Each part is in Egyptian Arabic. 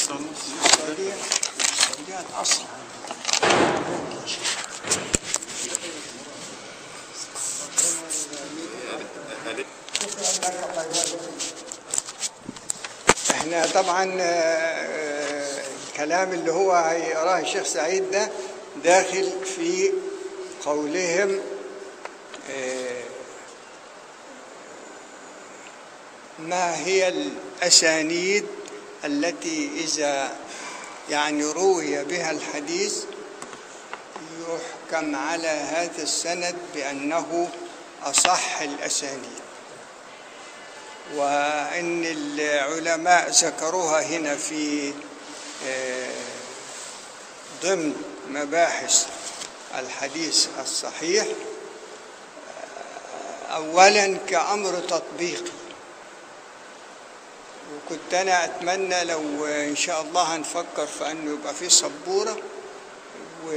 السعودية السعودية الأصل احنا طبعا آه، الكلام اللي هو هيقراه الشيخ سعيد ده داخل في قولهم آه، ما هي الأسانيد التي إذا يعني روي بها الحديث يحكم على هذا السند بأنه أصح الأسانيد وإن العلماء ذكروها هنا في آه، ضمن مباحث الحديث الصحيح آه، أولا كأمر تطبيقي وكنت أنا أتمنى لو إن شاء الله هنفكر في أنه يبقى في سبورة و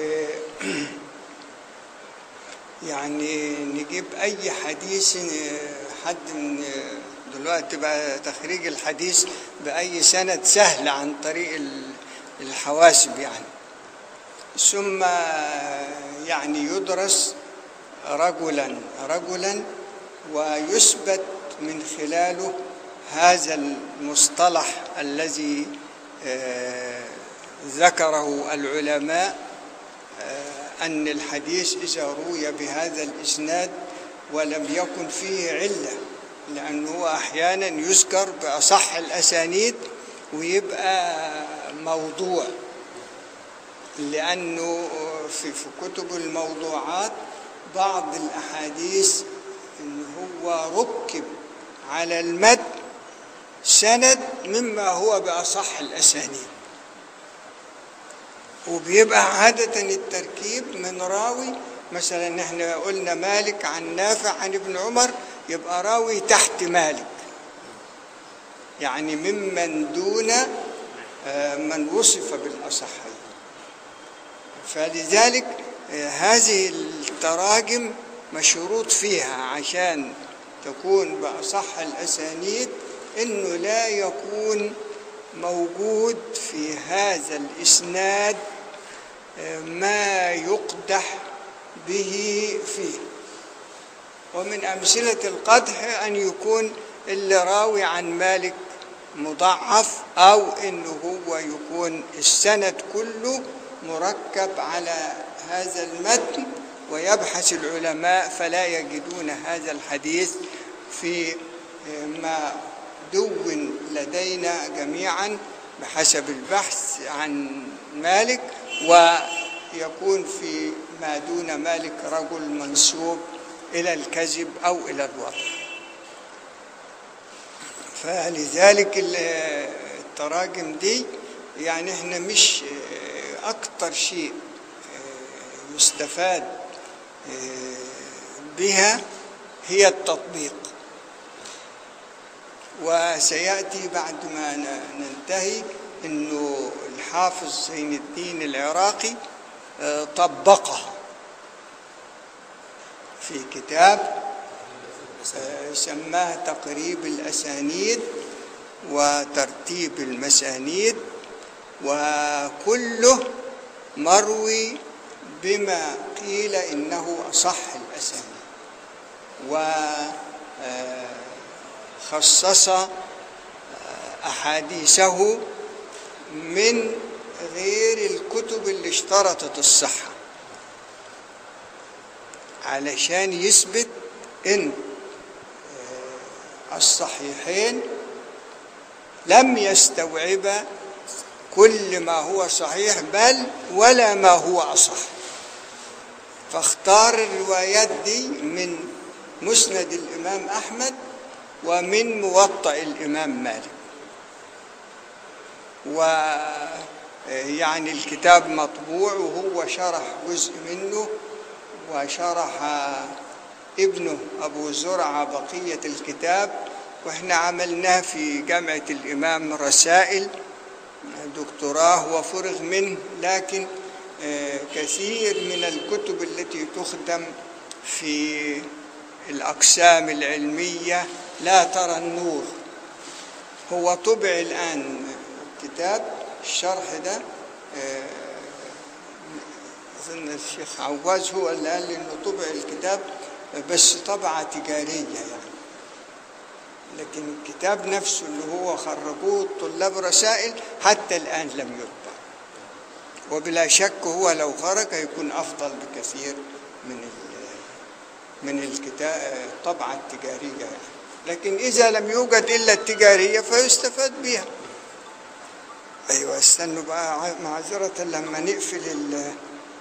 يعني نجيب أي حديث آه، حد من آه، دلوقتي بقى تخريج الحديث بأي سند سهل عن طريق ال- الحواسب يعني ثم آه، يعني يدرس رجلا رجلا ويثبت من خلاله هذا المصطلح الذي آه، ذكره العلماء آه، أن الحديث إذا روي بهذا الإسناد ولم يكن فيه علة لأنه أحيانا يذكر بأصح الأسانيد ويبقى موضوع لأنه في في كتب الموضوعات بعض الأحاديث إن هو ركب على المد سند مما هو بأصح الأسانيد وبيبقى عادة التركيب من راوي مثلا احنا قلنا مالك عن نافع عن ابن عمر يبقى راوي تحت مالك يعني ممن دون آه، من وصف بالأصحين فلذلك آه، هذه التراجم مشروط فيها عشان تكون بأصح الأسانيد إنه لا يكون موجود في هذا الإسناد آه، ما يقدح به فيه ومن أمثلة القدح أن يكون اللي راوي عن مالك مضعف أو إنه هو يكون السند كله مركب على هذا المتن ويبحث العلماء فلا يجدون هذا الحديث في ما دون لدينا جميعا بحسب البحث عن مالك ويكون في ما دون مالك رجل منسوب إلى الكذب أو إلى الوضع فلذلك ال- التراجم دي يعني احنا مش اه، أكتر شيء اه، يستفاد اه، بها هي التطبيق وسيأتي بعد ما ن- ننتهي أنه الحافظ زين الدين العراقي اه، طبقه في كتاب آه، سماه تقريب الأسانيد وترتيب المسانيد وكله مروي بما قيل إنه أصح الأسانيد وخصص أحاديثه من غير الكتب اللي اشترطت الصحة علشان يثبت ان آه، الصحيحين لم يستوعبا كل ما هو صحيح بل ولا ما هو اصح فاختار الروايات دي من مسند الامام احمد ومن موطأ الامام مالك و يعني الكتاب مطبوع وهو شرح جزء منه وشرح ابنه أبو زرعة بقية الكتاب وإحنا عملناه في جامعة الإمام رسائل دكتوراه وفرغ منه لكن آه، كثير من الكتب التي تخدم في الأقسام العلمية لا ترى النور هو طبع الآن كتاب الشرح ده آه، أظن الشيخ عواز هو اللي قال لي إنه طبع الكتاب بس طبعة تجارية يعني لكن الكتاب نفسه اللي هو خرجوه الطلاب رسائل حتى الآن لم يطبع وبلا شك هو لو خرج هيكون أفضل بكثير من ال- من الكتاب الطبعة التجارية يعني. لكن إذا لم يوجد إلا التجارية فيستفاد بها أيوة استنوا بقى ع- معذرة لما نقفل ال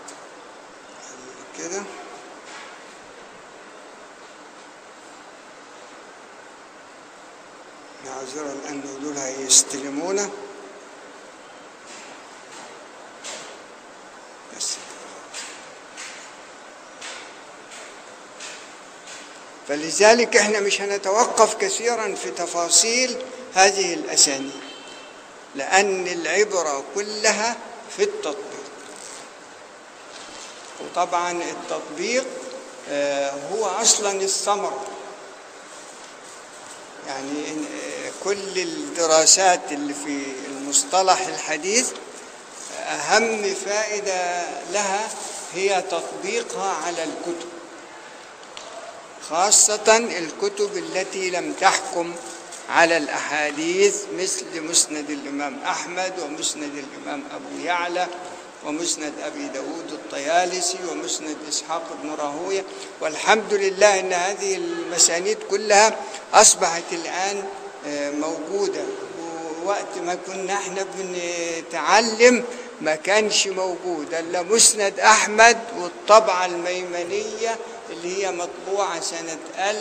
كده معذرة لأنه دول هيستلمونا بس فلذلك احنا مش هنتوقف كثيرا في تفاصيل هذه الأسانيد لأن العبرة كلها في التطبيق وطبعا التطبيق آه، هو أصلا الثمرة يعني إن- آه، كل الدراسات اللي في المصطلح الحديث أهم فائدة لها هي تطبيقها على الكتب خاصة الكتب التي لم تحكم على الأحاديث مثل مسند الإمام أحمد ومسند الإمام أبو يعلى ومسند أبي داود الطيالسي ومسند إسحاق بن راهوية والحمد لله أن هذه المسانيد كلها أصبحت الآن آه، موجودة ووقت ما كنا احنا بنتعلم ما كانش موجود الا مسند احمد والطبعه الميمنيه اللي هي مطبوعه سنه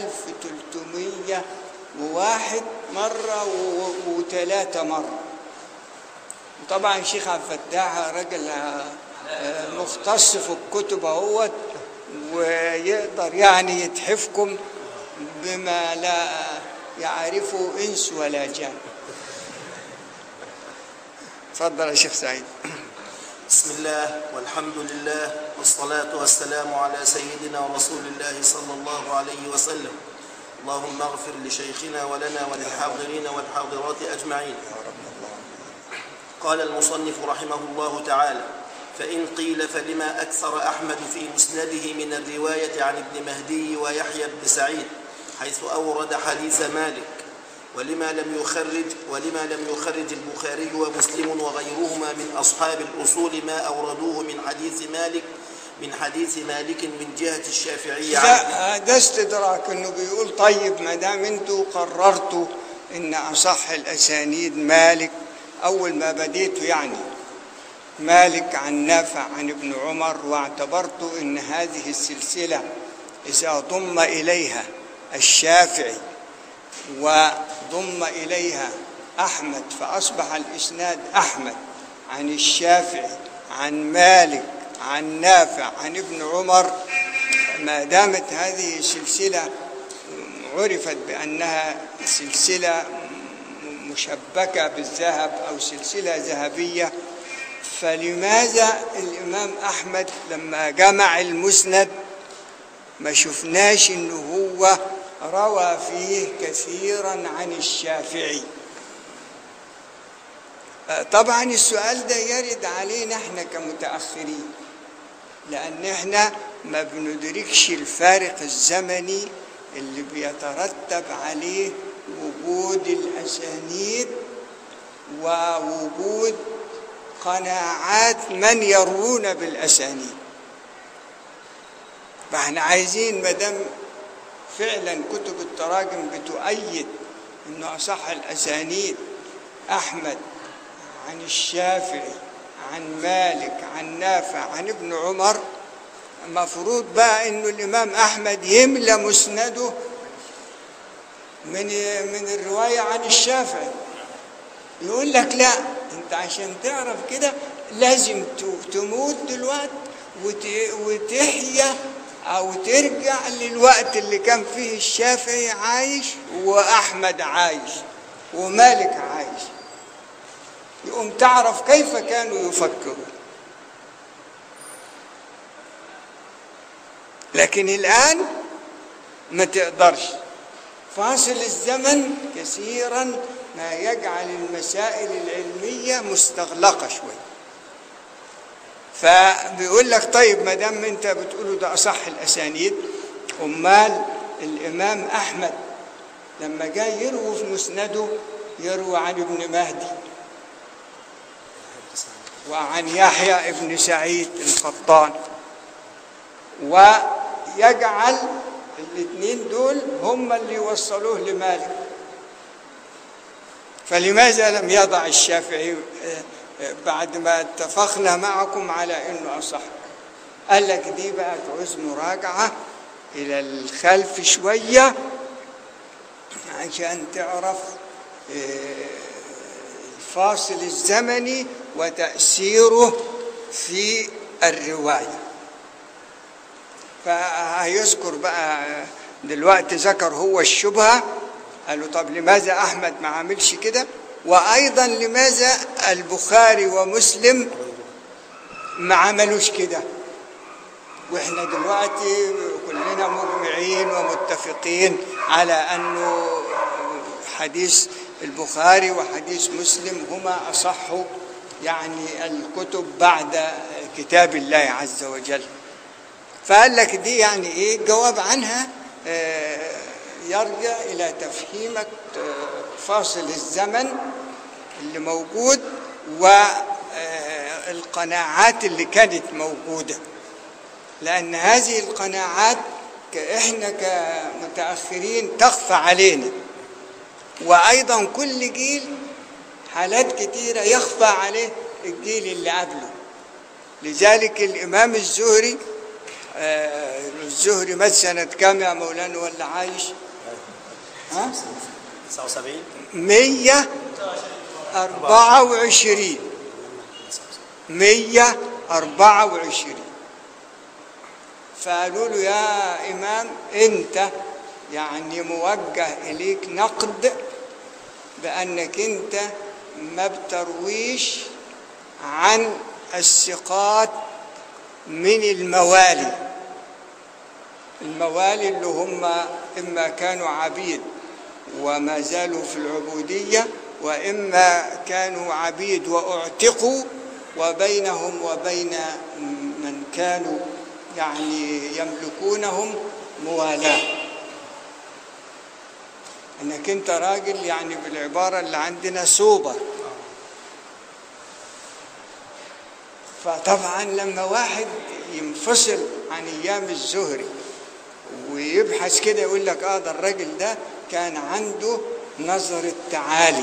1301 مره و- وثلاثه مره وطبعا الشيخ عبد الفتاح راجل آه، مختص في الكتب اهوت ويقدر يعني يتحفكم بما لا يعرفه انس ولا جان تفضل يا شيخ سعيد بسم الله والحمد لله والصلاة والسلام على سيدنا ورسول الله صلى الله عليه وسلم اللهم اغفر لشيخنا ولنا وللحاضرين والحاضرات أجمعين قال المصنف رحمه الله تعالى فإن قيل فلما أكثر أحمد في مسنده من الرواية عن ابن مهدي ويحيى بن سعيد حيث أورد حديث مالك ولما لم يخرج ولما لم يخرج البخاري ومسلم وغيرهما من أصحاب الأصول ما أوردوه من حديث مالك من حديث مالك من جهة الشافعية عنه لا ده استدراك انه بيقول طيب ما دام انتوا قررتوا ان اصح الاسانيد مالك اول ما بديتوا يعني مالك عن نافع عن ابن عمر واعتبرت ان هذه السلسله اذا ضم اليها الشافعي وضم اليها احمد فاصبح الاسناد احمد عن الشافعي عن مالك عن نافع عن ابن عمر ما دامت هذه سلسله عرفت بانها سلسله مشبكه بالذهب او سلسله ذهبيه فلماذا الامام احمد لما جمع المسند ما شفناش انه هو روى فيه كثيرا عن الشافعي آه، طبعا السؤال ده يرد علينا احنا كمتاخرين لان احنا ما بندركش الفارق الزمني اللي بيترتب عليه وجود الاسانيد ووجود قناعات من يروون بالاسانيد فاحنا عايزين ما دام فعلا كتب التراجم بتؤيد انه اصح الاسانيد احمد عن الشافعي عن مالك عن نافع عن ابن عمر المفروض بقى انه الامام احمد يملى مسنده من من الروايه عن الشافعي يقول لك لا انت عشان تعرف كده لازم ت- تموت دلوقتي وت- وتحيا او ترجع للوقت اللي كان فيه الشافعي عايش واحمد عايش ومالك عايش يقوم تعرف كيف كانوا يفكرون لكن الآن ما تقدرش فاصل الزمن كثيرا ما يجعل المسائل العلمية مستغلقة شوية فبيقول لك طيب ما دام انت بتقولوا ده اصح الاسانيد امال الامام احمد لما جاي يروي في مسنده يروي عن ابن مهدي وعن يحيى ابن سعيد القطان ويجعل الاثنين دول هم اللي يوصلوه لمالك فلماذا لم يضع الشافعي بعد ما اتفقنا معكم على انه اصح قال لك دي بقى تعوز مراجعه الى الخلف شويه عشان تعرف الفاصل الزمني وتاثيره في الروايه فهيذكر بقى دلوقتي ذكر هو الشبهه قال له طب لماذا احمد ما عملش كده وايضا لماذا البخاري ومسلم ما عملوش كده واحنا دلوقتي كلنا مجمعين ومتفقين على انه حديث البخاري وحديث مسلم هما اصح يعني الكتب بعد كتاب الله عز وجل فقال لك دي يعني ايه جواب عنها يرجع الى تفهيمك فاصل الزمن اللي موجود والقناعات اللي كانت موجوده لان هذه القناعات احنا كمتاخرين تخفى علينا وايضا كل جيل حالات كتيره يخفى عليه الجيل اللي قبله لذلك الامام الزهري آه الزهري مات سنة كام يا مولانا ولا عايش؟ ها؟ 79 124 124 فقالوا له يا إمام أنت يعني موجه إليك نقد بأنك أنت ما بترويش عن الثقات من الموالي الموالي اللي هم إما كانوا عبيد وما زالوا في العبودية وإما كانوا عبيد وأعتقوا وبينهم وبين من كانوا يعني يملكونهم موالاة انك انت راجل يعني بالعبارة اللي عندنا سوبر فطبعا لما واحد ينفصل عن ايام الزهري ويبحث كده يقول لك اه ده الراجل ده كان عنده نظر التعالي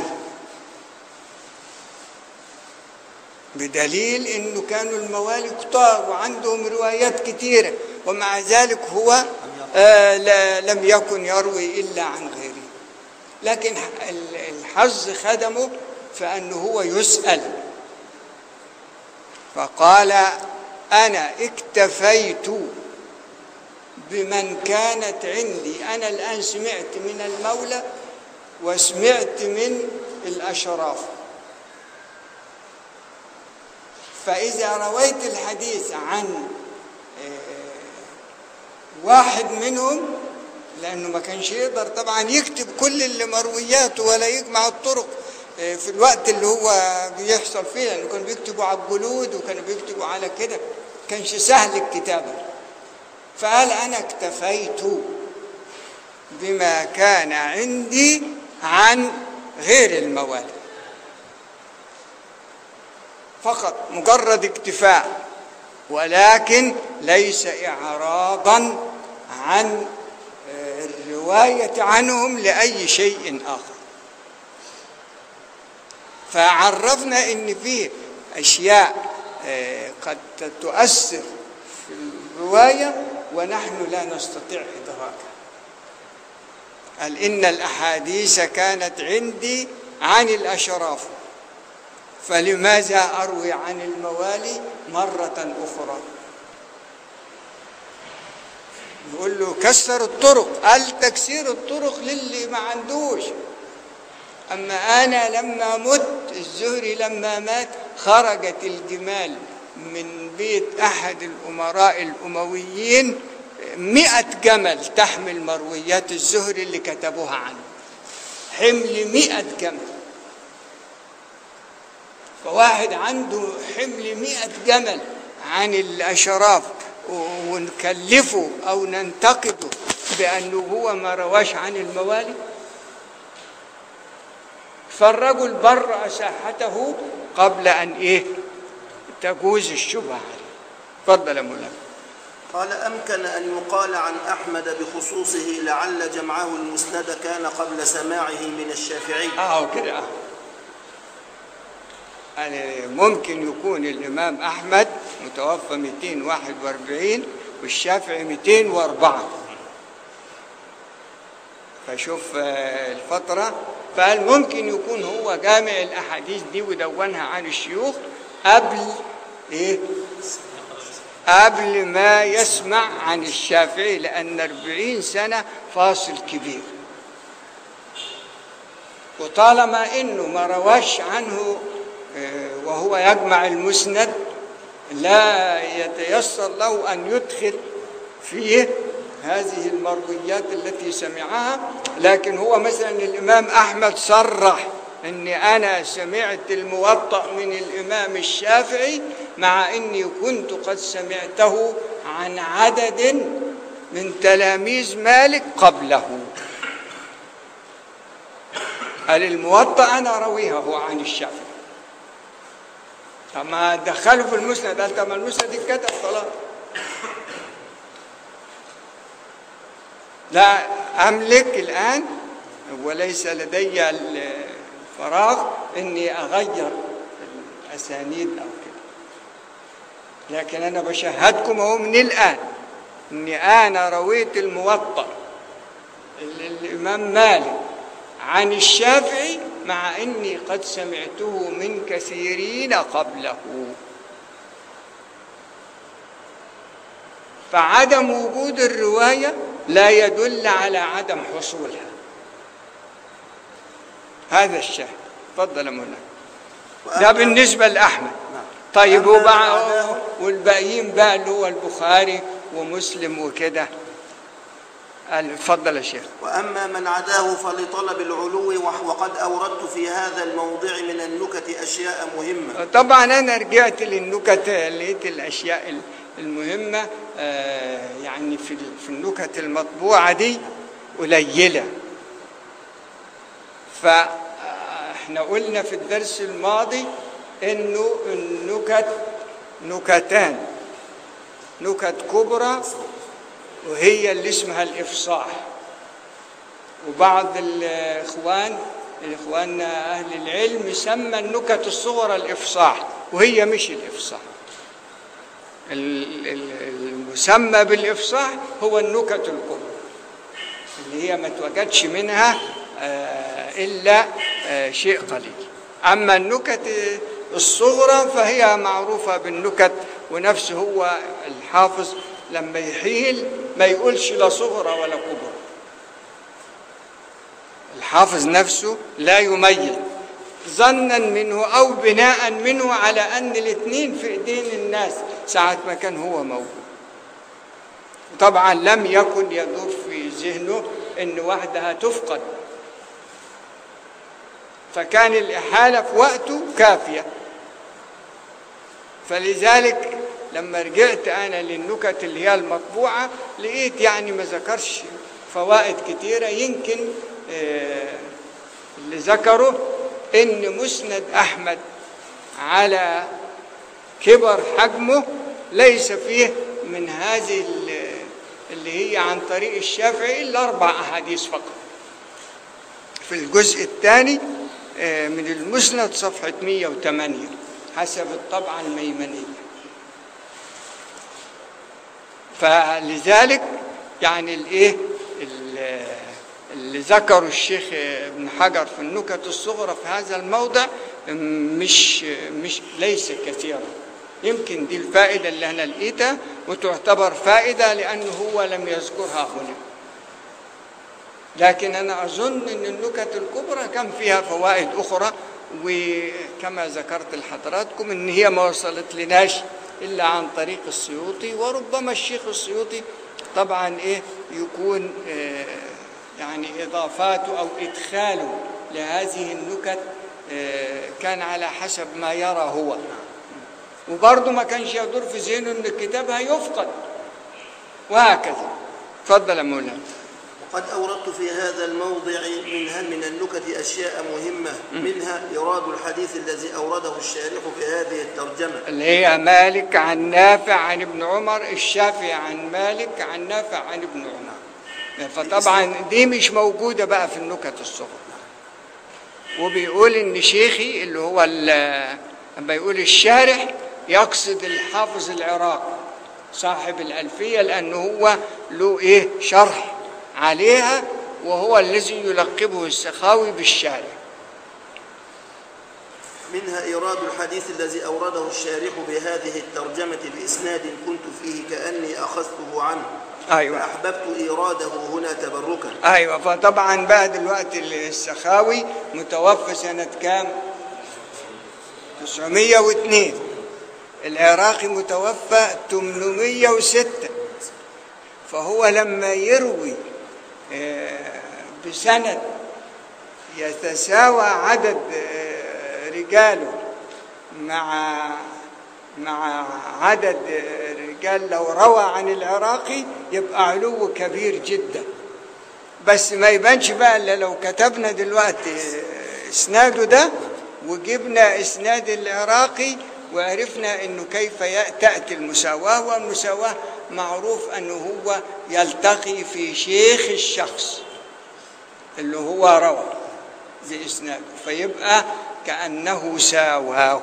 بدليل انه كانوا الموالي كتار وعندهم روايات كتيره ومع ذلك هو آه لا لم يكن يروي الا عن غيره لكن الحظ خدمه فانه هو يسال فقال انا اكتفيت بمن كانت عندي انا الان سمعت من المولى وسمعت من الاشراف فاذا رويت الحديث عن واحد منهم لانه ما كانش يقدر طبعا يكتب كل اللي مروياته ولا يجمع الطرق في الوقت اللي هو بيحصل فيه لانه كانوا بيكتبوا على الجلود وكانوا بيكتبوا على كده كانش سهل الكتابه فقال انا اكتفيت بما كان عندي عن غير الموالي فقط مجرد اكتفاء ولكن ليس اعراضا عن الروايه عنهم لاي شيء اخر فعرفنا ان في اشياء قد تؤثر في الروايه ونحن لا نستطيع ادراكها قال ان الاحاديث كانت عندي عن الاشراف فلماذا اروي عن الموالي مره اخرى يقول له كسر الطرق قال تكسير الطرق للي ما عندوش أما أنا لما مت الزهري لما مات خرجت الجمال من بيت أحد الأمراء الأمويين مئة جمل تحمل مرويات الزهري اللي كتبوها عنه حمل مئة جمل فواحد عنده حمل مئة جمل عن الأشراف و- ونكلفه أو ننتقده بأنه هو ما رواش عن الموالي فالرجل برأ ساحته قبل أن إيه تجوز الشبهة عليه اتفضل يا مولانا قال أمكن أن يقال عن أحمد بخصوصه لعل جمعه المسند كان قبل سماعه من الشافعي اهو كده اهو يعني ممكن يكون الامام احمد متوفى 241 والشافعي 204 فشوف آه، الفترة فقال ممكن يكون هو جامع الأحاديث دي ودونها عن الشيوخ قبل إيه؟ قبل ما يسمع عن الشافعي لأن 40 سنة فاصل كبير وطالما انه ما رواش عنه آه، وهو يجمع المسند لا يتيسر له ان يدخل فيه هذه المرويات التي سمعها لكن هو مثلا الامام احمد صرح اني انا سمعت الموطأ من الامام الشافعي مع اني كنت قد سمعته عن عدد من تلاميذ مالك قبله قال الموطأ أنا أرويها هو عن الشافعي طب ما دخله في المسند قال طب ما المسند اتكتب خلاص لا أملك الآن وليس لدي الفراغ إني أغير الأسانيد أو كده لكن أنا بشهدكم أهو من الآن إني أنا رويت الموطأ اللي الإمام مالك عن الشافعي مع اني قد سمعته من كثيرين قبله فعدم وجود الروايه لا يدل على عدم حصولها هذا الشاهد تفضل يا مولانا ده وأما- بالنسبه لاحمد نعم. طيب أما وبعد بعده- والباقيين بقى اللي هو البخاري ومسلم وكده قال اتفضل يا شيخ وأما من عداه فلطلب العلو وح- وقد أوردت في هذا الموضع من النكت أشياء مهمة طبعا انا رجعت للنكت لقيت الاشياء المهمه آه، يعني في في النكت المطبوعه دي قليله فاحنا قلنا في الدرس الماضي انه النكت نكتان نكت كبرى وهي اللي اسمها الافصاح وبعض الاخوان الاخوان اهل العلم سمى النكت الصغرى الافصاح وهي مش الافصاح ال- ال- المسمى بالافصاح هو النكت الكبرى اللي هي ما توجدش منها آه، الا آه، شيء قليل اما النكت الصغرى فهي معروفه بالنكت ونفسه هو الحافظ لما يحيل ما يقولش لا صغرى ولا كبرى الحافظ نفسه لا يميز ظنا منه او بناء منه على ان الاثنين في ايدين الناس ساعه ما كان هو موجود طبعا لم يكن يدور في ذهنه ان واحده هتفقد فكان الاحاله في وقته كافيه فلذلك لما رجعت انا للنكت اللي هي المطبوعه لقيت يعني ما ذكرش فوائد كتيره يمكن آه، اللي ذكره ان مسند احمد على كبر حجمه ليس فيه من هذه ال- اللي هي عن طريق الشافعي الا اربع احاديث فقط في الجزء الثاني آه، من المسند صفحه 108 حسب الطبعه الميمنيه فلذلك يعني الايه ال- اللي ذكره الشيخ ابن حجر في النكت الصغرى في هذا الموضع مش مش ليس كثيرا يمكن دي الفائده اللي انا لقيتها وتعتبر فائده لانه هو لم يذكرها هنا لكن انا اظن ان النكت الكبرى كان فيها فوائد اخرى وكما ذكرت لحضراتكم ان هي ما وصلت لناش الا عن طريق السيوطي وربما الشيخ السيوطي طبعا ايه يكون آه، يعني اضافاته او ادخاله لهذه النكت آه، كان على حسب ما يرى هو وبرضه ما كانش يدور في ذهنه ان الكتاب هيفقد وهكذا اتفضل يا مولانا وقد أوردت في هذا الموضع منها من النكت أشياء مهمة منها إيراد الحديث الذي أورده الشارح في هذه الترجمة اللي هي مالك عن نافع عن ابن عمر الشافعي عن مالك عن نافع عن ابن عمر فطبعا دي مش موجودة بقى في النكت الصغرى وبيقول ان شيخي اللي هو ال- لما يقول الشارح يقصد الحافظ العراقي صاحب الألفية لأنه هو له إيه شرح عليها وهو الذي يلقبه السخاوي بالشارح منها إيراد الحديث الذي أورده الشارح بهذه الترجمة بإسناد كنت فيه كأني أخذته عنه أيوة فأحببت إيراده هنا تبركا ايوه فطبعا بقى دلوقتي السخاوي متوفى سنة كام؟ 902 العراقي متوفى 806 فهو لما يروي آه، بسند يتساوى عدد آه، رجاله مع مع عدد آه، رجال لو روى عن العراقي يبقى علو كبير جدا بس ما يبانش بقى الا لو كتبنا دلوقتي اسناده ده وجبنا اسناد العراقي وعرفنا انه كيف ي- تاتي المساواه والمساواه معروف انه هو يلتقي في شيخ الشخص اللي هو روى باسناده فيبقى كانه ساواه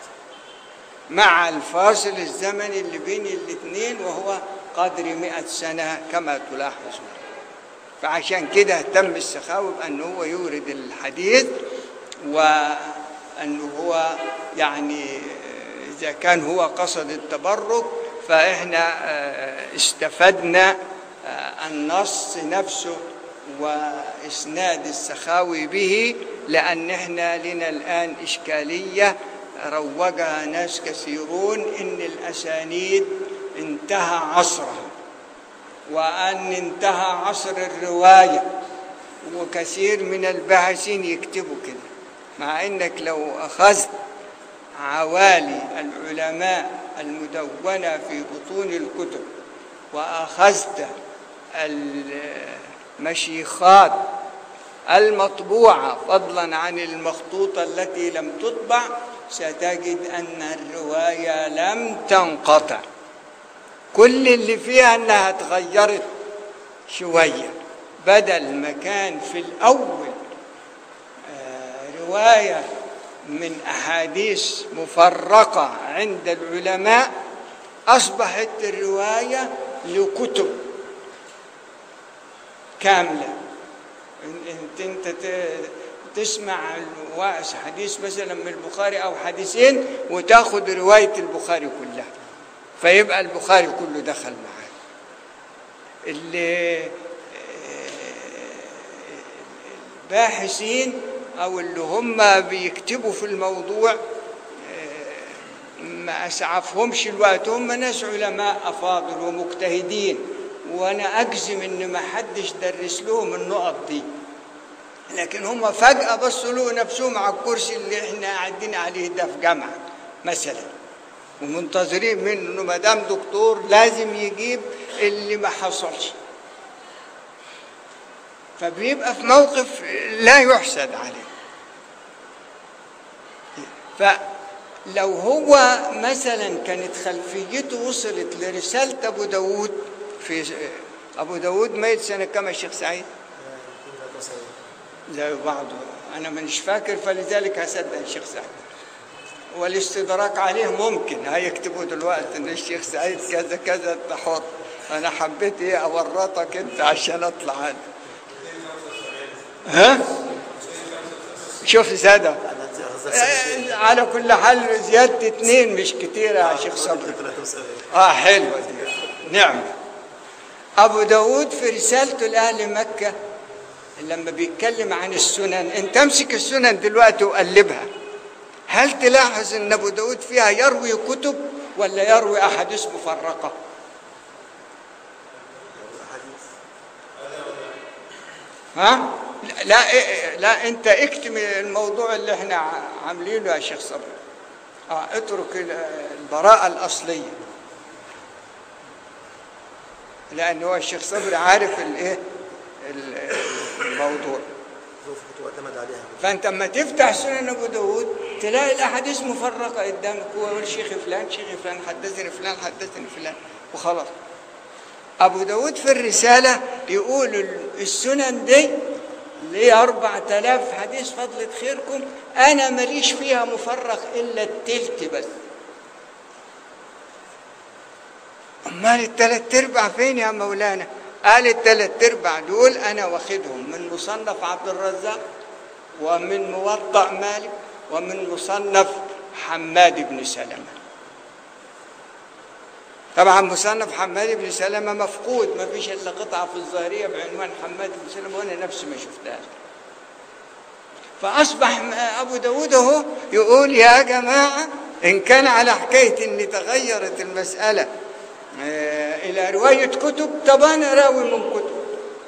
مع الفاصل الزمني اللي بين الاثنين وهو قدر مئة سنة كما تلاحظون فعشان كده اهتم السخاوي بأنه هو يورد الحديث وأنه هو يعني إذا كان هو قصد التبرك فإحنا آه، استفدنا آه، النص نفسه وإسناد السخاوي به لأن إحنا لنا الآن إشكالية روجها ناس كثيرون إن الأسانيد انتهى عصرها وأن انتهى عصر الرواية وكثير من الباحثين يكتبوا كده مع انك لو اخذت عوالي العلماء المدونة في بطون الكتب وأخذت المشيخات المطبوعة فضلا عن المخطوطة التي لم تطبع ستجد أن الرواية لم تنقطع كل اللي فيها أنها تغيرت شوية بدل ما كان في الأول آه، رواية من أحاديث مفرقة عند العلماء أصبحت الرواية لكتب كاملة انت انت ت- تسمع الواعظ حديث مثلا من البخاري او حديثين وتاخد روايه البخاري كلها فيبقى البخاري كله دخل معاه اللي الباحثين او اللي هم بيكتبوا في الموضوع ما اسعفهمش الوقت هم ناس علماء افاضل ومجتهدين وانا اجزم ان ما حدش درس لهم النقط دي لكن هم فجأة بصوا له نفسهم على الكرسي اللي احنا قاعدين عليه ده في جامعة مثلا ومنتظرين منه انه ما دام دكتور لازم يجيب اللي ما حصلش فبيبقى في موقف لا يحسد عليه فلو هو مثلا كانت خلفيته وصلت لرسالة أبو داود في أبو داود ميت سنة كم يا شيخ سعيد؟ زي بعضه أنا مش فاكر فلذلك هصدق الشيخ سعيد والاستدراك عليه ممكن هيكتبوا دلوقتي ان الشيخ سعيد كذا كذا تحط انا حبيت ايه اورطك انت عشان اطلع انا ها شوف زادة آه، على كل حال زيادة اتنين مش كتيرة يا شيخ صبري اه حلوة دي نعم أبو داود في رسالته لأهل مكة لما بيتكلم عن السنن انت امسك السنن دلوقتي وقلبها هل تلاحظ ان ابو داود فيها يروي كتب ولا يروي احاديث مفرقه ها لا إيه- لا انت اكتم الموضوع اللي احنا ع- عاملينه يا شيخ صبري اه اترك ال- البراءة الأصلية لأن هو الشيخ صبري عارف الايه ال- الموضوع واعتمد عليها فانت اما تفتح سنن ابو داود تلاقي الاحاديث مفرقه قدامك هو يقول شيخ فلان شيخ فلان حدثني فلان حدثني فلان وخلاص ابو داود في الرساله يقول ال- السنن دي ليه أربعة آلاف حديث فضلة خيركم أنا ماليش فيها مفرق إلا التلت بس أمال التلات أرباع فين يا مولانا؟ قال التلات أرباع دول أنا واخدهم من مصنف عبد الرزاق ومن موطأ مالك ومن مصنف حماد بن سلمة طبعا مصنف حماد بن سلمة مفقود ما فيش إلا قطعة في الظاهرية بعنوان حماد بن سلمة وأنا نفسي ما شفتهاش فأصبح أبو داود أهو يقول يا جماعة إن كان على حكاية إن تغيرت المسألة آه، إلى رواية كتب طب أنا راوي من كتب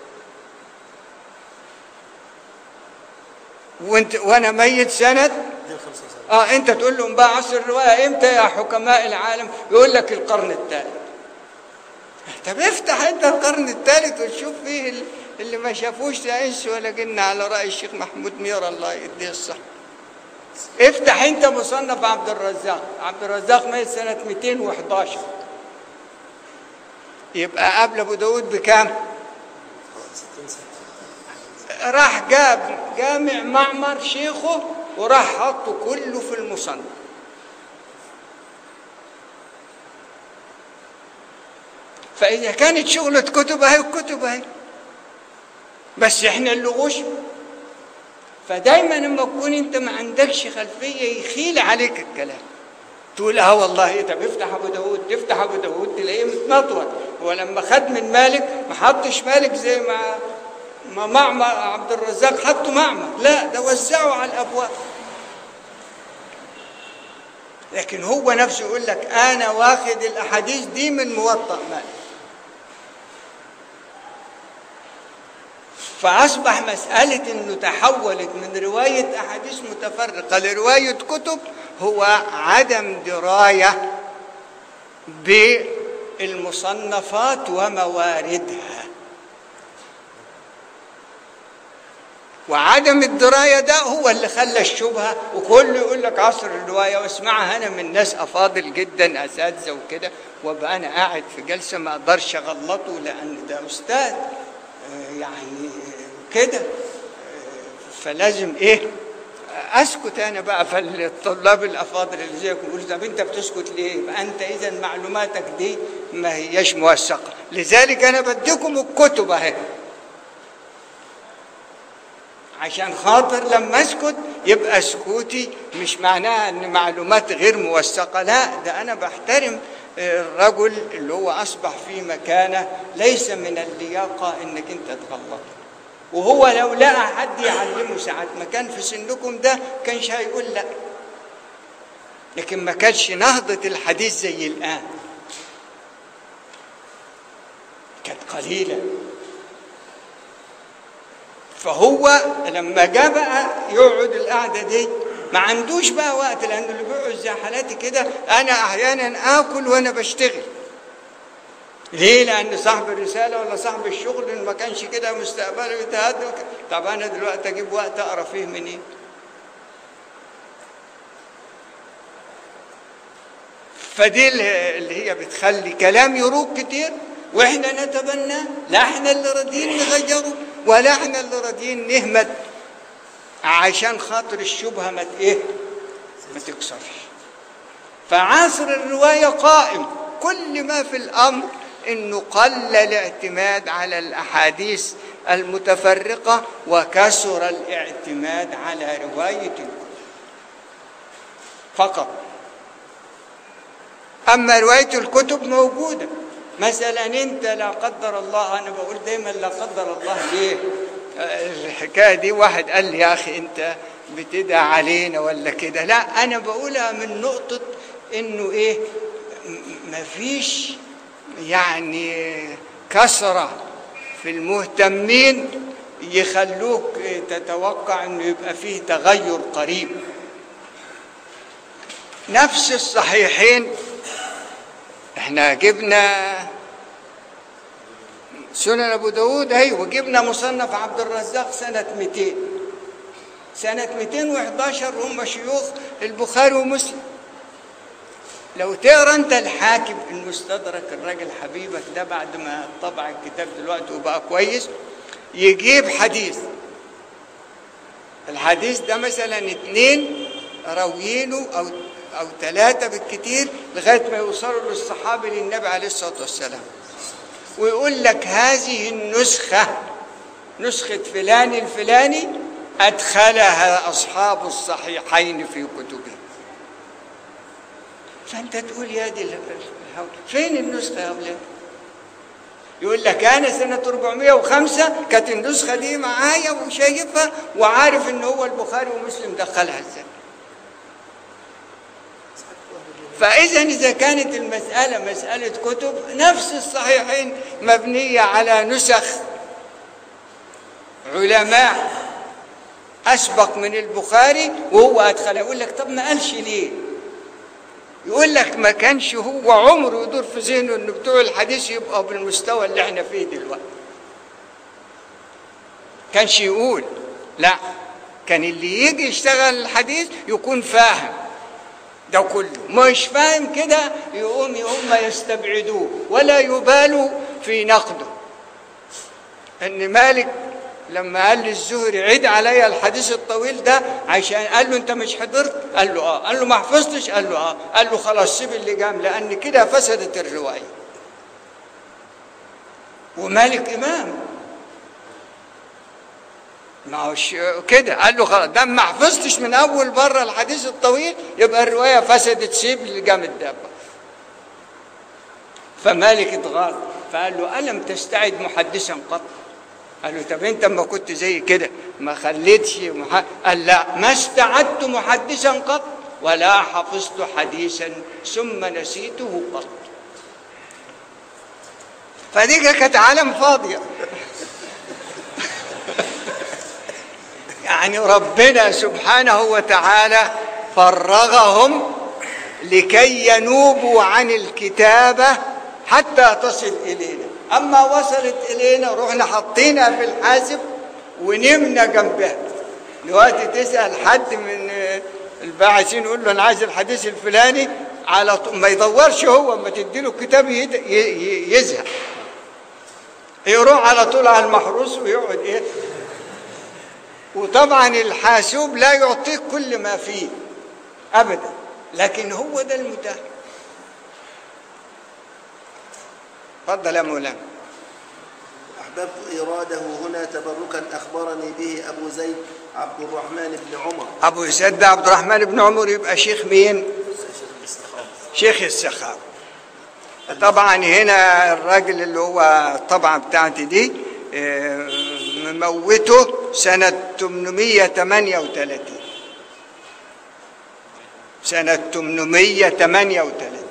وانت وانا ميت سند 275 اه انت تقول لهم بقى عصر الروايه امتى يا حكماء العالم يقول لك القرن الثالث طب افتح انت القرن الثالث وتشوف فيه ال- اللي ما شافوش لا انس ولا جن على راي الشيخ محمود مير الله يديه الصحه افتح انت مصنف عبد الرزاق عبد الرزاق ميت سنه 211 يبقى قبل ابو داود بكام 60 سنة راح جاب جامع معمر شيخه وراح حطه كله في المصنف فإذا كانت شغلة كتب أهي الكتب أهي بس إحنا اللي غش فدايما لما تكون أنت ما عندكش خلفية يخيل عليك الكلام تقول اه والله طب افتح ابو داود تفتح ابو داود تلاقيه متنطور هو لما خد من مالك ما حطش مالك زي ما ما معمر عبد الرزاق حطه معمر لا ده وزعه على الابواب لكن هو نفسه يقول لك انا واخد الاحاديث دي من موطأ مالك فأصبح مسألة أنه تحولت من رواية أحاديث متفرقة لرواية كتب هو عدم دراية بالمصنفات ومواردها وعدم الدراية ده هو اللي خلى الشبهة وكله يقول لك عصر الرواية واسمعها أنا من ناس أفاضل جدا أساتذة وكده وابقى أنا قاعد في جلسة ما أقدرش أغلطه لأن ده أستاذ آه، يعني كده آه، فلازم إيه اسكت انا بقى فالطلاب الافاضل اللي زيكم يقولوا طب انت بتسكت ليه؟ يبقى انت اذا معلوماتك دي ما هياش موثقه، لذلك انا بديكم الكتب اهي. عشان خاطر لما اسكت يبقى سكوتي مش معناها ان معلومات غير موثقه، لا ده انا بحترم الرجل اللي هو اصبح في مكانه ليس من اللياقه انك انت تغلط. وهو لو لقى حد يعلمه ساعة ما كان في سنكم ده كانش هيقول لا لكن ما كانش نهضة الحديث زي الآن كانت قليلة فهو لما جاء بقى يقعد القعدة دي ما عندوش بقى وقت لأن اللي بيقعد زي حالاتي كده أنا أحيانا آكل وأنا بشتغل ليه؟ لأن صاحب الرسالة ولا صاحب الشغل إن ما كانش كده مستقبله يتهدى وك- طب أنا دلوقتي أجيب وقت أقرأ فيه منين؟ فدي اللي اللي هي بتخلي كلام يروق كتير واحنا نتبناه لا احنا اللي راضيين نغيره ولا احنا اللي راضيين نهمد عشان خاطر الشبهه ما ت- ايه ما تكسرش فعصر الروايه قائم كل ما في الامر انه قل الاعتماد على الاحاديث المتفرقه وكثر الاعتماد على روايه الكتب فقط اما روايه الكتب موجوده مثلا انت لا قدر الله انا بقول دايما لا قدر الله ليه آه، الحكايه دي واحد قال لي يا اخي انت بتدعى علينا ولا كده لا انا بقولها من نقطه انه ايه م- مفيش يعني كثره في المهتمين يخلوك تتوقع انه يبقى فيه تغير قريب نفس الصحيحين احنا جبنا سنن ابو داود ايوه جبنا مصنف عبد الرزاق سنه 200 سنه 211 هم شيوخ البخاري ومسلم لو تقرا انت الحاكم المستدرك الراجل حبيبك ده بعد ما طبع الكتاب دلوقتي وبقى كويس يجيب حديث الحديث ده مثلا اتنين راويينه او او ثلاثه بالكتير لغايه ما يوصلوا للصحابي للنبي عليه الصلاه والسلام ويقول لك هذه النسخه نسخه فلان الفلاني ادخلها اصحاب الصحيحين في كتبهم فانت تقول يا دي الهول فين النسخه يا اولاد يقول لك انا سنه 405 كانت النسخه دي معايا وشايفها وعارف ان هو البخاري ومسلم دخلها ازاي فاذا اذا كانت المساله مساله كتب نفس الصحيحين مبنيه على نسخ علماء اسبق من البخاري وهو ادخل يقول لك طب ما قالش ليه يقول لك ما كانش هو عمره يدور في ذهنه ان بتوع الحديث يبقوا بالمستوى اللي احنا فيه دلوقتي كانش يقول لا كان اللي يجي يشتغل الحديث يكون فاهم ده كله مش فاهم كده يقوم هم يستبعدوه ولا يبالوا في نقده ان مالك لما قال للزهري عيد عليا الحديث الطويل ده عشان قال له انت مش حضرت قال له اه قال له ما حفظتش قال له اه قال له خلاص سيب اللي جام لان كده فسدت الروايه ومالك امام ما هوش كده قال له خلاص ده ما حفظتش من اول مره الحديث الطويل يبقى الروايه فسدت سيب اللي جام الدابه فمالك اتغاظ فقال له الم تستعد محدثا قط قال له طب انت اما كنت زي كده ما خليتش مح... قال لا ما استعدت محدثا قط ولا حفظت حديثا ثم نسيته قط فدي كانت عالم فاضيه يعني ربنا سبحانه وتعالى فرغهم لكي ينوبوا عن الكتابه حتى تصل الينا اما وصلت الينا رحنا حطينا في الحاسب ونمنا جنبها دلوقتي تسال حد من الباحثين يقول له انا عايز الحديث الفلاني على طول ما يدورش هو اما تدي له الكتاب يزهق يروح على طول على المحروس ويقعد ايه وطبعا الحاسوب لا يعطيك كل ما فيه ابدا لكن هو ده المتاح تفضل يا مولانا أحببت إراده هنا تبركا أخبرني به أبو زيد عبد الرحمن بن عمر ابو زيد عبد الرحمن بن عمر يبقى شيخ مين شيخ السخاوي طبعا هنا الراجل اللي هو الطبعة بتاعتي دي آه، مموته سنة 838 سنة 838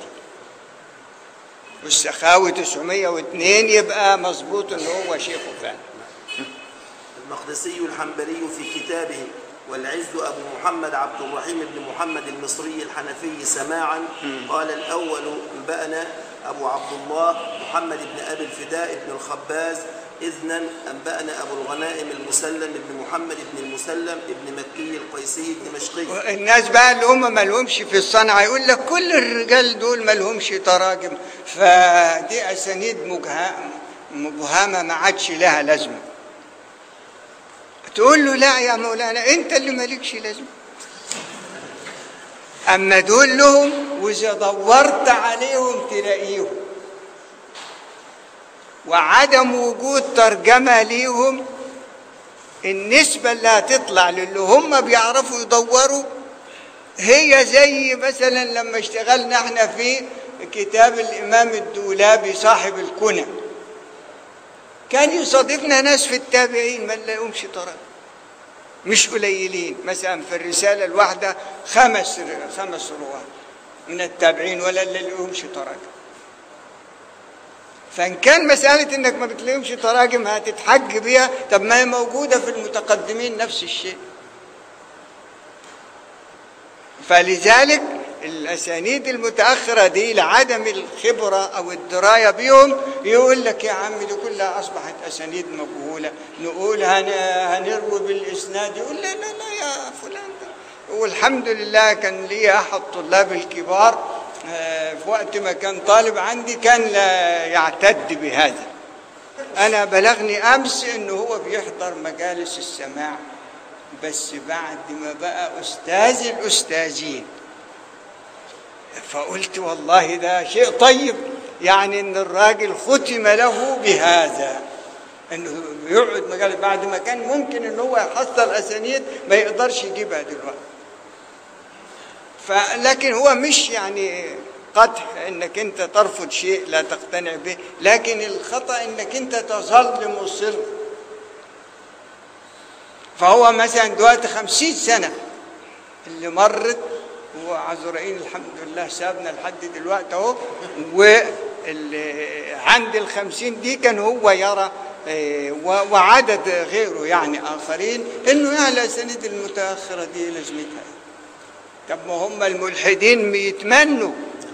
والسخاوي 902 يبقى مظبوط ان هو شيخه فعلا المقدسي الحنبلي في كتابه والعز أبو محمد عبد الرحيم بن محمد المصري الحنفي سماعا قال الأول أنبأنا أبو عبد الله محمد بن أبي الفداء بن الخباز إذنا أنبأنا أبو الغنائم المسلم بن محمد بن المسلم بن مكي القيسي الدمشقي الناس بقى اللي هم ما لهمش في الصنعة يقول لك كل الرجال دول ما لهمش تراجم فدي أسانيد مجه- مبهمة ما عادش لها لازمة تقول له لا يا مولانا انت اللي مالكش لازمة اما دول لهم واذا دورت عليهم تلاقيهم وعدم وجود ترجمة ليهم النسبة اللي هتطلع للي هم بيعرفوا يدوروا هي زي مثلا لما اشتغلنا احنا في كتاب الإمام الدولابي صاحب الكنى كان يصادفنا ناس في التابعين ما لهمش طرف مش قليلين مثلا في الرسالة الواحدة خمس خمس رواه من التابعين ولا اللي لهمش طرف فان كان مساله انك ما بتلاقيهمش تراجم هتتحج بيها طب ما هي موجوده في المتقدمين نفس الشيء فلذلك الاسانيد المتاخره دي لعدم الخبره او الدرايه بهم يقول لك يا عم دي كلها اصبحت اسانيد مجهوله نقول هن هنروي بالاسناد يقول لا لا لا يا فلان ده والحمد لله كان لي احد طلاب الكبار آه، في وقت ما كان طالب عندي كان لا يعتد بهذا انا بلغني امس انه هو بيحضر مجالس السماع بس بعد ما بقى استاذ الاستاذين فقلت والله ده شيء طيب يعني ان الراجل ختم له بهذا انه يقعد مجال بعد ما كان ممكن ان هو يحصل اسانيد ما يقدرش يجيبها دلوقتي فلكن هو مش يعني قدح انك انت ترفض شيء لا تقتنع به لكن الخطا انك انت تظل مصر فهو مثلا دلوقتي خمسين سنه اللي مرت وعزرائيل الحمد لله سابنا لحد دلوقتي اهو وعند الخمسين دي كان هو يرى آه، و- وعدد غيره يعني اخرين انه يعني الاسانيد المتاخره دي لازمتها إيه؟ طب ما هم الملحدين يتمنوا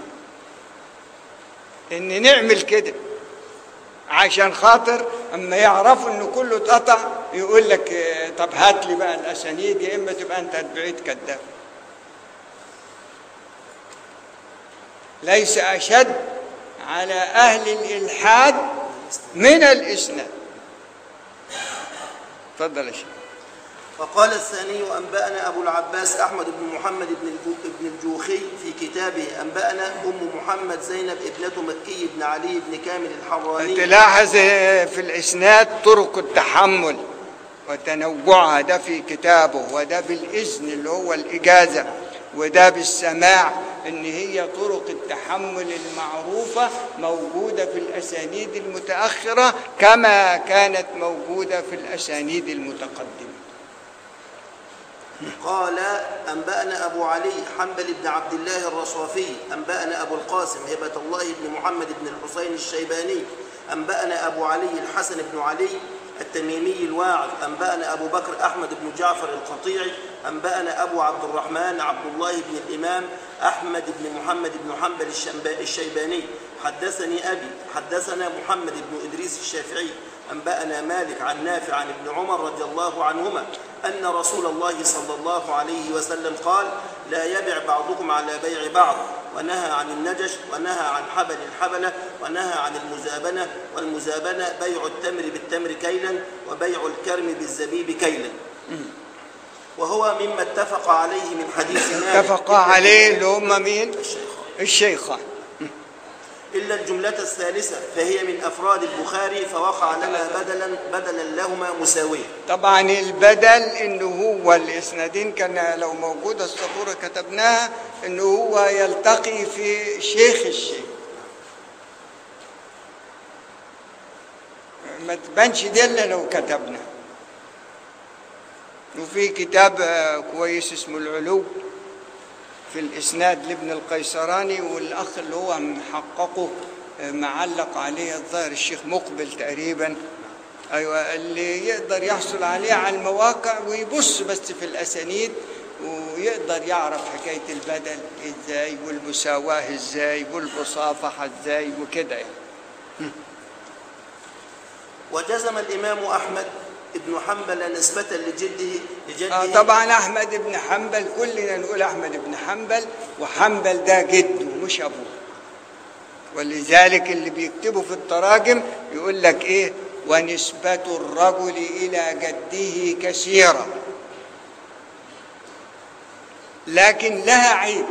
ان نعمل كده عشان خاطر اما يعرفوا ان كله اتقطع يقول لك آه، طب هات لي بقى الاسانيد يا اما تبقى انت بعيد كذاب ليس اشد على اهل الالحاد من الاسناد تفضل يا شيخ وقال الثاني أنبأنا أبو العباس أحمد بن محمد بن الجو- بن الجوخي في كتابه أنبأنا أم محمد زينب ابنة مكي بن علي بن كامل الحراني تلاحظ في الاسناد طرق التحمل وتنوعها ده في كتابه وده بالاذن اللي هو الاجازه وده بالسماع ان هي طرق التحمل المعروفه موجوده في الاسانيد المتاخره كما كانت موجوده في الاسانيد المتقدمه قال أنبأنا أبو علي حنبل بن عبد الله الرصافي أنبأنا أبو القاسم هبة الله بن محمد بن الحسين الشيباني أنبأنا أبو علي الحسن بن علي التميمي الواعظ أنبأنا أبو بكر أحمد بن جعفر القطيعي أنبأنا أبو عبد الرحمن عبد الله بن الإمام أحمد بن محمد بن حنبل الشنبا- الشيباني حدثني أبي حدثنا محمد بن إدريس الشافعي أنبأنا مالك عن نافع عن ابن عمر رضي الله عنهما أن رسول الله صلى الله عليه وسلم قال لا يبع بعضكم على بيع بعض ونهى عن النجش ونهى عن حبل الحبلة ونهى عن المزابنة والمزابنة بيع التمر بالتمر كيلا وبيع الكرم بالزبيب كيلا وهو مما اتفق عليه من حديث مالك اتفق عليه اللي هم مين الشيخان الشيخان إلا الجملة الثالثة فهي من أفراد البخاري فوقع لنا بدلا بدلا لهما مساويا طبعا البدل انه هو الاسنادين كان لو موجوده السبوره كتبناها انه هو يلتقي في شيخ الشيخ ما تبانش دي الا لو كتبنا وفي كتاب آه، كويس اسمه العلو في الاسناد لابن القيسراني والاخ اللي هو محققه آه، معلق عليه الظاهر الشيخ مقبل تقريبا ايوه اللي يقدر يحصل عليه على المواقع ويبص بس في الاسانيد ويقدر يعرف حكايه البدل ازاي والمساواه ازاي والمصافحه ازاي وكده يعني. وجزم الإمام أحمد بن حنبل نسبة لجده لجده آه طبعا احمد بن حنبل كلنا نقول احمد بن حنبل وحنبل ده جده مش ابوه ولذلك اللي بيكتبوا في التراجم يقول لك ايه ونسبة الرجل إلى جده كثيرة لكن لها عيب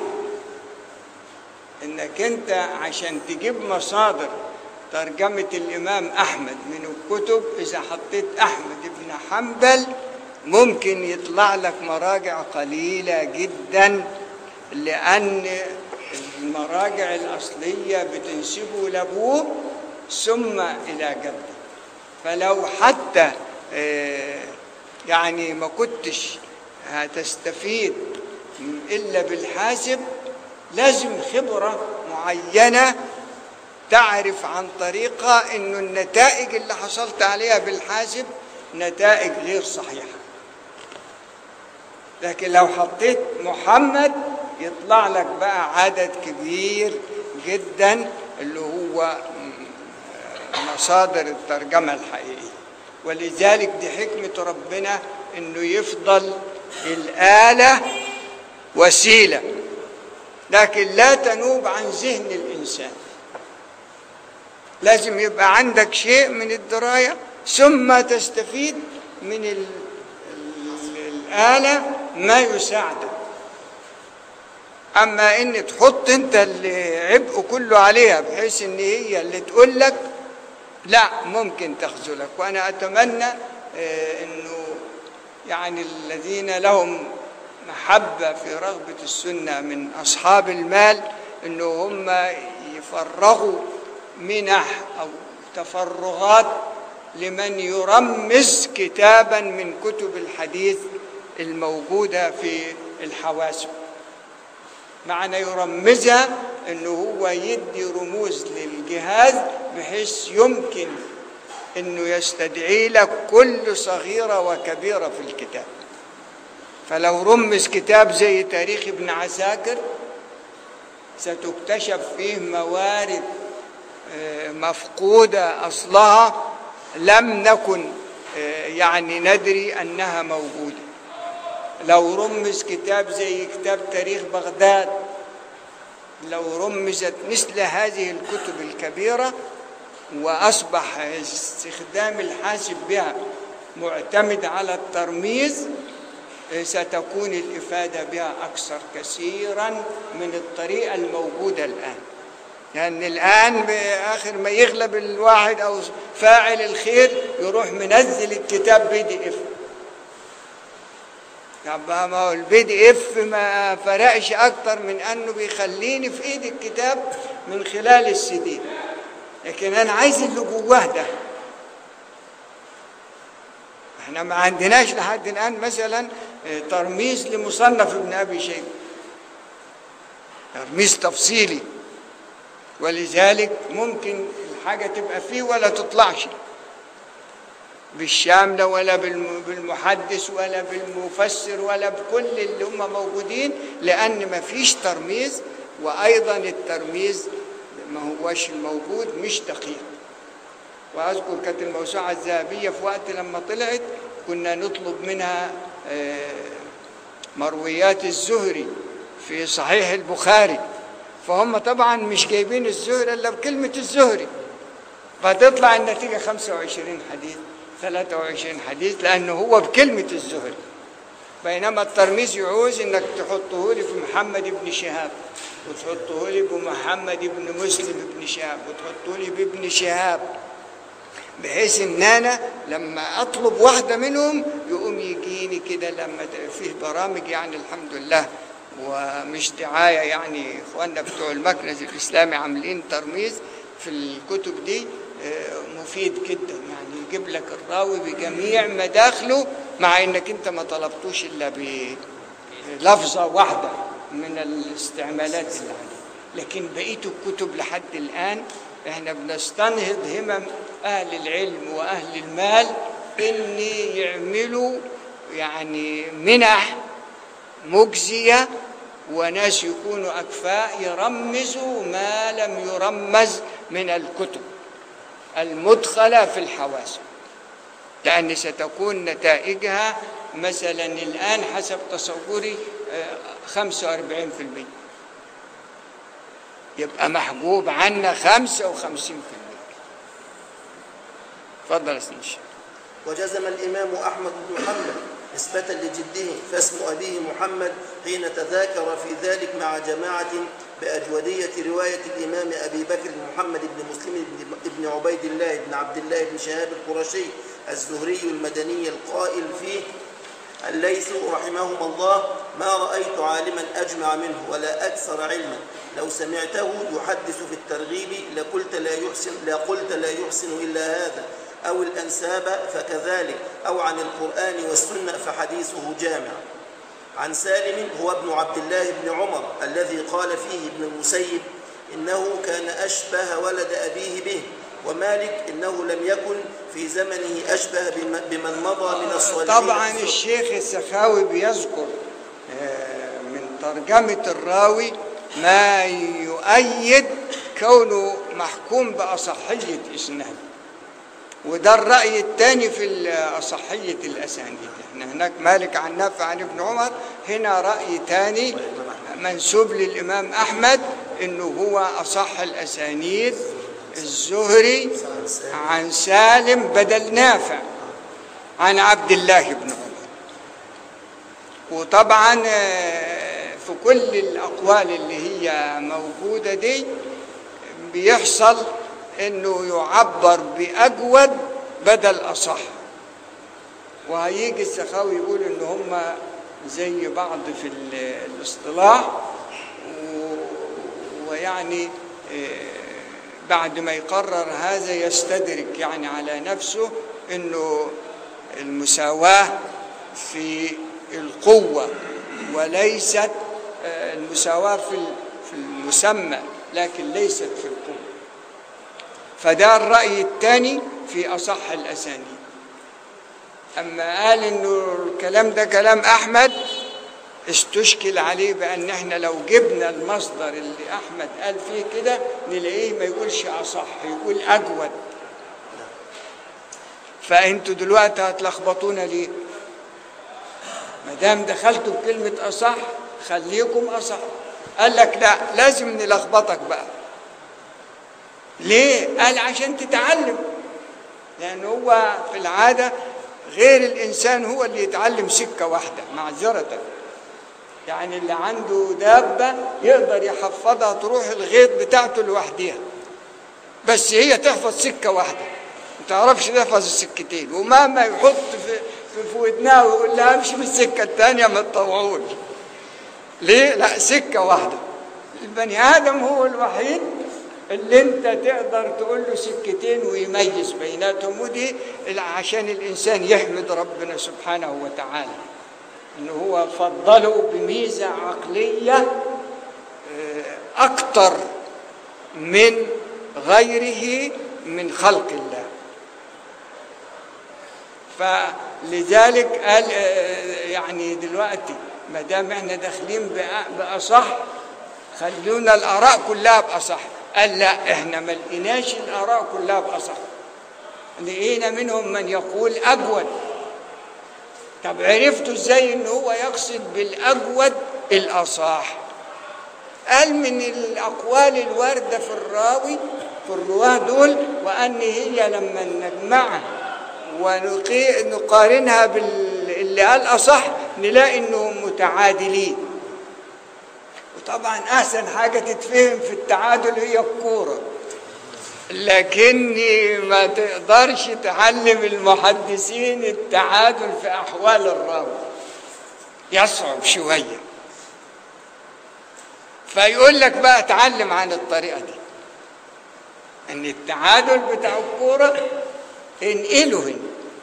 انك انت عشان تجيب مصادر ترجمة الإمام أحمد من الكتب إذا حطيت أحمد بن حنبل ممكن يطلع لك مراجع قليلة جدا لأن المراجع الأصلية بتنسبه لأبوه ثم إلى جده فلو حتى آه، يعني ما كنتش هتستفيد إلا بالحاسب لازم خبرة معينة تعرف عن طريقها انه النتائج اللي حصلت عليها بالحاسب نتائج غير صحيحه لكن لو حطيت محمد يطلع لك بقى عدد كبير جدا اللي هو مصادر الترجمة الحقيقية ولذلك دي حكمة ربنا انه يفضل الآلة وسيلة لكن لا تنوب عن ذهن الإنسان لازم يبقى عندك شيء من الدراية ثم تستفيد من ال- ال- الآلة ما يساعدك أما إن تحط أنت العبء كله عليها بحيث إن هي اللي تقول لك لا ممكن تخذلك وأنا أتمنى آه، إنه يعني الذين لهم محبة في رغبة السنة من أصحاب المال إنه هم يفرغوا منح أو تفرغات لمن يرمز كتابا من كتب الحديث الموجودة في الحواسب معنى يرمزها انه هو يدي رموز للجهاز بحيث يمكن انه يستدعي لك كل صغيرة وكبيرة في الكتاب فلو رمز كتاب زي تاريخ ابن عساكر ستكتشف فيه موارد آه، مفقودة أصلها لم نكن آه، يعني ندري أنها موجودة لو رمز كتاب زي كتاب تاريخ بغداد لو رمزت مثل هذه الكتب الكبيرة وأصبح استخدام الحاسب بها معتمد على الترميز ستكون الإفادة بها أكثر كثيرا من الطريقة الموجودة الآن لأن الآن بآخر ما يغلب الواحد أو فاعل الخير يروح منزل الكتاب بي دي اف طب ما هو البي دي اف ما فرقش اكتر من انه بيخليني في ايد الكتاب من خلال السي دي لكن انا عايز اللي جواه ده احنا ما عندناش لحد الان مثلا آه، ترميز لمصنف ابن ابي شيبه ترميز تفصيلي ولذلك ممكن الحاجه تبقى فيه ولا تطلعش بالشاملة ولا بالم- بالمحدث ولا بالمفسر ولا بكل اللي هم موجودين لأن ما فيش ترميز وأيضا الترميز ما هوش الموجود مش دقيق وأذكر كانت الموسوعة الذهبية في وقت لما طلعت كنا نطلب منها آه، مرويات الزهري في صحيح البخاري فهم طبعا مش جايبين الزهري إلا بكلمة الزهري فتطلع النتيجة 25 حديث 23 حديث لأنه هو بكلمة الزهري بينما الترميز يعوز انك تحطه لي في محمد بن شهاب وتحطه لي بمحمد بن مسلم بن شهاب وتحطه لي بابن شهاب بحيث ان انا لما اطلب واحده منهم يقوم يجيني كده لما ت- فيه برامج يعني الحمد لله ومش دعايه يعني اخواننا بتوع المكنز الاسلامي عاملين ترميز في الكتب دي آه، مفيد جدا يعني يجيب لك الراوي بجميع مداخله مع انك انت ما طلبتوش الا بلفظه واحده من الاستعمالات اللي عليه لكن بقيه الكتب لحد الان احنا بنستنهض همم اهل العلم واهل المال ان يعملوا يعني منح مجزيه وناس يكونوا اكفاء يرمزوا ما لم يرمز من الكتب المدخله في الحواسب لأن ستكون نتائجها مثلا الآن حسب تصوري آه، 45% يبقى محجوب عنا 55% اتفضل يا سيدي الشيخ. وجزم الإمام أحمد بن محمد نسبة لجده فاسم أبيه محمد حين تذاكر في ذلك مع جماعة بأجودية رواية الإمام أبي بكر محمد بن مسلم بن- بن عبيد الله بن عبد الله بن شهاب القرشي الزهري المدني القائل فيه الليث رحمهما الله ما رأيت عالما أجمع منه ولا أكثر علما لو سمعته يحدث في الترغيب لقلت لا يحسن لقلت لا يحسن إلا هذا أو الأنساب فكذلك أو عن القرآن والسنة فحديثه جامع عن سالم هو ابن عبد الله بن عمر الذي قال فيه ابن المسيب إنه كان أشبه ولد أبيه به ومالك إنه لم يكن في زمنه أشبه بم- بمن مضى من الصالحين طبعا في الزهد. الشيخ السخاوي بيذكر آه، من ترجمة الراوي ما يؤيد كونه محكوم بأصحية إسناده وده الرأي الثاني في أصحية الأسانيد احنا هناك مالك عن نافع عن ابن عمر هنا رأي ثاني منسوب للإمام أحمد إنه هو أصح الأسانيد الزهري عن سالم بدل نافع عن عبد الله بن عمر وطبعا آه، في كل الأقوال اللي هي موجودة دي بيحصل انه يعبر باجود بدل اصح وهيجي السخاوي يقول ان هم زي بعض في ال- الاصطلاح و- ويعني آه، بعد ما يقرر هذا يستدرك يعني على نفسه انه المساواه في القوه وليست آه، المساواه في ال- في المسمى لكن ليست في القوه فده الرأي الثاني في أصح الأسانيد أما قال إنه الكلام ده كلام أحمد استشكل عليه بأن احنا لو جبنا المصدر اللي أحمد قال فيه كده نلاقيه ما يقولش أصح يقول أجود فأنتوا دلوقتي هتلخبطونا ليه؟ ما دام دخلتوا بكلمة أصح خليكم أصح قال لك لا لازم نلخبطك بقى ليه؟ قال عشان تتعلم لأن هو في العادة غير الإنسان هو اللي يتعلم سكة واحدة معذرة يعني اللي عنده دابة يقدر يحفظها تروح الغيط بتاعته لوحدها بس هي تحفظ سكة واحدة ما تعرفش تحفظ السكتين ومهما يحط في في, في ودنها ويقول لها امشي في السكة الثانية ما تطوعوش ليه؟ لا سكة واحدة البني آدم هو الوحيد اللي انت تقدر تقول له سكتين ويميز بيناتهم ودي عشان الانسان يحمد ربنا سبحانه وتعالى انه هو فضله بميزه عقليه آه، اكتر من غيره من خلق الله فلذلك قال آه، يعني دلوقتي ما دام احنا داخلين بأ- باصح خلونا الاراء كلها باصح قال لا احنا ما لقيناش الاراء كلها باصح لقينا منهم من يقول اجود طب عرفتوا ازاي ان هو يقصد بالاجود الاصح قال من الاقوال الوارده في الراوي في الرواه دول وان هي لما نجمعها ونقارنها باللي قال اصح نلاقي انهم متعادلين وطبعا احسن حاجه تتفهم في التعادل هي الكوره لكني ما تقدرش تعلم المحدثين التعادل في احوال الراوي يصعب شويه فيقول لك بقى اتعلم عن الطريقه دي ان التعادل بتاع الكوره انقله هنا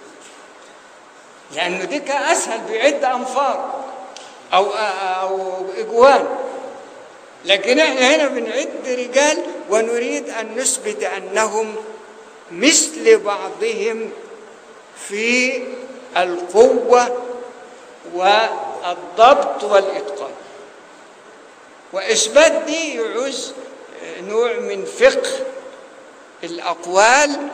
لانه دي كان اسهل بيعد انفار او او اجوان لكن احنا هنا بنعد رجال ونريد ان نثبت انهم مثل بعضهم في القوه والضبط والاتقان واثبات دي يعوز نوع من فقه الاقوال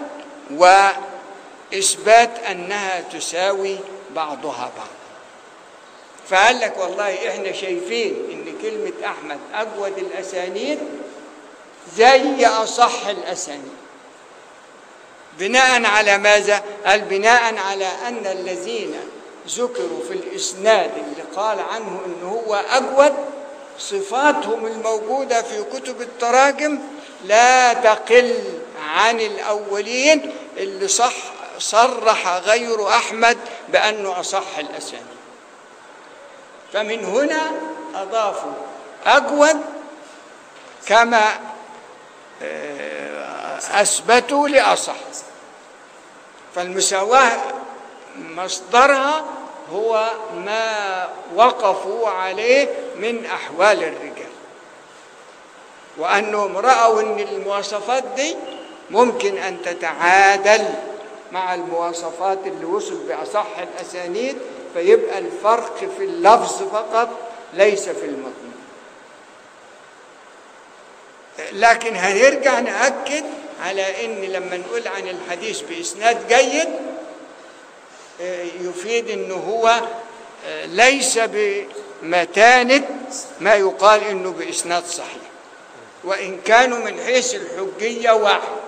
واثبات انها تساوي بعضها بعض فقال لك والله احنا شايفين ان كلمه احمد اجود الاسانيد زي اصح الاسانيد بناء على ماذا قال بناء على ان الذين ذكروا في الاسناد اللي قال عنه ان هو اجود صفاتهم الموجوده في كتب التراجم لا تقل عن الاولين اللي صح صرح غير احمد بانه اصح الاسانيد فمن هنا اضافوا اجود كما آه، اثبتوا لاصح فالمساواه مصدرها هو ما وقفوا عليه من احوال الرجال وأنهم رأوا أن المواصفات دي ممكن أن تتعادل مع المواصفات اللي وصل بأصح الأسانيد فيبقى الفرق في اللفظ فقط ليس في المضمون لكن هنرجع نأكد على أن لما نقول عن الحديث بإسناد جيد يفيد أنه هو ليس بمتانة ما يقال أنه بإسناد صحيح وإن كانوا من حيث الحجية واحد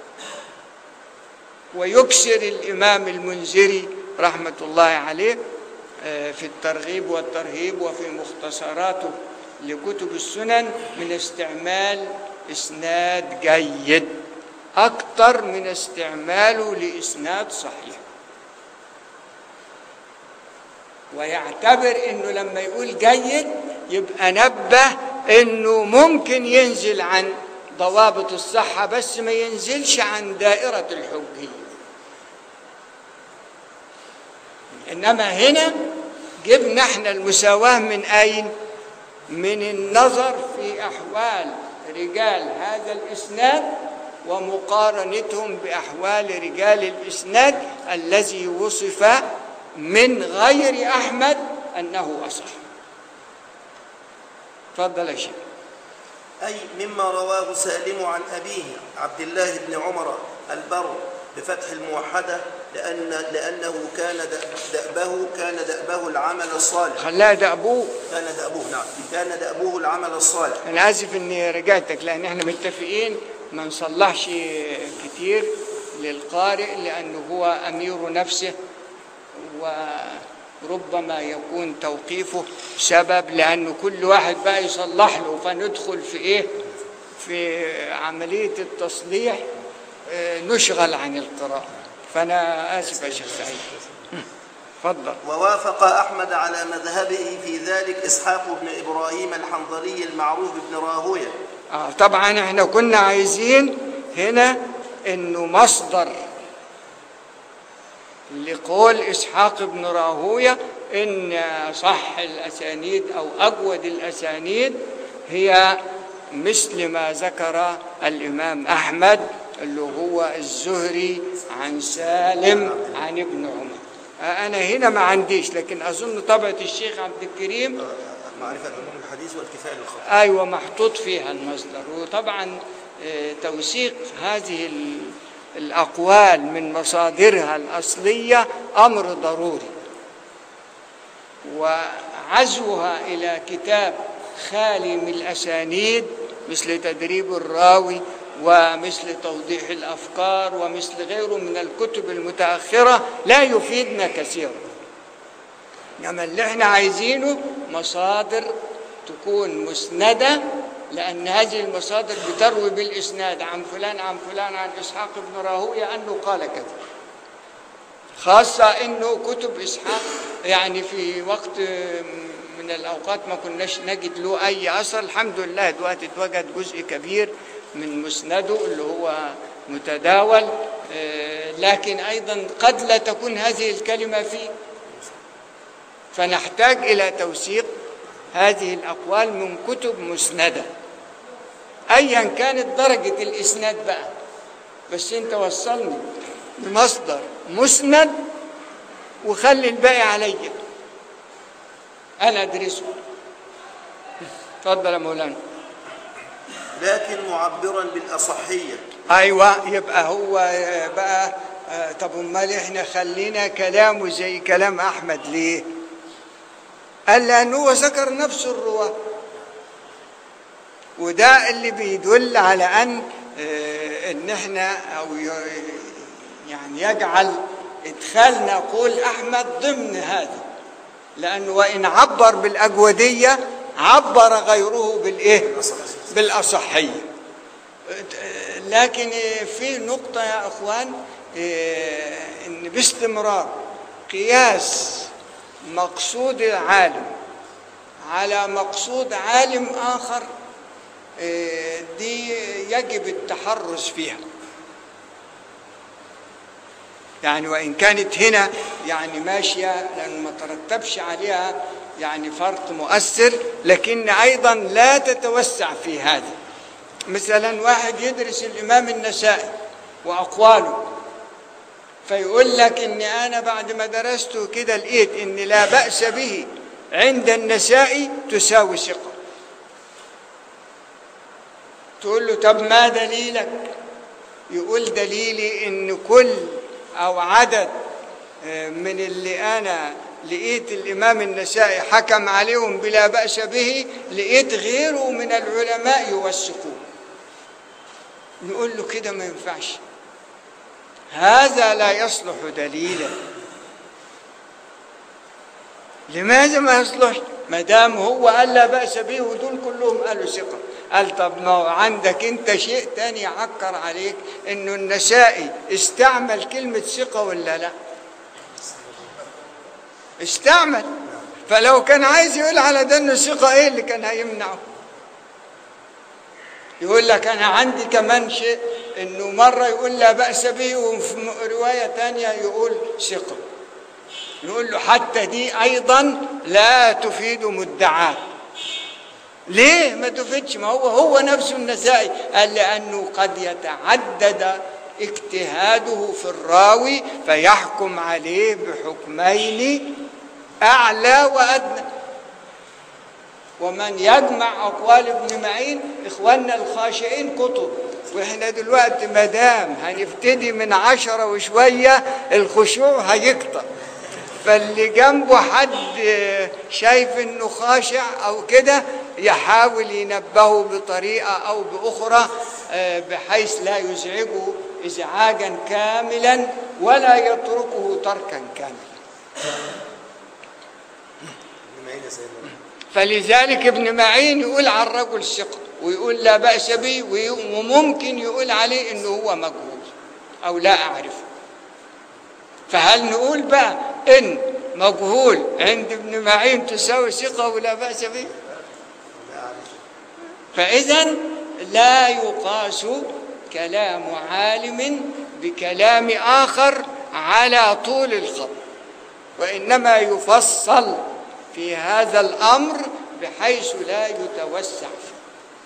ويكسر الإمام المنذري رحمة الله عليه في الترغيب والترهيب وفي مختصراته لكتب السنن من استعمال إسناد جيد أكثر من استعماله لإسناد صحيح ويعتبر انه لما يقول جيد يبقى نبه انه ممكن ينزل عن ضوابط الصحة بس ما ينزلش عن دائرة الحجية انما هنا جبنا احنا المساواة من اين من النظر في احوال رجال هذا الاسناد ومقارنتهم باحوال رجال الاسناد الذي وصف من غير احمد انه اصح تفضل يا شيخ أي مما رواه سالم عن أبيه عبد الله بن عمر البر بفتح الموحدة لأن لأنه كان دأبه كان دأبه العمل الصالح خلاها ده ابوه كان دأبوه نعم كان دأبوه العمل الصالح انا اسف اني رجعتك لان احنا متفقين ما نصلحش كتير للقارئ لانه هو امير نفسه وربما يكون توقيفه سبب لانه كل واحد بقى يصلح له فندخل في ايه في عمليه التصليح آه، نشغل عن القراءه فانا اسف يا شيخ سعيد اتفضل ووافق أحمد على مذهبه في ذلك إسحاق بن إبراهيم الحنظلي المعروف بن راهويه آه طبعا احنا كنا عايزين هنا انه مصدر لقول اسحاق بن راهويه ان صح الاسانيد او اجود الاسانيد هي مثل ما ذكر الامام احمد اللي هو الزهري عن سالم عن ابن عمر آه انا هنا ما عنديش لكن اظن طبعه الشيخ عبد الكريم معرفة علوم الحديث والكفاية للخطأ ايوه محطوط فيها المصدر وطبعا آه، توثيق هذه ال- الاقوال من مصادرها الاصليه امر ضروري وعزوها الى كتاب خالي من الاسانيد مثل تدريب الراوي ومثل توضيح الافكار ومثل غيره من الكتب المتاخره لا يفيدنا كثيرا انما اللي احنا عايزينه مصادر تكون مسندة لأن هذه المصادر بتروي بالإسناد عن فلان عن فلان عن إسحاق بن راهوية أنه قال كذا خاصة أنه كتب إسحاق يعني في وقت من الأوقات ما كناش نجد له أي أثر الحمد لله دلوقتي اتوجد جزء كبير من مسنده اللي هو متداول آه، لكن أيضا قد لا تكون هذه الكلمة فيه فنحتاج إلى توثيق هذه الأقوال من كتب مسندة أيا كانت درجة الإسناد بقى بس أنت وصلني بمصدر مسند وخلي الباقي عليا أنا أدرسه اتفضل يا مولانا لكن معبرا بالأصحية ايوه يبقى هو بقى آه، طب امال احنا خلينا كلامه زي كلام احمد ليه قال لان هو ذكر نفس الرواه وده اللي بيدل على ان آه، ان احنا او ي- يعني يجعل ادخال نقول احمد ضمن هذا لانه وان عبر بالاجوديه عبر غيره بالايه بالاصحيه لكن في نقطة يا أخوان إيه، إن باستمرار قياس مقصود العالم على مقصود عالم آخر إيه، دي يجب التحرز فيها يعني وإن كانت هنا يعني ماشية لأن ما ترتبش عليها يعني فرق مؤثر لكن أيضا لا تتوسع في هذا مثلا واحد يدرس الإمام النسائي وأقواله فيقول لك إن أنا بعد ما درسته كده لقيت إن لا بأس به عند النسائي تساوي ثقة تقول له طب ما دليلك يقول دليلي إن كل أو عدد آه، من اللي أنا لقيت الإمام النسائي حكم عليهم بلا بأس به لقيت غيره من العلماء يوثقون نقول له كده ما ينفعش هذا لا يصلح دليلا لماذا ما يصلح ما دام هو قال لا بأس به ودول كلهم قالوا ثقة قال طب ما هو عندك انت شيء تاني يعكر عليك انه النسائي استعمل كلمة ثقة ولا لا استعمل فلو كان عايز يقول على ده انه ثقة ايه اللي كان هيمنعه يقول لك انا عندي كمان شيء انه مرة يقول لا بأس به وفي رواية تانية يقول ثقة نقول له حتى دي ايضا لا تفيد مدعاه ليه ما تفيدش ما هو هو نفسه النسائي قال لانه قد يتعدد اجتهاده في الراوي فيحكم عليه بحكمين اعلى وادنى ومن يجمع اقوال ابن معين اخواننا الخاشعين كتب واحنا دلوقتي ما دام هنبتدي من عشرة وشوية الخشوع هيكتر فاللي جنبه حد شايف انه خاشع او كده يحاول ينبهه بطريقه او باخرى آه، بحيث لا يزعجه ازعاجا كاملا ولا يتركه تركا كاملا ابن معين يا سيدنا فلذلك ابن معين يقول على الرجل ثقة ويقول لا بأس به وي- وممكن يقول عليه انه هو مجهول او لا اعرفه فهل نقول بقى ان مجهول عند ابن معين تساوي ثقة ولا بأس به فإذا لا يقاس كلام عالم بكلام آخر على طول الخط وإنما يفصل في هذا الأمر بحيث لا يتوسع فيه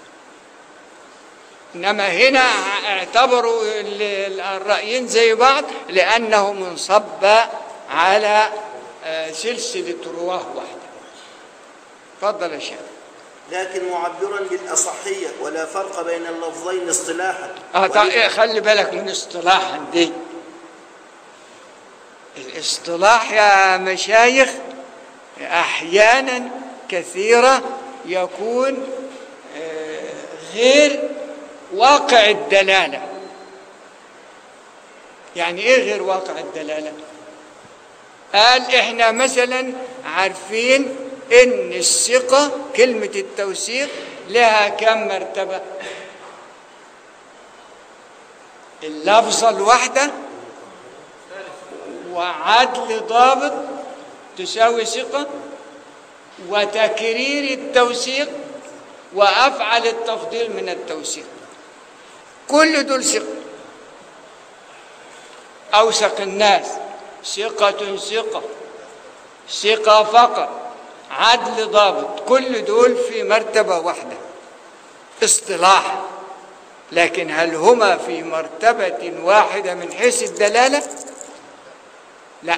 إنما هنا اعتبروا ال- ال- الرأيين زي بعض لأنه منصب على آه، سلسلة رواه واحدة تفضل يا شيخ لكن معبرا بالأصحية ولا فرق بين اللفظين اصطلاحا اه طيب ولذا- إيه، خلي بالك من اصطلاحا دي الاصطلاح يا مشايخ احيانا كثيره يكون آه، غير واقع الدلاله يعني ايه غير واقع الدلاله قال احنا مثلا عارفين ان الثقه كلمه التوثيق لها كم مرتبه اللفظة الواحدة وعدل ضابط تساوي ثقة وتكرير التوثيق وأفعل التفضيل من التوثيق كل دول ثقة أوثق الناس ثقة ثقة ثقة فقط عدل ضابط كل دول في مرتبة واحدة اصطلاحا لكن هل هما في مرتبة واحدة من حيث الدلالة؟ لا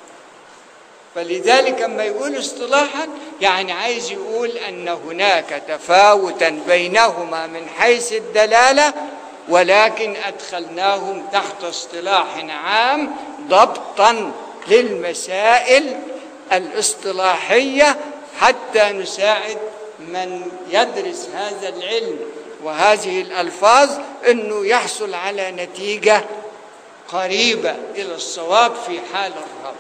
فلذلك لما يقول اصطلاحا يعني عايز يقول أن هناك تفاوتا بينهما من حيث الدلالة ولكن أدخلناهم تحت اصطلاح عام ضبطا للمسائل الاصطلاحية حتى نساعد من يدرس هذا العلم وهذه الألفاظ أنه يحصل على نتيجة قريبة إلى الصواب في حال الرب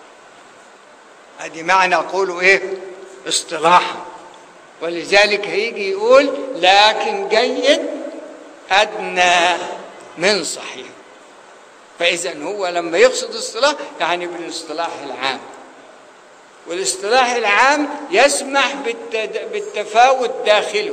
هذه معنى قولوا إيه اصطلاحا ولذلك هيجي يقول لكن جيد أدنى من صحيح فإذا هو لما يقصد اصطلاح يعني بالاصطلاح العام والاصطلاح العام يسمح بالتد... بالتفاوت داخله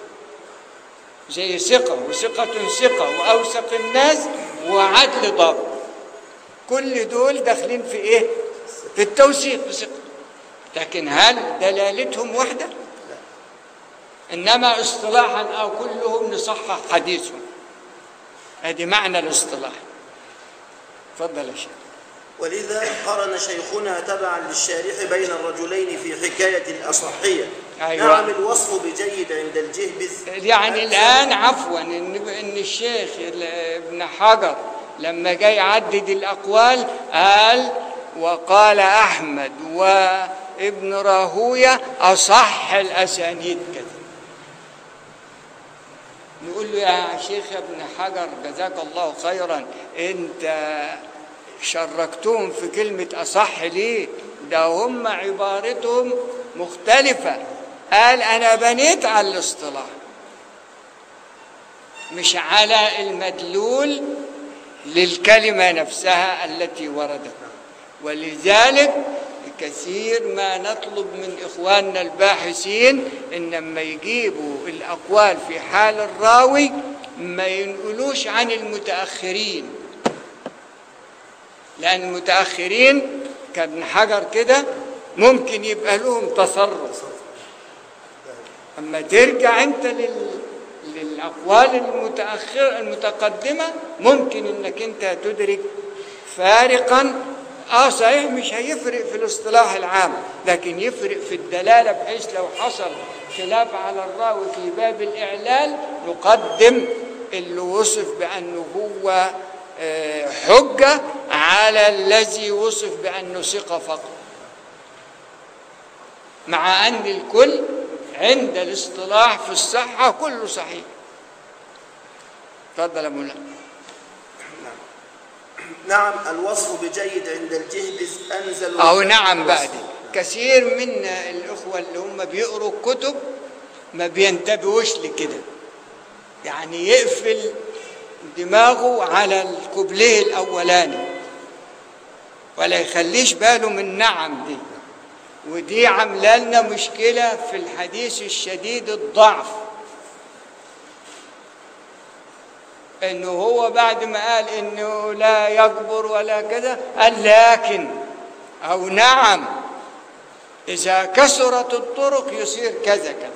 زي ثقة وثقة ثقة وأوثق الناس وعدل ضابط كل دول داخلين في إيه؟ في التوثيق بثقة لكن هل دلالتهم واحدة؟ إنما اصطلاحا أو كلهم نصحح حديثهم هذه معنى الاصطلاح تفضل يا شيخ ولذا قرن شيخنا تبعا للشارح بين الرجلين في حكاية الأصحية أيوة. نعم الوصف بجيد عند الجهبذ يعني الآن عفوا إن إن الشيخ ابن حجر لما جاي يعدد الأقوال قال وقال أحمد وابن راهوية أصح الأسانيد كذا نقول له يا شيخ ابن حجر جزاك الله خيرا انت شركتهم في كلمة أصح ليه ده هم عبارتهم مختلفة قال أنا بنيت على الاصطلاح مش على المدلول للكلمة نفسها التي وردت ولذلك كثير ما نطلب من إخواننا الباحثين إن لما يجيبوا الأقوال في حال الراوي ما ينقلوش عن المتأخرين لأن المتأخرين كابن حجر كده ممكن يبقى لهم تصرف أما ترجع أنت لل... للأقوال المتأخرة المتقدمة ممكن إنك أنت تدرك فارقا اه صحيح مش هيفرق في الاصطلاح العام لكن يفرق في الدلاله بحيث لو حصل خلاف على الراوي في باب الاعلال يقدم اللي وصف بانه هو آه، حجه على الذي وصف بانه ثقه فقط مع ان الكل عند الاصطلاح في الصحه كله صحيح تفضل يا مولانا نعم الوصف بجيد عند الجهبذ أنزل أو نعم بعد كثير من الأخوة اللي هم بيقروا كتب ما بينتبهوش لكده يعني يقفل دماغه على الكوبليه الأولاني ولا يخليش باله من نعم دي ودي عامله لنا مشكلة في الحديث الشديد الضعف انه هو بعد ما قال انه لا يكبر ولا كذا قال لكن او نعم اذا كثرت الطرق يصير كذا كذا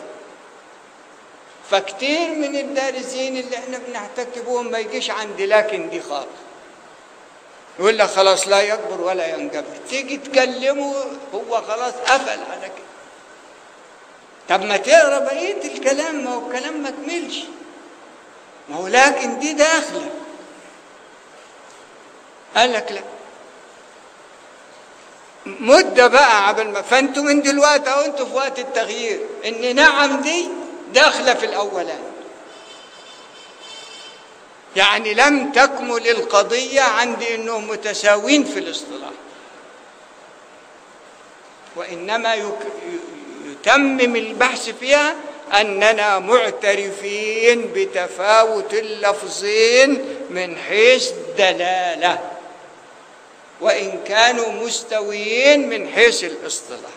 فكتير من الدارسين اللي احنا بنحتك بهم ما يجيش عند لكن دي خالص يقول لك خلاص لا يكبر ولا ينجبر تيجي تكلمه هو خلاص قفل على كده طب ما تقرا بقيه الكلام ما هو الكلام ما كملش ما هو لكن دي داخله قال لك لا مده بقى قبل ما فانتوا من دلوقتي او انتوا في وقت التغيير ان نعم دي داخله في الاولاني يعني لم تكمل القضيه عندي انهم متساوين في الاصطلاح وانما يك... يتمم البحث فيها أننا معترفين بتفاوت اللفظين من حيث دلالة وإن كانوا مستويين من حيث الاصطلاح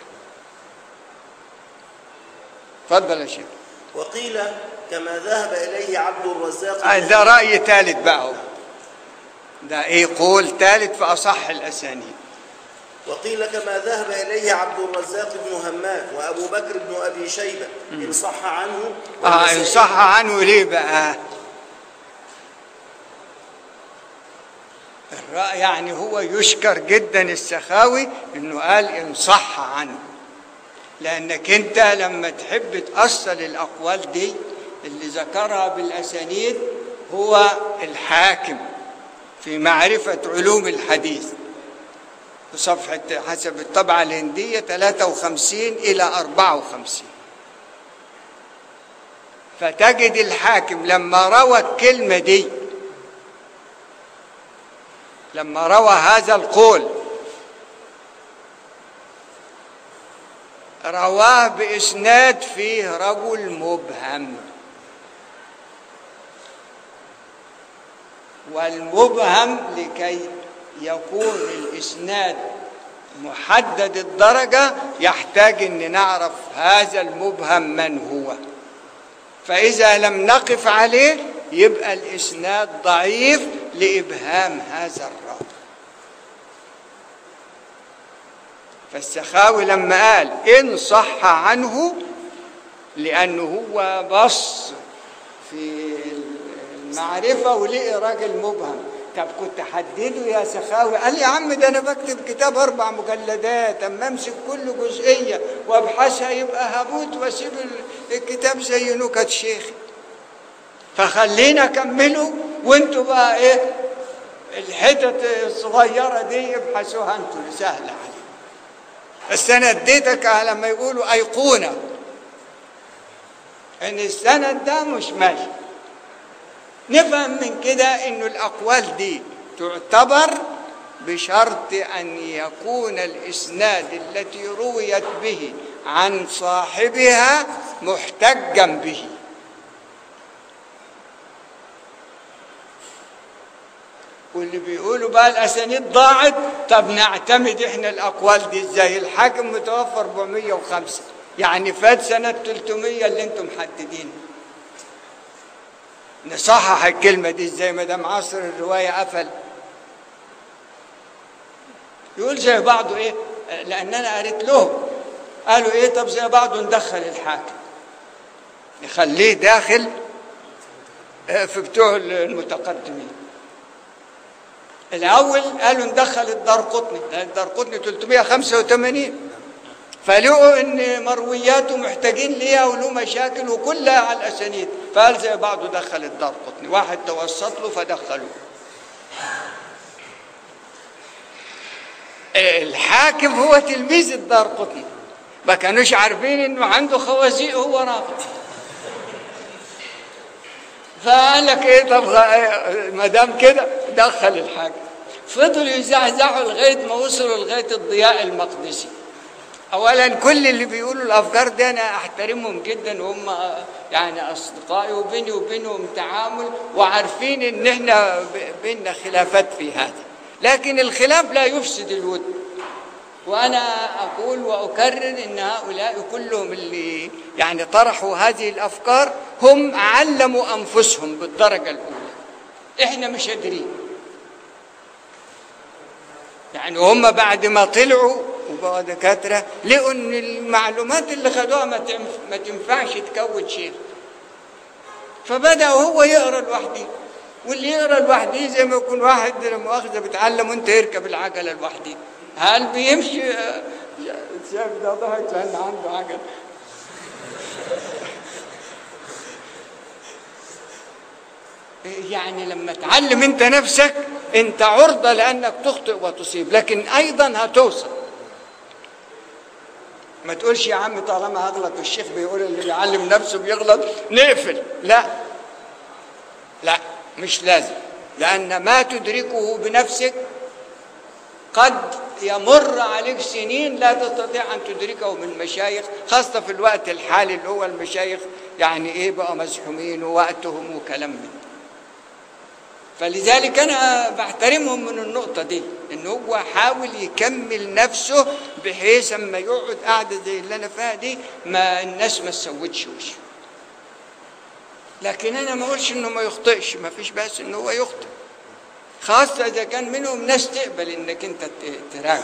تفضل يا شيخ وقيل كما ذهب إليه عبد الرزاق آه، ده رأي ثالث بقى هو. ده ايه قول ثالث في أصح الأسانيد وقيل كما ذهب إليه عبد الرزاق بن همام وأبو بكر بن أبي شيبة إن صح عنه اه إن والنسائي. صح عنه ليه بقى الرأي يعني هو يشكر جدا السخاوي انه قال ان صح عنه لانك انت لما تحب تأصل الاقوال دي اللي ذكرها بالاسانيد هو الحاكم في معرفة علوم الحديث في صفحة حسب الطبعة الهندية 53 إلى 54 فتجد الحاكم لما روى الكلمة دي لما روى هذا القول رواه بإسناد فيه رجل مبهم والمبهم لكي يكون الإسناد محدد الدرجة يحتاج أن نعرف هذا المبهم من هو فإذا لم نقف عليه يبقى الإسناد ضعيف لإبهام هذا الراوي فالسخاوي لما قال إن صح عنه لأنه هو بص في المعرفة ولقي راجل مبهم طب كنت حدده يا سخاوي قال لي يا عم ده انا بكتب كتاب اربع مجلدات اما امسك كل جزئيه وابحثها يبقى هموت واسيب الكتاب زي نكت شيخ فخلينا اكمله وانتوا بقى ايه الحتت الصغيره دي ابحثوها انتوا سهله عليكم بس انا اديتك لما يقولوا ايقونه ان السند ده مش ماشي نفهم من كده انه الاقوال دي تعتبر بشرط ان يكون الاسناد التي رويت به عن صاحبها محتجا به واللي بيقولوا بقى الاسانيد ضاعت طب نعتمد احنا الاقوال دي ازاي الحاكم متوفى 405 يعني فات سنه 300 اللي انتم محددين نصحح الكلمه دي ازاي ما دام عصر الروايه قفل يقول زي بعضه ايه لان انا قريت له قالوا ايه طب زي بعضه ندخل الحاكم نخليه داخل في بتوع المتقدمين الاول قالوا ندخل الدار قطني لان الدار قطني 385 فلقوا ان مروياته محتاجين ليها وله مشاكل وكلها على الاسانيد فقال زي بعضه دخل الدار قطني واحد توسط له فدخلوه الحاكم هو تلميذ الدار قطني ما كانوش عارفين انه عنده خوازيق هو رافض فقال لك ايه طب ما دام كده دخل الحاكم فضلوا يزعزعوا لغايه ما وصلوا لغايه الضياء المقدسي اولا كل اللي بيقولوا الافكار دي انا احترمهم جدا وهم يعني اصدقائي وبيني وبينهم تعامل وعارفين ان احنا بيننا خلافات في هذا لكن الخلاف لا يفسد الود وانا اقول واكرر ان هؤلاء كلهم اللي يعني طرحوا هذه الافكار هم علموا انفسهم بالدرجه الاولى احنا مش قادرين يعني هم بعد ما طلعوا وبقوا دكاتره لقوا ان المعلومات اللي خدوها ما ما تنفعش تكون شيء فبدا هو يقرا لوحده واللي يقرا لوحده زي ما يكون واحد لا مؤاخذه بيتعلم وانت يركب العجله لوحده هل بيمشي شايف ده ضحك لان عنده عجل يعني لما تعلم انت نفسك انت عرضه لانك تخطئ وتصيب لكن ايضا هتوصل ما تقولش يا عم طالما هغلط والشيخ بيقول اللي بيعلم نفسه بيغلط نقفل لا لا مش لازم لان ما تدركه بنفسك قد يمر عليك سنين لا تستطيع ان تدركه من مشايخ خاصه في الوقت الحالي اللي هو المشايخ يعني ايه بقى مزحومين ووقتهم وكلام من فلذلك انا بحترمهم من النقطه دي ان هو حاول يكمل نفسه بحيث اما يقعد قاعده زي اللي انا فيها دي ما الناس ما تسودش وشه لكن انا ما اقولش انه ما يخطئش ما فيش بس ان هو يخطئ خاصة إذا كان منهم ناس تقبل إنك أنت تراجع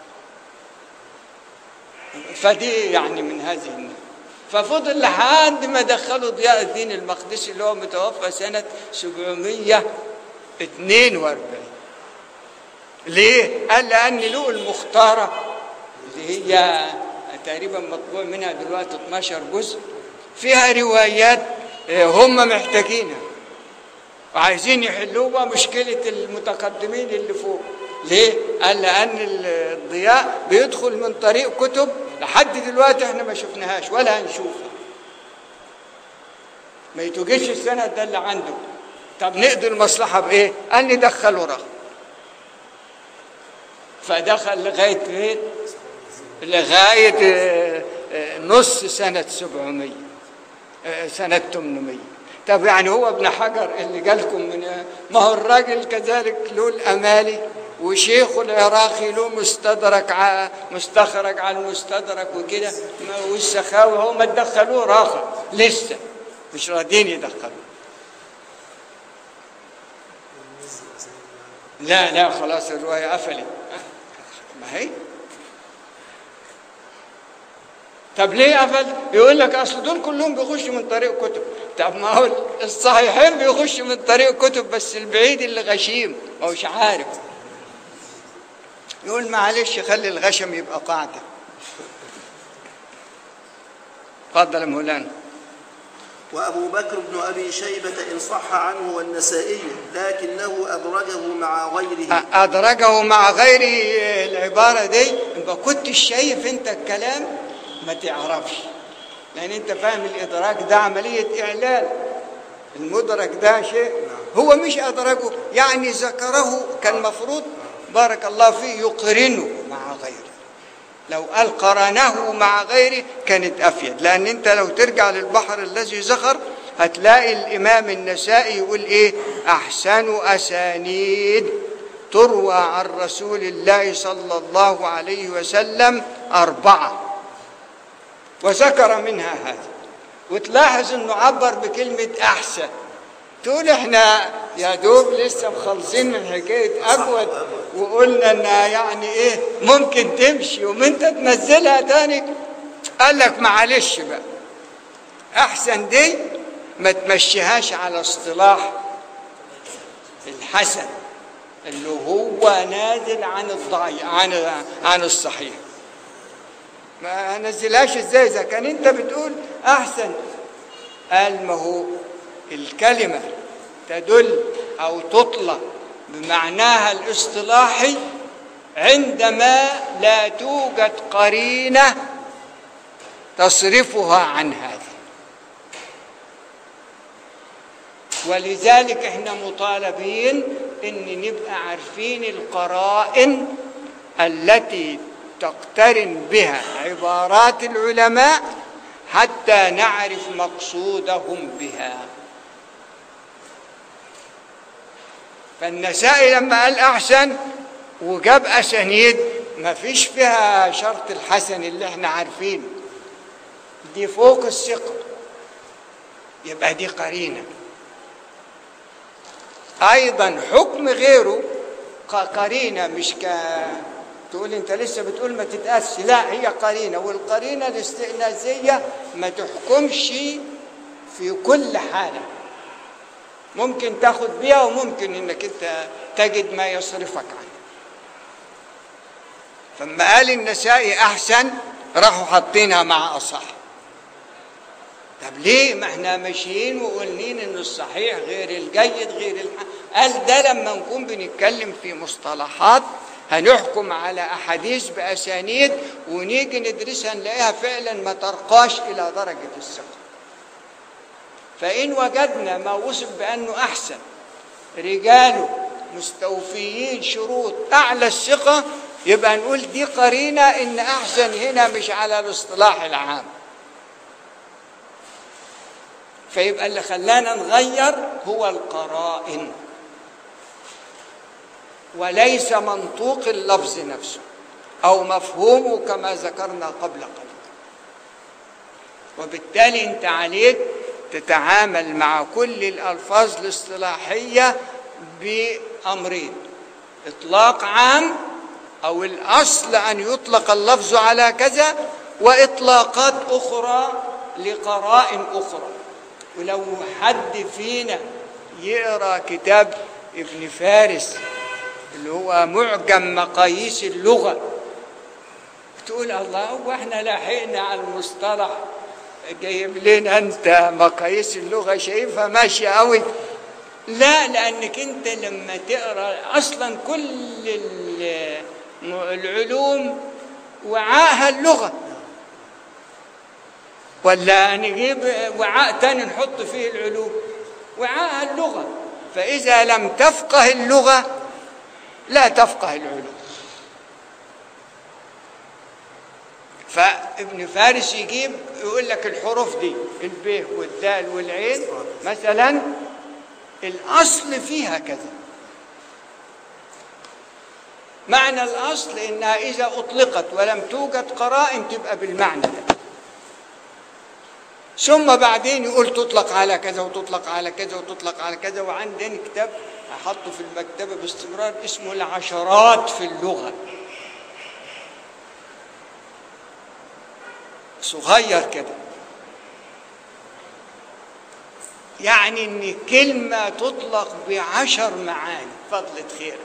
فدي يعني من هذه النوع ففضل لحد ما دخلوا ضياء الدين المقدسي اللي هو متوفى سنة 742 ليه؟ قال لأن له المختارة اللي هي تقريبا مطبوع منها دلوقتي 12 جزء فيها روايات هم محتاجينها وعايزين يحلوا بقى مشكلة المتقدمين اللي فوق ليه؟ قال لأن الضياء بيدخل من طريق كتب لحد دلوقتي احنا ما شفناهاش ولا هنشوفها ما يتوجدش السند ده اللي عنده طب نقضي المصلحة بإيه؟ قال ندخله رغم فدخل لغاية فين؟ لغاية نص سنة 700 سنة 800 طب يعني هو ابن حجر اللي جالكم من ما هو الراجل كذلك له الامالي وشيخه العراقي له مستدرك ع... مستخرج على المستدرك وكده والسخاوي هو ما تدخلوه راخر لسه مش راضيين يدخلوه لا لا خلاص الرواية قفلت ما هي طب ليه قفل يقول لك اصل دول كلهم بيخشوا من طريق كتب طب ما هو الصحيحين بيخشوا من طريق كتب بس البعيد اللي غشيم ما هوش عارف يقول معلش خلي الغشم يبقى قاعده اتفضل يا مولانا وأبو بكر بن أبي شيبة إن صح عنه والنسائي لكنه أدرجه مع غيره أدرجه مع غيره العبارة دي يبقى كنت شايف أنت الكلام ما تعرفش لأن أنت فاهم الإدراك ده عملية إعلان المدرك ده شيء هو مش أدركه يعني ذكره كان مفروض بارك الله فيه يقرنه مع غيره لو قال قرنه مع غيره كانت أفيد لأن أنت لو ترجع للبحر الذي زخر هتلاقي الإمام النسائي يقول إيه أحسن أسانيد تروى عن رسول الله صلى الله عليه وسلم أربعة وذكر منها هذا وتلاحظ انه عبر بكلمة احسن تقول احنا يا دوب لسه مخلصين من حكاية اجود وقلنا انها يعني ايه ممكن تمشي ومن انت تنزلها تاني قال لك معلش بقى احسن دي ما تمشيهاش على اصطلاح الحسن اللي هو نازل عن الضعيف عن عن الصحيح ما هنزلهاش ازاي اذا كان انت بتقول احسن قال ما هو الكلمه تدل او تطلق بمعناها الاصطلاحي عندما لا توجد قرينه تصرفها عن هذا ولذلك احنا مطالبين ان نبقى عارفين القرائن التي تقترن بها عبارات العلماء حتى نعرف مقصودهم بها فالنسائي لما قال احسن وجاب اسانيد ما فيش فيها شرط الحسن اللي احنا عارفينه دي فوق الثقه يبقى دي قرينه ايضا حكم غيره قرينه مش ك تقول انت لسه بتقول ما تتأسش لا هي قرينة والقرينة الاستئناسية ما تحكمش في كل حالة ممكن تاخد بيها وممكن انك انت تجد ما يصرفك عنها فما قال النسائي احسن راحوا حاطينها مع اصح طب ليه ما احنا ماشيين وقولين ان الصحيح غير الجيد غير الح... قال ده لما نكون بنتكلم في مصطلحات هنحكم على احاديث باسانيد ونيجي ندرسها نلاقيها فعلا ما ترقاش الى درجه الثقه فان وجدنا ما وصف بانه احسن رجاله مستوفيين شروط اعلى الثقه يبقى نقول دي قرينه ان احسن هنا مش على الاصطلاح العام فيبقى اللي خلانا نغير هو القرائن وليس منطوق اللفظ نفسه او مفهومه كما ذكرنا قبل قليل وبالتالي انت عليك تتعامل مع كل الالفاظ الاصطلاحيه بامرين اطلاق عام او الاصل ان يطلق اللفظ على كذا واطلاقات اخرى لقرائن اخرى ولو حد فينا يقرا كتاب ابن فارس اللي هو معجم مقاييس اللغة تقول الله هو احنا لاحقنا على المصطلح جايب لنا انت مقاييس اللغة شايفها ماشية قوي لا لانك انت لما تقرا اصلا كل العلوم وعاءها اللغة ولا نجيب وعاء تاني نحط فيه العلوم وعاءها اللغة فإذا لم تفقه اللغة لا تفقه العلوم فابن فارس يجيب يقول لك الحروف دي الب والدال والعين مثلا الاصل فيها كذا معنى الاصل انها اذا اطلقت ولم توجد قرائن تبقى بالمعنى ده ثم بعدين يقول تطلق على كذا وتطلق على كذا وتطلق على كذا وعندنا كتاب احطه في المكتبه باستمرار اسمه العشرات في اللغه صغير كده يعني ان كلمة تطلق بعشر معاني فضلة خيرك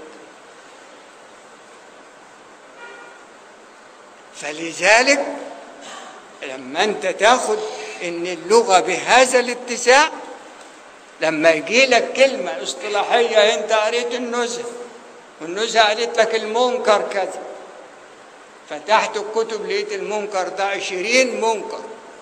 فلذلك لما انت تاخد ان اللغة بهذا الاتساع لما يجي لك كلمة اصطلاحية انت قريت النزهة والنزهة قالت لك المنكر كذا فتحت الكتب لقيت المنكر ده عشرين منكر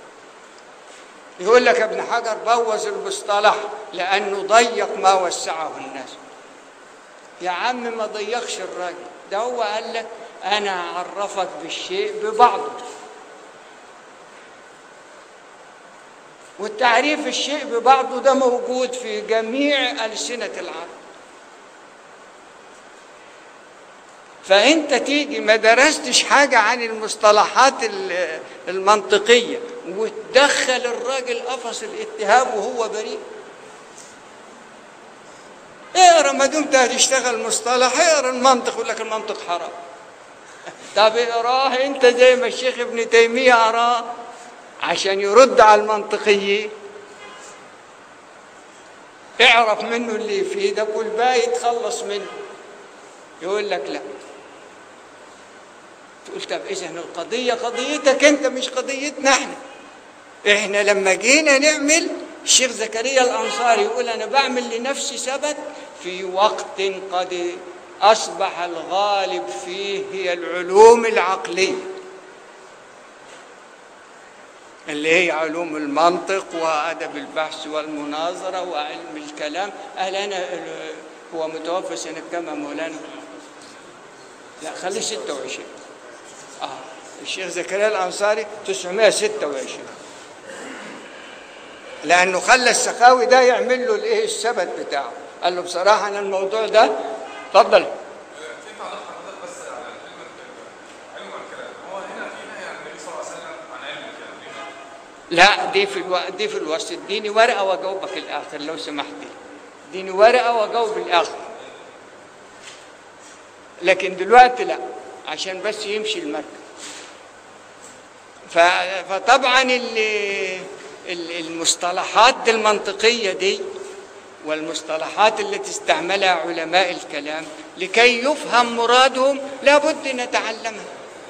يقول لك ابن حجر بوظ المصطلح لأنه ضيق ما وسعه الناس يا عم ما ضيقش الراجل ده هو قال لك أنا أعرفك بالشيء ببعضه والتعريف الشيء ببعضه ده موجود في جميع ألسنة العرب فانت تيجي ما درستش حاجه عن المصطلحات المنطقيه وتدخل الراجل قفص الاتهام وهو بريء اقرا ما دمت هتشتغل مصطلح اقرا المنطق يقول لك المنطق حرام طب اقراه انت زي ما الشيخ ابن تيميه قراه عشان يرد على المنطقيين اعرف منه اللي يفيدك والباقي يتخلص منه يقول لك لا تقول طب اذا القضيه قضيتك انت مش قضيتنا احنا احنا لما جينا نعمل الشيخ زكريا الانصاري يقول انا بعمل لنفسي سبت في وقت قد اصبح الغالب فيه هي العلوم العقليه اللي هي علوم المنطق وادب البحث والمناظره وعلم الكلام قال انا هو متوفى سنه كام يا مولانا؟ لا خليه 26 اه الشيخ زكريا الانصاري 926 لانه خلى السخاوي ده يعمل له الايه السبت بتاعه قال له بصراحه انا الموضوع ده اتفضل في تعليق حضرتك بس على كلمة علم الكلام هو هنا في نهي عن النبي صلى الله عليه وسلم عن علم الكلام ليه؟ لا دي في الو... دي في الوسط اديني ورقه واجاوبك الاخر لو سمحت لي اديني ورقه واجاوب الاخر لكن دلوقتي لا عشان بس يمشي المركب ف... فطبعا ال... ال- المصطلحات المنطقيه دي والمصطلحات التي استعملها علماء الكلام لكي يفهم مرادهم لابد نتعلمها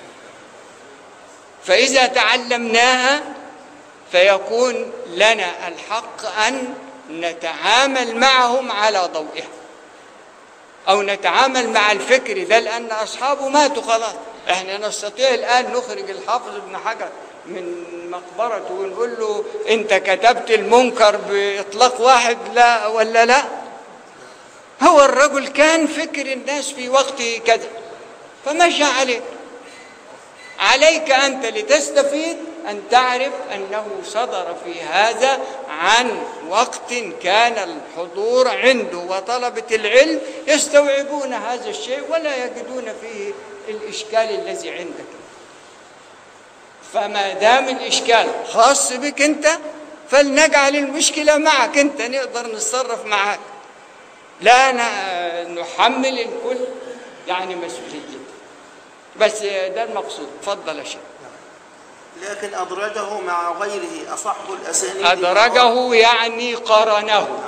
فإذا تعلمناها فيكون لنا الحق أن نتعامل معهم على ضوئها أو نتعامل مع الفكر ده لأن أصحابه ماتوا خلاص احنا نستطيع الآن نخرج الحافظ ابن حجر من مقبرته ونقول له أنت كتبت المنكر بإطلاق واحد لا ولا لا هو الرجل كان فكر الناس في وقته كذا فمشى عليه عليك أنت لتستفيد أن تعرف أنه صدر في هذا عن وقت كان الحضور عنده وطلبة العلم يستوعبون هذا الشيء ولا يجدون فيه الإشكال الذي عندك فما دام الإشكال خاص بك أنت فلنجعل المشكلة معك أنت نقدر نتصرف معك لا ن- نحمل الكل يعني مسؤوليته بس ده المقصود تفضل يا شيخ لكن أدرجه مع غيره أصح الأسانيد أدرجه يعني قرنه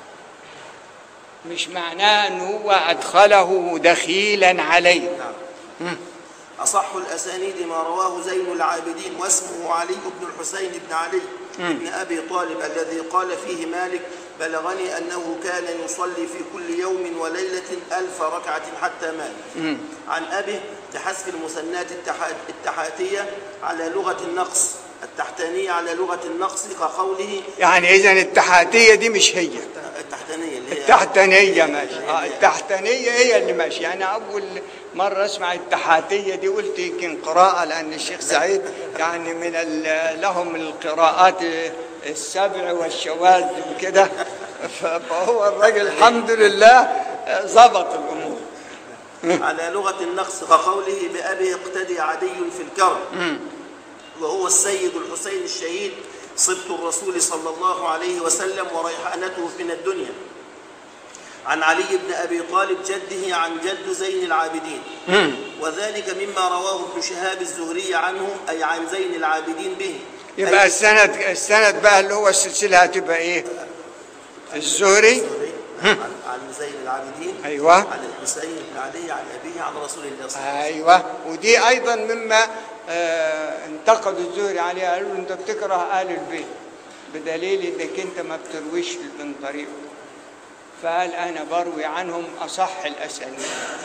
مش معناه أنه هو أدخله دخيلا عليه نعم. أصح الأسانيد ما رواه زين العابدين واسمه علي بن الحسين بن علي بن أبي طالب الذي قال فيه مالك بلغني أنه كان يصلي في كل يوم وليلة ألف ركعة حتى مات عن أبيه بحذف المثنات التحا- التحاتية على لغة النقص التحتانية على لغة النقص كقوله يعني إذا التحاتية دي مش هي التحتانية اللي هي التحتانية ماشي آه، التحتانية هي اللي ماشي أنا أول مرة أسمع التحاتية دي قلت يمكن قراءة لأن الشيخ سعيد يعني من ال- لهم القراءات السبع والشواذ وكده فهو الراجل الحمد لله ظبط الأمور على لغة النقص كقوله بأبي اقتدي عدي في الكرم وهو السيد الحسين الشهيد صبت الرسول صلى الله عليه وسلم وريحانته من الدنيا عن علي بن أبي طالب جده عن جد زين العابدين وذلك مما رواه ابن شهاب الزهري عنه أي عن زين العابدين به يبقى أي السند السند بقى اللي هو السلسله هتبقى ايه الزهري الزهري عن, عن زين العابدين أيوة. عن الحسين بن علي عن أبيه عن رسول الله صلى الله عليه وسلم ايوه ودي ايضا مما آه انتقدوا الزهري عليها قالوا له انت بتكره ال البيت بدليل انك انت ما بترويش من طريقه فقال انا بروي عنهم اصح الاسانيد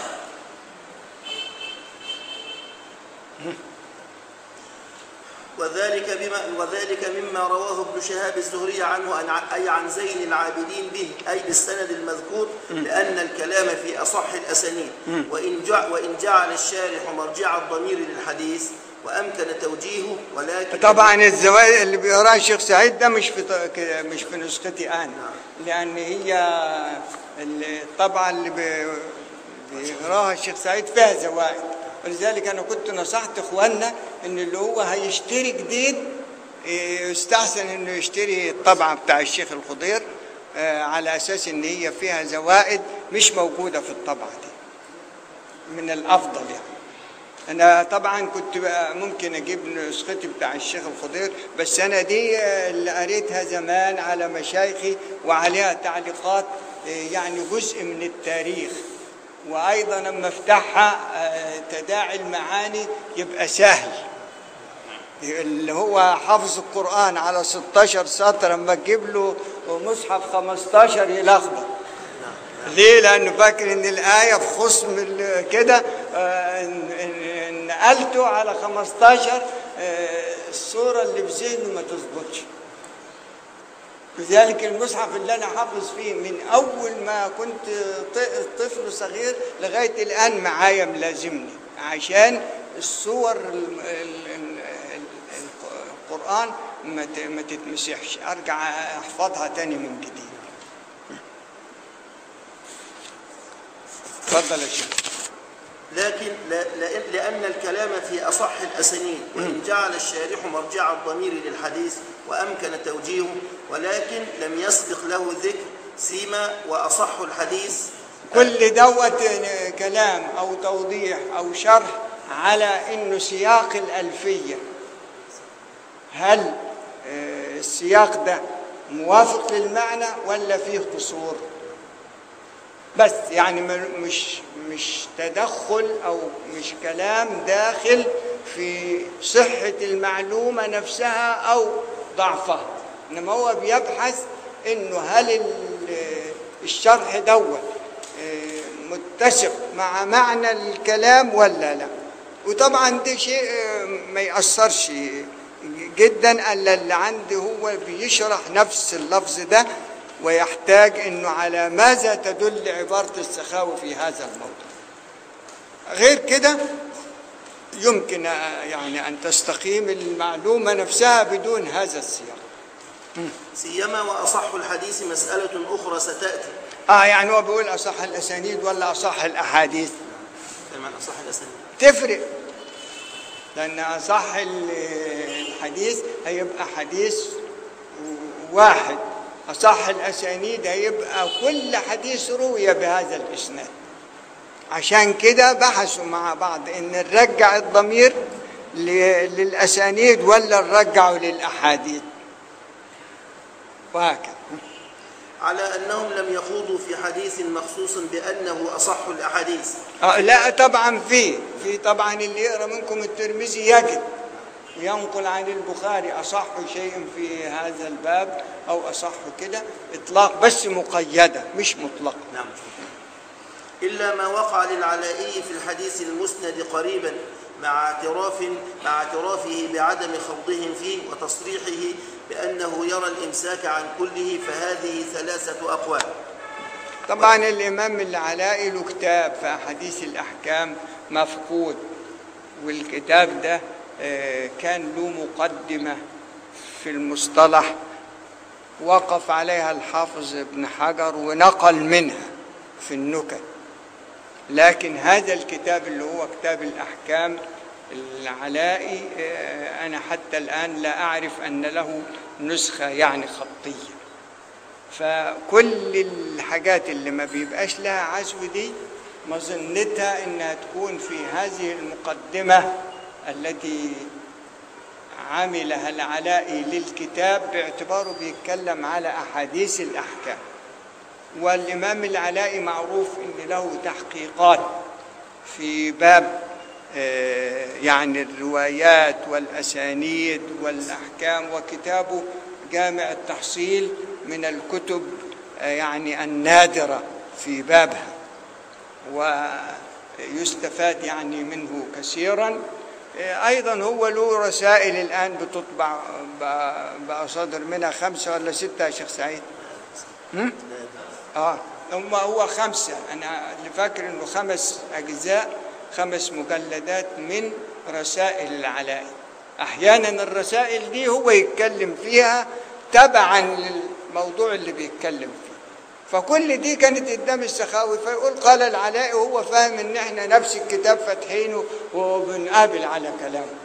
وذلك بما وذلك مما رواه ابن شهاب الزهري عنه عن أي عن زين العابدين به أي بالسند المذكور لأن الكلام في أصح الأسانيد وإن جع وإن جعل الشارح مرجع الضمير للحديث وأمكن توجيهه ولكن طبعا الزوائد اللي بيقراها الشيخ سعيد ده مش في ط- كده- مش في نسختي انا لان هي الطبعه اللي بي- بيقراها الشيخ سعيد فيها زوائد ولذلك انا كنت نصحت اخواننا ان اللي هو هيشتري جديد إيه، يستحسن انه يشتري الطبعه بتاع الشيخ الخضير آه، على اساس ان هي فيها زوائد مش موجوده في الطبعه دي من الافضل يعني انا طبعا كنت بقى ممكن اجيب نسختي بتاع الشيخ الخضير بس انا دي اللي قريتها زمان على مشايخي وعليها تعليقات آه، يعني جزء من التاريخ وايضا لما افتحها آه، تداعي المعاني يبقى سهل اللي هو حافظ القرآن على 16 سطر لما تجيب له مصحف 15 يلخبط ليه؟ لأنه فاكر إن الآية في خصم ال- كده آه، إن- إن- نقلته على 15 آه، الصورة اللي في ذهنه ما تظبطش. لذلك المصحف اللي أنا حافظ فيه من أول ما كنت ط- طفل صغير لغاية الآن معايا ملازمني عشان الصور ال- ال- ال- ال- القرآن ما ت- ما تتمسحش أرجع أحفظها تاني من جديد. اتفضل يا شيخ. لكن لا- لأن- لأن الكلام في أصح الأسانيد وإن جعل الشارح مرجع الضمير للحديث وأمكن توجيهه ولكن لم يسبق له ذكر سيما وأصح الحديث كل دوت كلام او توضيح او شرح على انه سياق الالفيه هل آه، السياق ده موافق للمعنى ولا فيه قصور بس يعني م- مش مش تدخل او مش كلام داخل في صحه المعلومه نفسها او ضعفها انما هو بيبحث انه هل ال- الشرح دوت آه، متسق مع معنى الكلام ولا لا وطبعا ده شيء آه، ما يأثرش جدا الا اللي عنده هو بيشرح نفس اللفظ ده ويحتاج انه على ماذا تدل عباره السخاوي في هذا الموضوع غير كده يمكن آه، يعني ان تستقيم المعلومه نفسها بدون هذا السياق سيما وأصح الحديث مسألة أخرى ستأتي اه يعني هو بيقول اصح الاسانيد ولا اصح الاحاديث كما أصح الأسانيد تفرق لان اصح ال- الحديث هيبقى حديث واحد اصح الاسانيد هيبقى كل حديث روي بهذا الاسناد عشان كده بحثوا مع بعض ان نرجع الضمير ل- للاسانيد ولا نرجعه للاحاديث وهكذا على أنهم لم يخوضوا في حديث مخصوص بأنه أصح الأحاديث آه، لا طبعا في في طبعا اللي يقرا منكم الترمذي يجد ينقل عن البخاري اصح شيء في هذا الباب او اصح كده اطلاق بس مقيده مش مطلقه نعم إلا ما وقع للعلائي في الحديث المسند قريبا مع اعتراف مع اعترافه بعدم خوضهم فيه وتصريحه بأنه يرى الإمساك عن كله فهذه ثلاثة أقوال طبعا الامام العلائي له كتاب في احاديث الاحكام مفقود والكتاب ده آه، كان له مقدمه في المصطلح وقف عليها الحافظ ابن حجر ونقل منها في النكت لكن هذا الكتاب اللي هو كتاب الأحكام العلائي آه، أنا حتى الآن لا أعرف أن له نسخة يعني خطية فكل الحاجات اللي ما بيبقاش لها عزو دي مظنتها انها تكون في هذه المقدمه التي عملها العلائي للكتاب باعتباره بيتكلم على احاديث الاحكام والامام العلائي معروف ان له تحقيقات في باب آه، يعني الروايات والاسانيد والاحكام وكتابه جامع التحصيل من الكتب آه، يعني النادره في بابها ويستفاد يعني منه كثيرا ايضا هو له رسائل الان بتطبع ب- بقى صادر منها خمسه ولا سته يا شيخ سعيد هم؟ اه هم هو خمسه انا اللي فاكر انه خمس اجزاء خمس مجلدات من رسائل العلائي احيانا الرسائل دي هو يتكلم فيها تبعا للموضوع اللي بيتكلم فيه فكل دي كانت قدام السخاوي فيقول قال العلاء وهو فاهم ان احنا نفس الكتاب فاتحينه وبنقابل على كلامه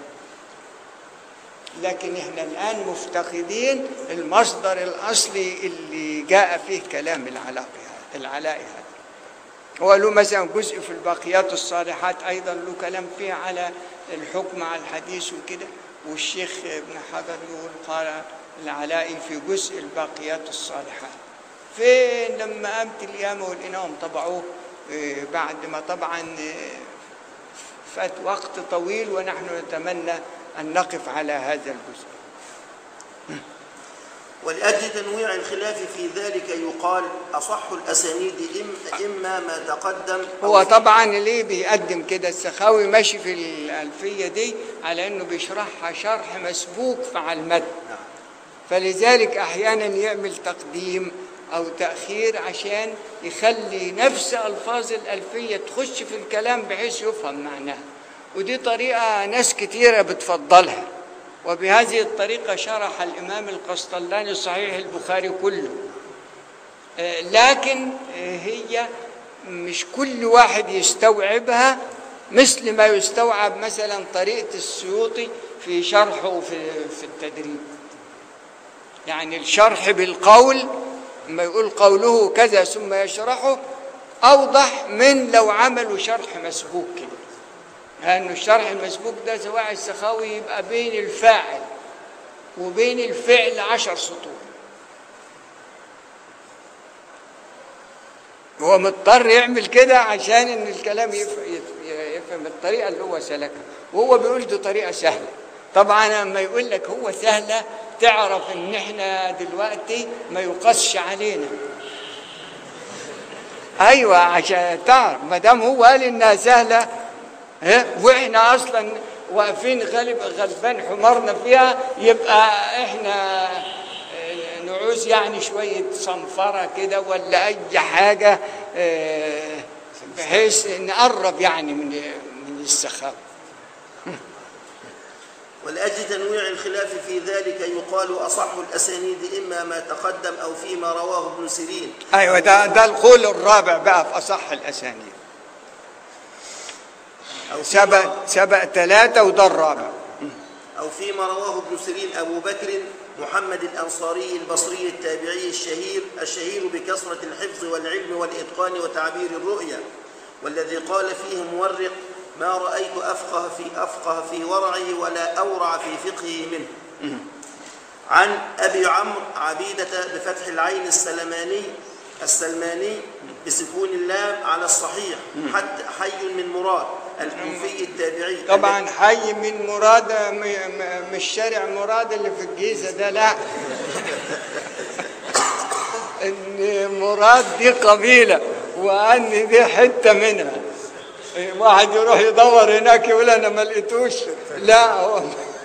لكن احنا الان مفتقدين المصدر الاصلي اللي جاء فيه كلام العلاء العلاء هذا هو له مثلا جزء في الباقيات الصالحات ايضا له كلام فيه على الحكم على الحديث وكده والشيخ ابن حجر يقول قال العلائي في جزء الباقيات الصالحات فين لما قامت القيامه ولقيناهم طبعوه إيه، بعد ما طبعا إيه، فات وقت طويل ونحن نتمنى ان نقف على هذا الجزء ولأجل تنويع الخلاف في ذلك يقال أصح الأسانيد إم- إما ما تقدم أو هو في- طبعا ليه بيقدم كده السخاوي ماشي في الألفية دي على انه بيشرحها شرح مسبوك مع المتن فلذلك احيانا يعمل تقديم او تاخير عشان يخلي نفس الفاظ الالفيه تخش في الكلام بحيث يفهم معناها ودي طريقه ناس كتيره بتفضلها وبهذه الطريقه شرح الامام القسطلاني صحيح البخاري كله آه، لكن آه، هي مش كل واحد يستوعبها مثل ما يستوعب مثلا طريقه السيوطي في شرحه في في التدريب يعني الشرح بالقول لما يقول قوله كذا ثم يشرحه أوضح من لو عملوا شرح مسبوك كده لأنه الشرح المسبوك ده سواء السخاوي يبقى بين الفاعل وبين الفعل عشر سطور هو مضطر يعمل كده عشان ان الكلام يف- يف- يفهم الطريقه اللي هو سلكها وهو بيقول دي طريقه سهله طبعا لما يقول لك هو سهله تعرف ان احنا دلوقتي ما يقصش علينا ايوه عشان تعرف ما دام هو قال انها سهله ها واحنا اصلا واقفين غالب غلبان حمارنا فيها يبقى احنا آه، نعوز يعني شويه صنفره كده ولا اي حاجه آه، بحيث نقرب يعني من من السخاوه ولأجل تنويع الخلاف في ذلك يقال أصح الأسانيد إما ما تقدم أو فيما رواه ابن سيرين ايوه ده ده القول الرابع بقى في اصح الاسانيد أو سبق فيما, سبق ثلاثه وده الرابع أو فيما رواه ابن سيرين أبو بكر محمد الأنصاري البصري التابعي الشهير الشهير بكثرة الحفظ والعلم والإتقان وتعبير الرؤيا والذي قال فيه مورق ما رأيت أفقه في أفقه في ورعه ولا أورع في فقهه منه عن أبي عمرو عبيدة بفتح العين السلماني السلماني بسكون اللام على الصحيح حتى حي من مراد الكوفي التابعي طبعا حي من مراد م- م- مش شارع مراد اللي في الجيزه ده لا ان مراد دي قبيله وان دي حته منها واحد يروح يدور هناك يقول انا ما لقيتوش لا هو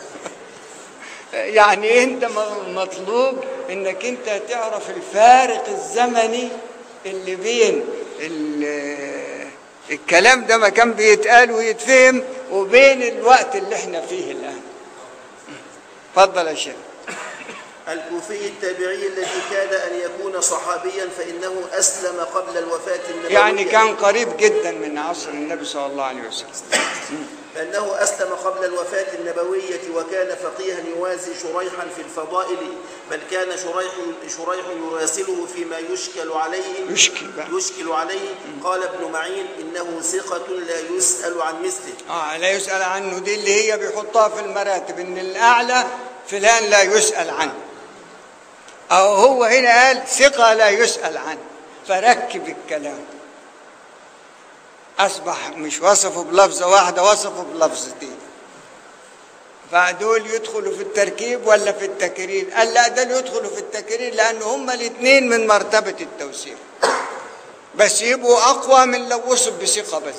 يعني انت م- مطلوب انك انت تعرف الفارق الزمني اللي بين ال- الكلام ده ما كان بيتقال ويتفهم وبين الوقت اللي احنا فيه الان اتفضل يا شيخ الكوفي التابعي الذي كاد أن يكون صحابيا فإنه أسلم قبل الوفاة النبوية يعني كان قريب جدا من عصر النبي صلى الله عليه وسلم فأنه أسلم قبل الوفاة النبوية وكان فقيها يوازي شريحا في الفضائل بل كان شريح شريح يراسله فيما يشكل عليه يشكل بقى. يشكل عليه قال ابن معين إنه ثقة لا يسأل عن مثله اه لا يسأل عنه دي اللي هي بيحطها في المراتب ان الاعلى فلان لا يسأل عنه او هو هنا قال ثقة لا يسأل عنه فركب الكلام اصبح مش وصفه بلفظة واحدة وصفه بلفظتين فدول يدخلوا في التركيب ولا في التكرير قال لا دول يدخلوا في التكرير لان هما الاثنين من مرتبة التوسيع بس يبقوا اقوى من لو وصف بثقة بس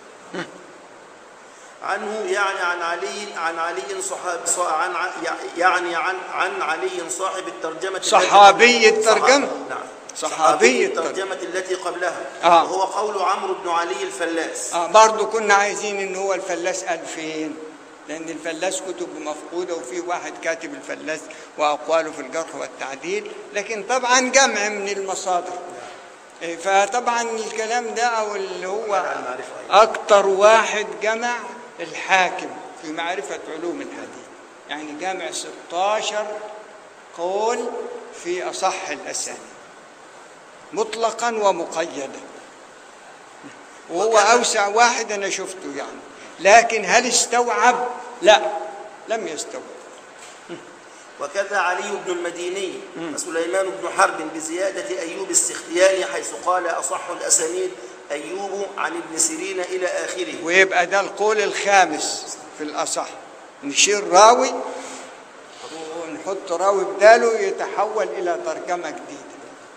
عنه يعني عن علي عن علي صحاب ص- عن ع- يعني عن عن علي صاحب الترجمة التي- صحابي الترجمة؟ صحابي- نعم صحابي الترجمة التي قبلها آه. وهو قول عمرو بن علي الفلاس آه برضو كنا عايزين ان هو الفلاس قال فين لان الفلاس كتب مفقوده وفي واحد كاتب الفلاس واقواله في الجرح والتعديل لكن طبعا جمع من المصادر إيه، فطبعا الكلام ده او اللي هو المعرفة أيضا. اكتر واحد جمع الحاكم في معرفه علوم الحديث يعني جامع 16 قول في اصح الاسانيد مطلقا ومقيدا وهو أوسع واحد أنا شفته يعني لكن هل استوعب؟ لا لم يستوعب وكذا علي بن المديني وسليمان بن حرب بزيادة أيوب السختياني حيث قال أصح الأسانيد أيوب عن ابن سيرين إلى آخره ويبقى ده القول الخامس في الأصح نشيل راوي ونحط راوي بداله يتحول إلى ترجمة جديدة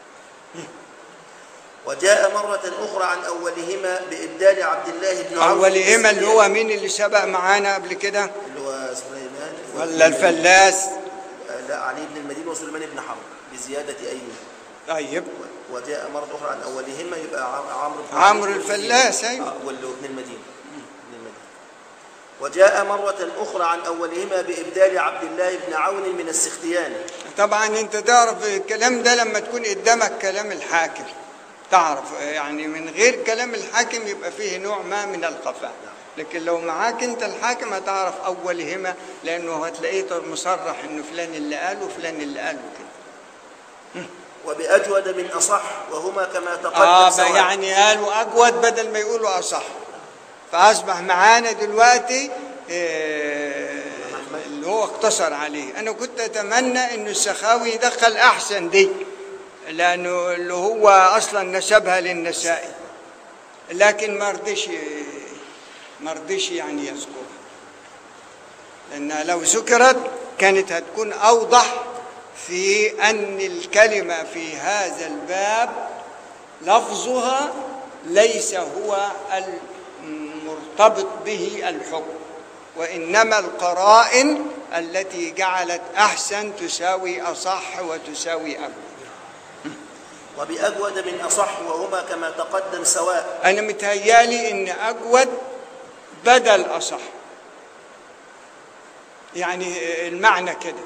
وجاء مرة أخرى عن أولهما بإبدال عبد الله بن عوف أولهما اللي هو السختياني. مين اللي سبق معانا قبل كده اللي هو سليمان ولا الفلاس لا علي بن المديني وسليمان بن حرب بزيادة أيوب طيب وجاء مرة أخرى عن أولهما يبقى عم- عمرو بن عمرو علي بن الفلاس، المديني. أيوة. آه، واللي هو ابن المدينة ابن المدينة وجاء مرة أخرى عن أولهما بإبدال عبد الله بن عون من السختياني طبعا انت تعرف الكلام ده لما تكون قدامك كلام الحاكم تعرف يعني من غير كلام الحاكم يبقى فيه نوع ما من الخفاء لكن لو معاك انت الحاكم هتعرف اولهما لانه هتلاقيه مصرح انه فلان اللي قاله وفلان اللي قاله كده وبأجود من أصح وهما كما تقدم اه سواء. يعني قالوا اجود بدل ما يقولوا اصح فاصبح معانا دلوقتي آه، اللي هو اقتصر عليه انا كنت اتمنى انه السخاوي يدخل احسن دي لانه اللي هو اصلا نسبها للنسائي لكن ما رضيش ما رضيش يعني يذكرها لانها لو ذكرت كانت هتكون اوضح في ان الكلمه في هذا الباب لفظها ليس هو المرتبط به الحكم وانما القرائن التي جعلت احسن تساوي اصح وتساوي اجود وبأجود من أصح وهما كما تقدم سواء انا متهيالي ان اجود بدل اصح يعني المعنى كده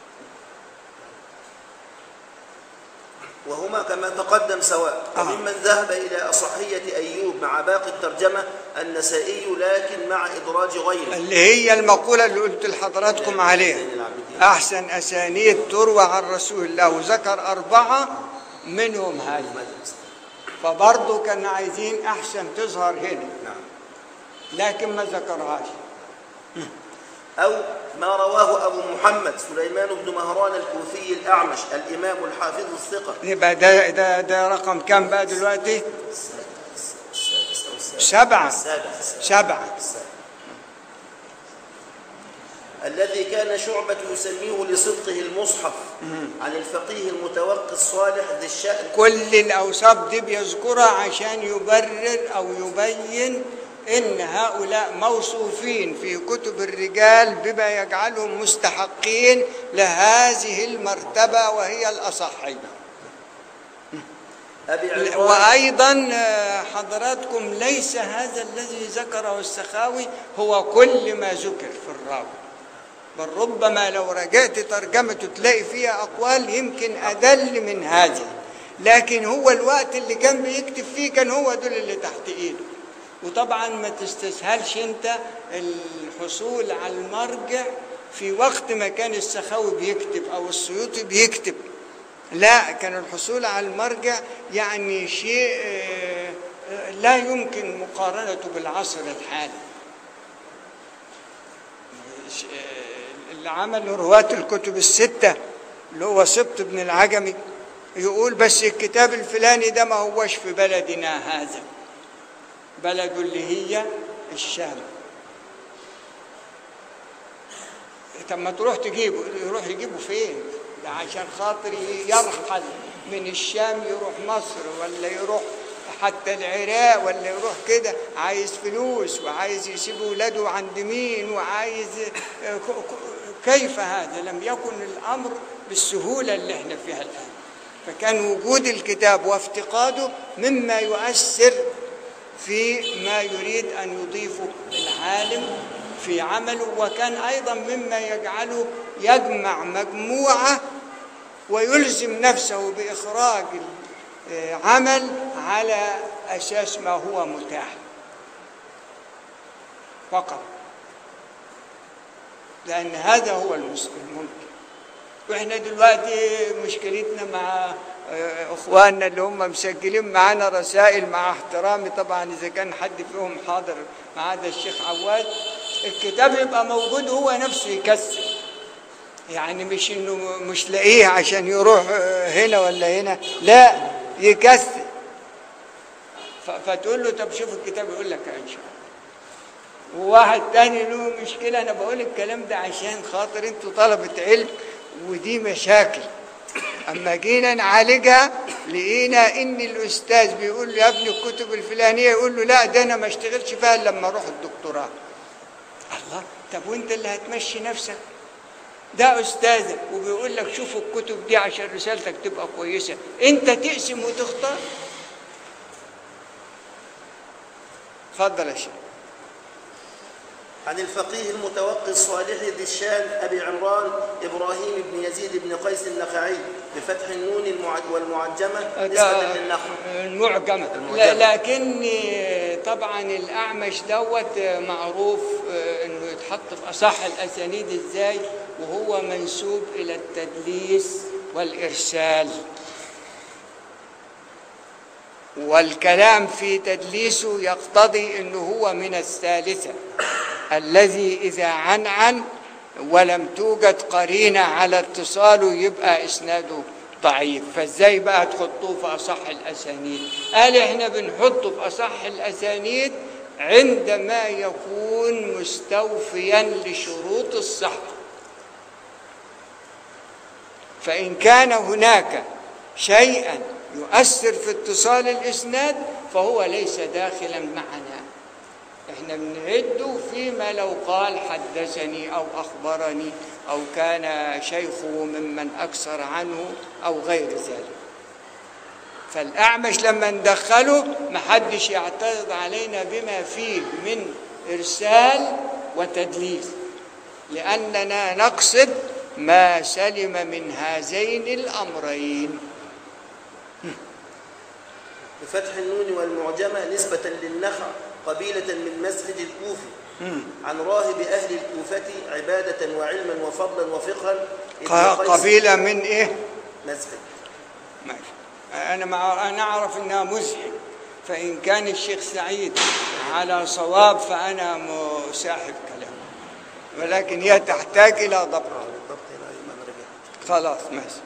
وهما كما تقدم سواء آه. وممن ذهب إلى أصحية أيوب مع باقي الترجمة النسائي لكن مع إدراج غيره اللي هي المقولة اللي قلت لحضراتكم عليها زين العابدين. أحسن أسانيد تروى عن رسول الله وذكر أربعة منهم هذه فبرضه كان عايزين أحسن تظهر هنا نعم. لكن ما ذكرهاش أو ما رواه أبو محمد سليمان بن مهران الكوفي الأعمش الإمام الحافظ الثقة يبقى ده ده ده رقم كام بقى دلوقتي؟ السادس أو السابع سبعة السابع سبعة الذي كان شعبة يسميه لصدقه المصحف عن الفقيه المتوقي الصالح ذي الشأن كل الأوصاف دي بيذكرها عشان يبرر أو يبين إن هؤلاء موصوفين في كتب الرجال بما يجعلهم مستحقين لهذه المرتبة وهي الأصحية أبي عمران وأيضا آه، حضراتكم ليس هذا الذي ذكره السخاوي هو كل ما ذكر في الراوي بل ربما لو رجعت ترجمته تلاقي فيها أقوال يمكن أدل من هذه لكن هو الوقت اللي كان بيكتب فيه كان هو دول اللي تحت إيده وطبعا ما تستسهلش انت الحصول على المرجع في وقت ما كان السخاوي بيكتب او السيوطي بيكتب لا كان الحصول على المرجع يعني شيء آه، آه، لا يمكن مقارنته بالعصر الحالي ش- آه، اللي عمل رواة الكتب الستة اللي هو سبط بن العجمي يقول بس الكتاب الفلاني ده ما هوش في بلدنا هذا بلده اللي هي الشام طب ما تروح تجيبه يروح يجيبه فين ده عشان خاطر يرحل من الشام يروح مصر ولا يروح حتى العراق ولا يروح كده عايز فلوس وعايز يسيب ولاده عند مين وعايز ك- ك- كيف هذا لم يكن الامر بالسهوله اللي احنا فيها الان فكان وجود الكتاب وافتقاده مما يؤثر في ما يريد ان يضيفه العالم في عمله وكان ايضا مما يجعله يجمع مجموعه ويلزم نفسه باخراج العمل على اساس ما هو متاح فقط لان هذا هو المس- الممكن واحنا دلوقتي مشكلتنا مع آه، اخواننا اللي هم مسجلين معانا رسائل مع احترامي طبعا اذا كان حد فيهم حاضر ما عدا الشيخ عواد الكتاب يبقى موجود هو نفسه يكسر يعني مش انه مش لاقيه عشان يروح آه، هنا ولا هنا لا يكسر ف- فتقول له طب شوف الكتاب يقول لك ان شاء الله وواحد تاني له مشكلة أنا بقول الكلام ده عشان خاطر أنتوا طلبة علم ودي مشاكل أما جينا نعالجها لقينا إن الأستاذ بيقول له يا ابني الكتب الفلانية يقول له لا ده أنا ما اشتغلش فيها إلا لما أروح الدكتوراه الله طب وأنت اللي هتمشي نفسك ده أستاذك وبيقول لك شوف الكتب دي عشان رسالتك تبقى كويسة أنت تقسم وتختار اتفضل يا شيخ عن الفقيه المتوقي الصالح ذي الشان أبي عمران إبراهيم بن يزيد بن قيس النخعي بفتح النون المعد والمعجمة نسبة للنخل المعجمة المعجمة. لا لكن طبعا الأعمش دوت معروف إنه يتحط في أصح الأسانيد إزاي وهو منسوب إلى التدليس والإرسال والكلام في تدليسه يقتضي أنه هو من الثالثة الذي إذا عنعن ولم توجد قرينة على اتصاله يبقى إسناده ضعيف فازاي بقى تحطوه في أصح الأسانيد قال إحنا بنحطه في أصح الأسانيد عندما يكون مستوفيا لشروط الصحة فإن كان هناك شيئا يؤثر في اتصال الإسناد فهو ليس داخلا معنا احنا بنعده فيما لو قال حدثني او اخبرني او كان شيخه ممن اكثر عنه او غير ذلك فالاعمش لما ندخله محدش يعترض علينا بما فيه من ارسال وتدليس لاننا نقصد ما سلم من هذين الامرين بفتح النون والمعجمة نسبة للنخع قبيلة من مسجد الكوفي عن راهب أهل الكوفة عبادة وعلما وفضلا وفقها ابن ق- قيس قبيله من ايه مسجد ماشي أنا مع أنا أعرف إنها مزعج فإن كان الشيخ سعيد على صواب فأنا مساحب كلامه ولكن هي تحتاج إلى ضبط بالضبط هنا يبقى أنا رجعت خلاص ماشي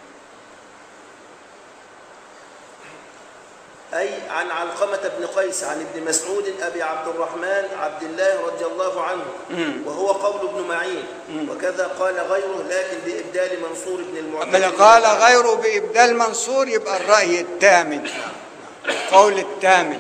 أي عن علقمة بن قيس عن ابن مسعود أبي عبد الرحمن عبد الله رضي الله عنه وهو قول ابن معين وكذا قال غيره لكن بإبدال منصور بن من المعتمد قال غيره بإبدال منصور يبقى الرأي الثامن القول الثامن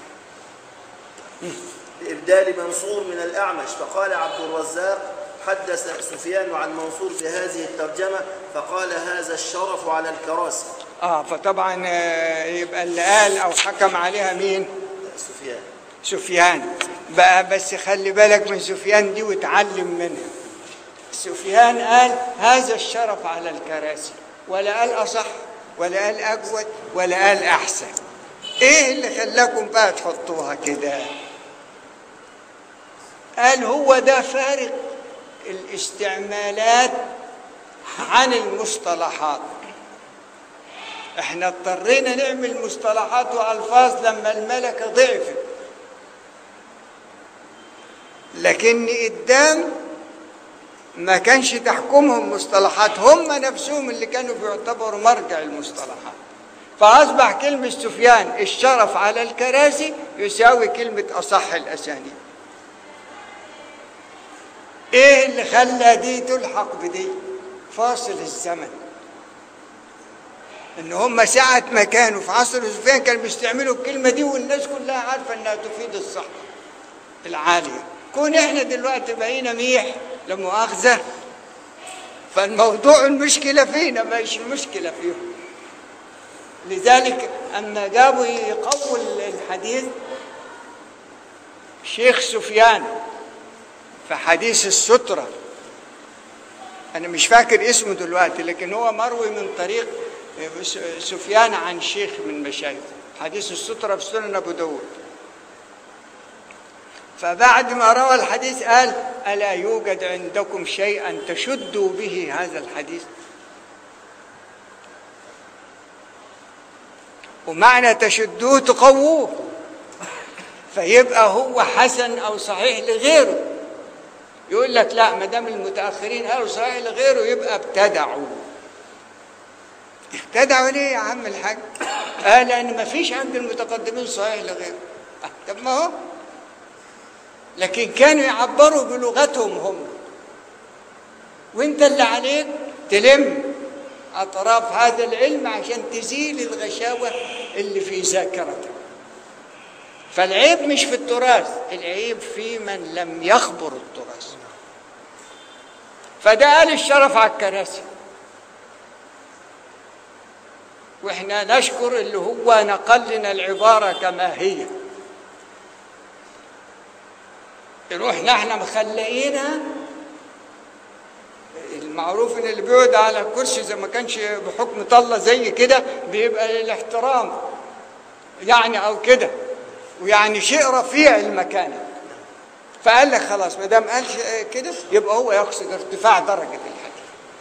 بإبدال منصور من الأعمش فقال عبد الرزاق حدث سفيان عن منصور بهذه الترجمة فقال هذا الشرف على الكراسي اه فطبعا آه، يبقى اللي قال او حكم عليها مين سفيان سفيان بقى بس خلي بالك من سفيان دي وتعلم منها سفيان قال هذا الشرف على الكراسي ولا قال اصح ولا قال اجود ولا قال احسن ايه اللي خلاكم بقى تحطوها كده قال هو ده فارق الاستعمالات عن المصطلحات احنا اضطرينا نعمل مصطلحات والفاظ لما الملكه ضعفت لكن قدام ما كانش تحكمهم مصطلحات هم نفسهم اللي كانوا بيعتبروا مرجع المصطلحات فأصبح كلمة سفيان الشرف على الكراسي يساوي كلمة أصح الأسانيد إيه اللي خلى دي تلحق بدي فاصل الزمن إن هم ساعة ما كانوا في عصر سفيان كانوا بيستعملوا الكلمة دي والناس كلها عارفة إنها تفيد الصحة العالية كون إحنا دلوقتي بقينا ميح لا مؤاخذة فالموضوع المشكلة فينا مش المشكلة فيهم لذلك أما جابوا يقووا الحديث شيخ سفيان في حديث السترة أنا مش فاكر اسمه دلوقتي لكن هو مروي من طريق سفيان عن شيخ من مشايخه حديث السترة في سنن أبو داود فبعد ما روى الحديث قال ألا يوجد عندكم شيئا تشدوا به هذا الحديث ومعنى تشدوه تقووه فيبقى هو حسن او صحيح لغيره يقول لك لا ما دام المتاخرين قالوا صحيح لغيره يبقى ابتدعوا ابتدعوا ليه يا عم الحاج؟ قال لان ما فيش عند المتقدمين صحيح لغيره آه، طب ما هو لكن كانوا يعبروا بلغتهم هم وانت اللي عليك تلم اطراف هذا العلم عشان تزيل الغشاوه اللي في ذاكرتك فالعيب مش في التراث العيب في من لم يخبر التراث فده قال الشرف على الكراسي واحنا نشكر اللي هو نقل لنا العباره كما هي نروح نحن مخلقينها المعروف ان اللي بيقعد على الكرسي اذا ما كانش بحكم طله زي كده بيبقى للاحترام يعني او كده ويعني شيء رفيع المكانه فقال لك خلاص ما دام قال كده يبقى هو يقصد ارتفاع درجه الحديث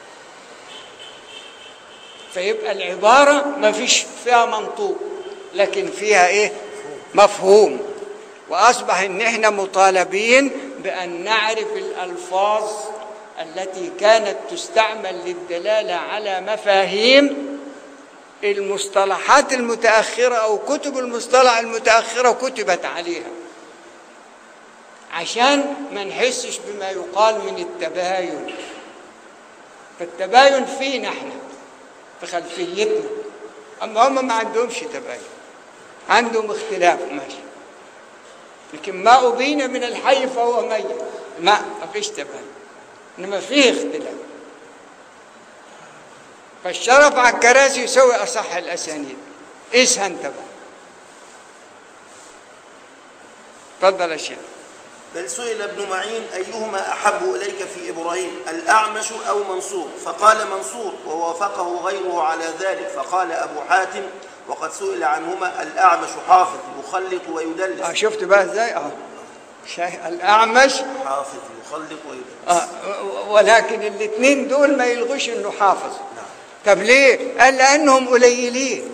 فيبقى العباره ما فيش فيها منطوق لكن فيها ايه مفهوم واصبح ان احنا مطالبين بان نعرف الالفاظ التي كانت تستعمل للدلاله على مفاهيم المصطلحات المتاخره او كتب المصطلح المتاخره كتبت عليها عشان ما نحسش بما يقال من التباين فالتباين فينا احنا في خلفيتنا اما هم ما عندهمش تباين عندهم اختلاف ماشي لكن ما أبين من الحي فهو ميت ما ما فيش تباين انما فيه اختلاف فالشرف على الكراسي يسوي اصح الاسانيد قيسها انت بقى تفضل يا شيخ بل سئل ابن معين أيهما أحب إليك في إبراهيم الأعمش أو منصور فقال منصور ووافقه غيره على ذلك فقال أبو حاتم وقد سئل عنهما الأعمش حافظ يخلط ويدلس اه شفت بقى ازاي اه شايف الاعمش حافظ يخلط ويدلس آه ولكن الاثنين دول ما يلغوش انه حافظ طب ليه قال لانهم قليلين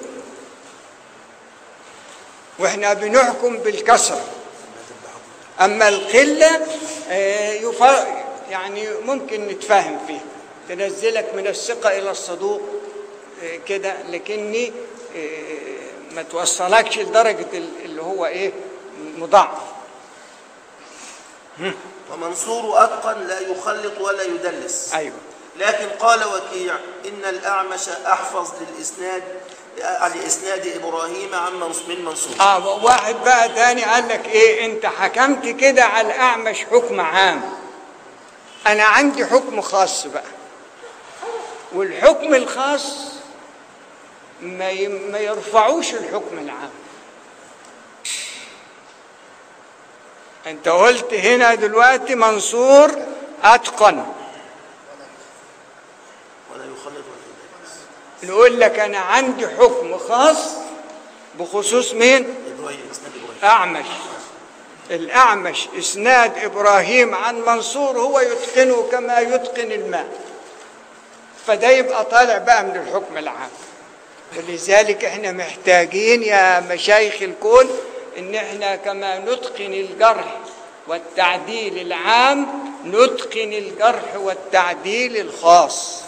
واحنا بنحكم بالكسره اما القله آه، يفر يعني ممكن نتفاهم فيها تنزلك من الثقه الى الصدوق آه، كده لكني آه، ما توصلكش لدرجه ال- اللي هو ايه مضاعف ومنصور أتقن لا يخلط ولا يدلس ايوه لكن قال وكيع إن الأعمش أحفظ للإسناد لإسناد إبراهيم عن منص- من منصور اه واحد بقى تاني قال لك ايه انت حكمت كده على الاعمش حكم عام انا عندي حكم خاص بقى والحكم الخاص ما ي- ما يرفعوش الحكم العام انت قلت هنا دلوقتي منصور اتقن ولا يخلط ولا يدلس نقول لك انا عندي حكم خاص بخصوص مين إبراهيم إسناد إبراهيم أعمش الأعمش إسناد إبراهيم عن منصور هو يتقنه كما يتقن الماء فده يبقى طالع بقى من الحكم العام ولذلك احنا محتاجين يا مشايخ الكون ان احنا كما نتقن الجرح والتعديل العام نتقن الجرح والتعديل الخاص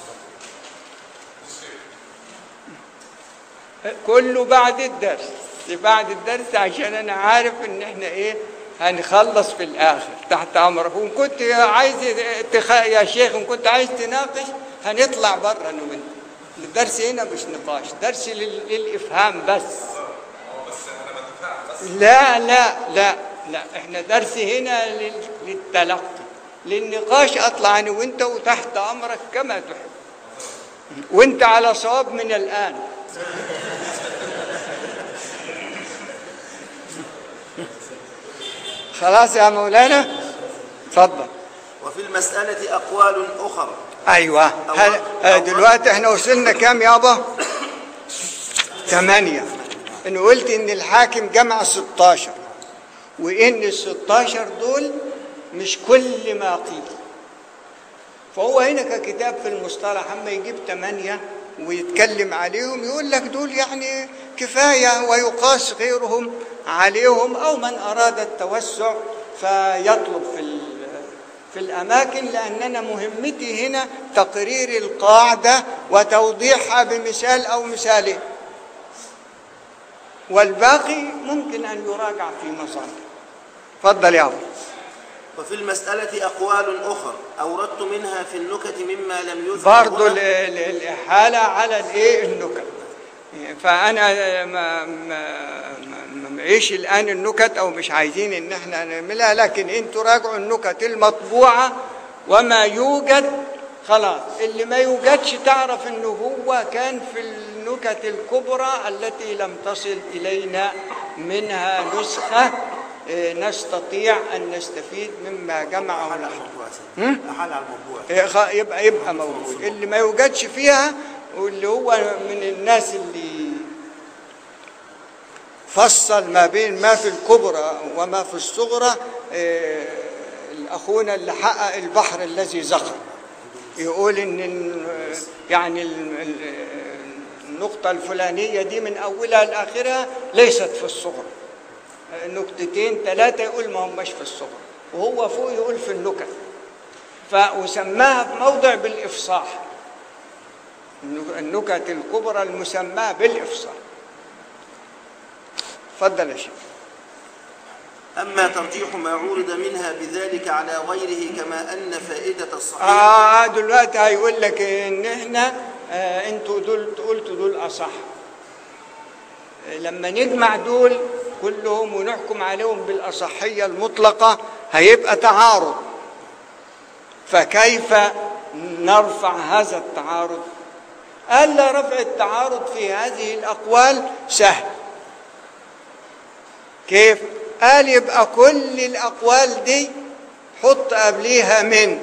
كله بعد الدرس بعد الدرس عشان انا عارف ان احنا ايه هنخلص في الاخر تحت امرك وان كنت عايز تخ... يا شيخ ان كنت عايز تناقش هنطلع بره انا وانت الدرس هنا مش نقاش درس لل... للافهام بس هو بس انا بتفاهم بس لا لا لا لا احنا درس هنا لل... للتلقي للنقاش اطلع انا وانت وتحت امرك كما تحب وانت على صواب من الان خلاص يا مولانا اتفضل وفي المسألة أقوال أخرى ايوه هل... آه، دلوقتي احنا وصلنا كام يابا ثمانية ان قلت ان الحاكم جمع 16 وان ال 16 دول مش كل ما قيل فهو هنا ككتاب في المصطلح اما يجيب ثمانية ويتكلم عليهم يقول لك دول يعني كفاية ويقاس غيرهم عليهم أو من أراد التوسع فيطلب في ال- في الأماكن لأننا مهمتي هنا تقرير القاعدة وتوضيحها بمثال أو مثالين والباقي ممكن أن يراجع في مصادر تفضل يا أبو وفي المسألة أقوال أخرى أوردت منها في النكت مما لم يذكر برضو ال- هنا. ال- الإحالة على الإيه النكت فأنا ما ما ما معيش الآن النكت أو مش عايزين إن إحنا نعملها لكن أنتوا راجعوا النكت المطبوعة وما يوجد خلاص اللي ما يوجدش تعرف إنه هو كان في النكت الكبرى التي لم تصل إلينا منها نسخة إيه، نستطيع أن نستفيد مما جمعه أحال على نحن الموضوع يا سيدي. أحال على الموضوع إيه، خ- يبقى يبقى موجود اللي ما يوجدش فيها واللي هو من الناس اللي فصل ما بين ما في الكبرى وما في الصغرى إيه، اخونا اللي حقق البحر الذي زخر يقول ان ال- يعني ال- ال- النقطة الفلانية دي من أولها لآخرها ليست في الصغرى نكتتين ثلاثة يقول ما هماش في الصغرى وهو فوق يقول في النكت فأسماها في موضع بالإفصاح النكت الكبرى المسماة بالإفصاح تفضل يا شيخ أما ترجيح ما عورض منها بذلك على غيره كما أن فائدة الصحيح آه دلوقتي هيقول لك إن إحنا آه أنتوا دول قلتوا دول أصح آه، لما نجمع دول كلهم ونحكم عليهم بالأصحية المطلقة هيبقى تعارض فكيف نرفع هذا التعارض قال لا رفع التعارض في هذه الأقوال سهل كيف قال يبقى كل الأقوال دي حط قبليها من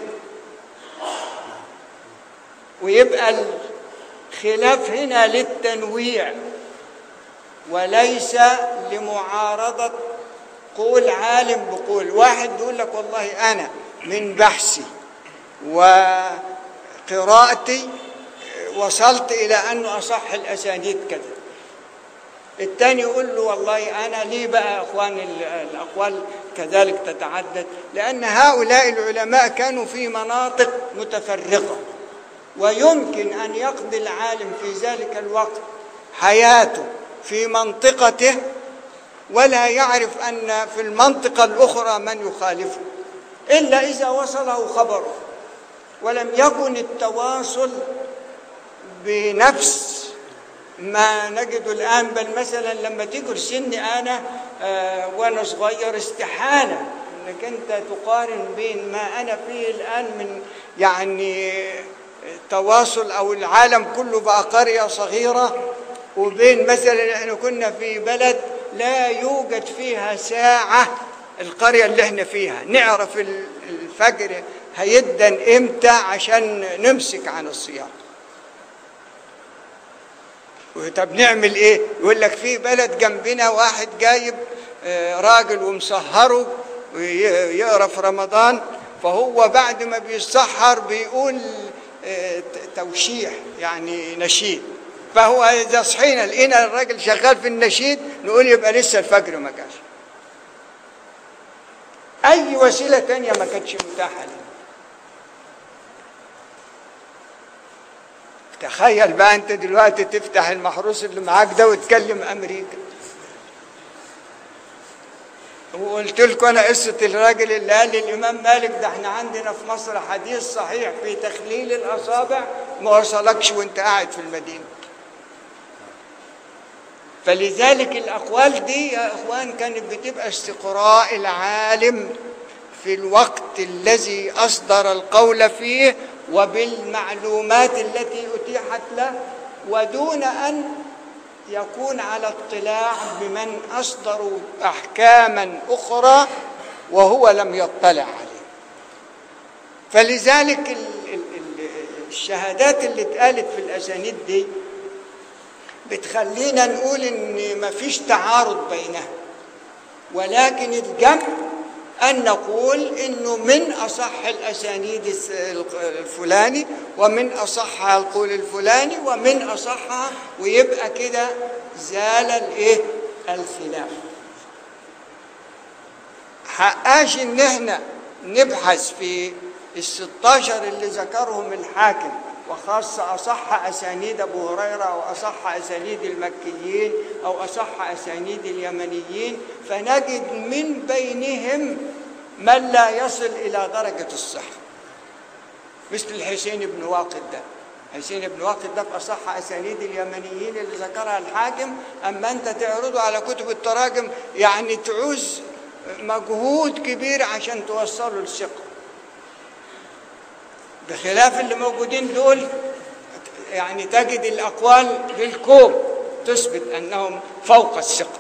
ويبقى الخلاف هنا للتنويع وليس لمعارضة قول عالم بقول واحد يقول لك والله أنا من بحثي وقراءتي وصلت إلى أنه أصح الأسانيد كذا الثاني يقول له والله أنا ليه بقى يا أخوان ال- الأقوال كذلك تتعدد لأن هؤلاء العلماء كانوا في مناطق متفرقة ويمكن أن يقضي العالم في ذلك الوقت حياته في منطقته ولا يعرف أن في المنطقة الأخرى من يخالفه إلا إذا وصله خبره ولم يكن التواصل بنفس ما نجد الآن بل مثلا لما تيجي سني أنا آه وأنا صغير استحالة إنك أنت تقارن بين ما أنا فيه الآن من يعني تواصل أو العالم كله بقى قرية صغيرة وبين مثلا احنا كنا في بلد لا يوجد فيها ساعة القرية اللي احنا فيها نعرف ال- الفجر هيدن امتى عشان نمسك عن الصيام طب نعمل ايه يقول لك في بلد جنبنا واحد جايب آه، راجل ومسهره ويقرا في رمضان فهو بعد ما بيسحر بيقول آه، ت- توشيح يعني نشيد فهو اذا صحينا لقينا الراجل شغال في النشيد نقول يبقى لسه الفجر ما جاش اي وسيله تانية ما كانتش متاحه لنا تخيل بقى انت دلوقتي تفتح المحروس اللي معاك ده وتكلم امريكا وقلت لكم انا قصه الراجل اللي قال للامام مالك ده احنا عندنا في مصر حديث صحيح في تخليل الاصابع ما وصلكش وانت قاعد في المدينه فلذلك الاقوال دي يا اخوان كانت بتبقى استقراء العالم في الوقت الذي اصدر القول فيه وبالمعلومات التي اتيحت له ودون ان يكون على اطلاع بمن اصدروا احكاما اخرى وهو لم يطلع عليه فلذلك ال- ال- ال- الشهادات اللي اتقالت في الاسانيد دي بتخلينا نقول ان مفيش تعارض بينها ولكن الجمع أن نقول إنه من أصح الأسانيد الس- الفلاني ومن أصحها القول الفلاني ومن أصحها ويبقى كده زال الإيه؟ الخلاف حقاش إن إحنا نبحث في الستاشر اللي ذكرهم الحاكم وخاصة أصح أسانيد أبو هريرة أو أصح أسانيد المكيين أو أصح أسانيد اليمنيين فنجد من بينهم من لا يصل إلى درجة الصحة مثل الحسين بن واقد ده حسين بن واقد ده في أصح أسانيد اليمنيين اللي ذكرها الحاكم أما أنت تعرضه على كتب التراجم يعني تعوز مجهود كبير عشان توصله للثقة بخلاف اللي موجودين دول يعني تجد الأقوال بالكوم تثبت أنهم فوق الثقة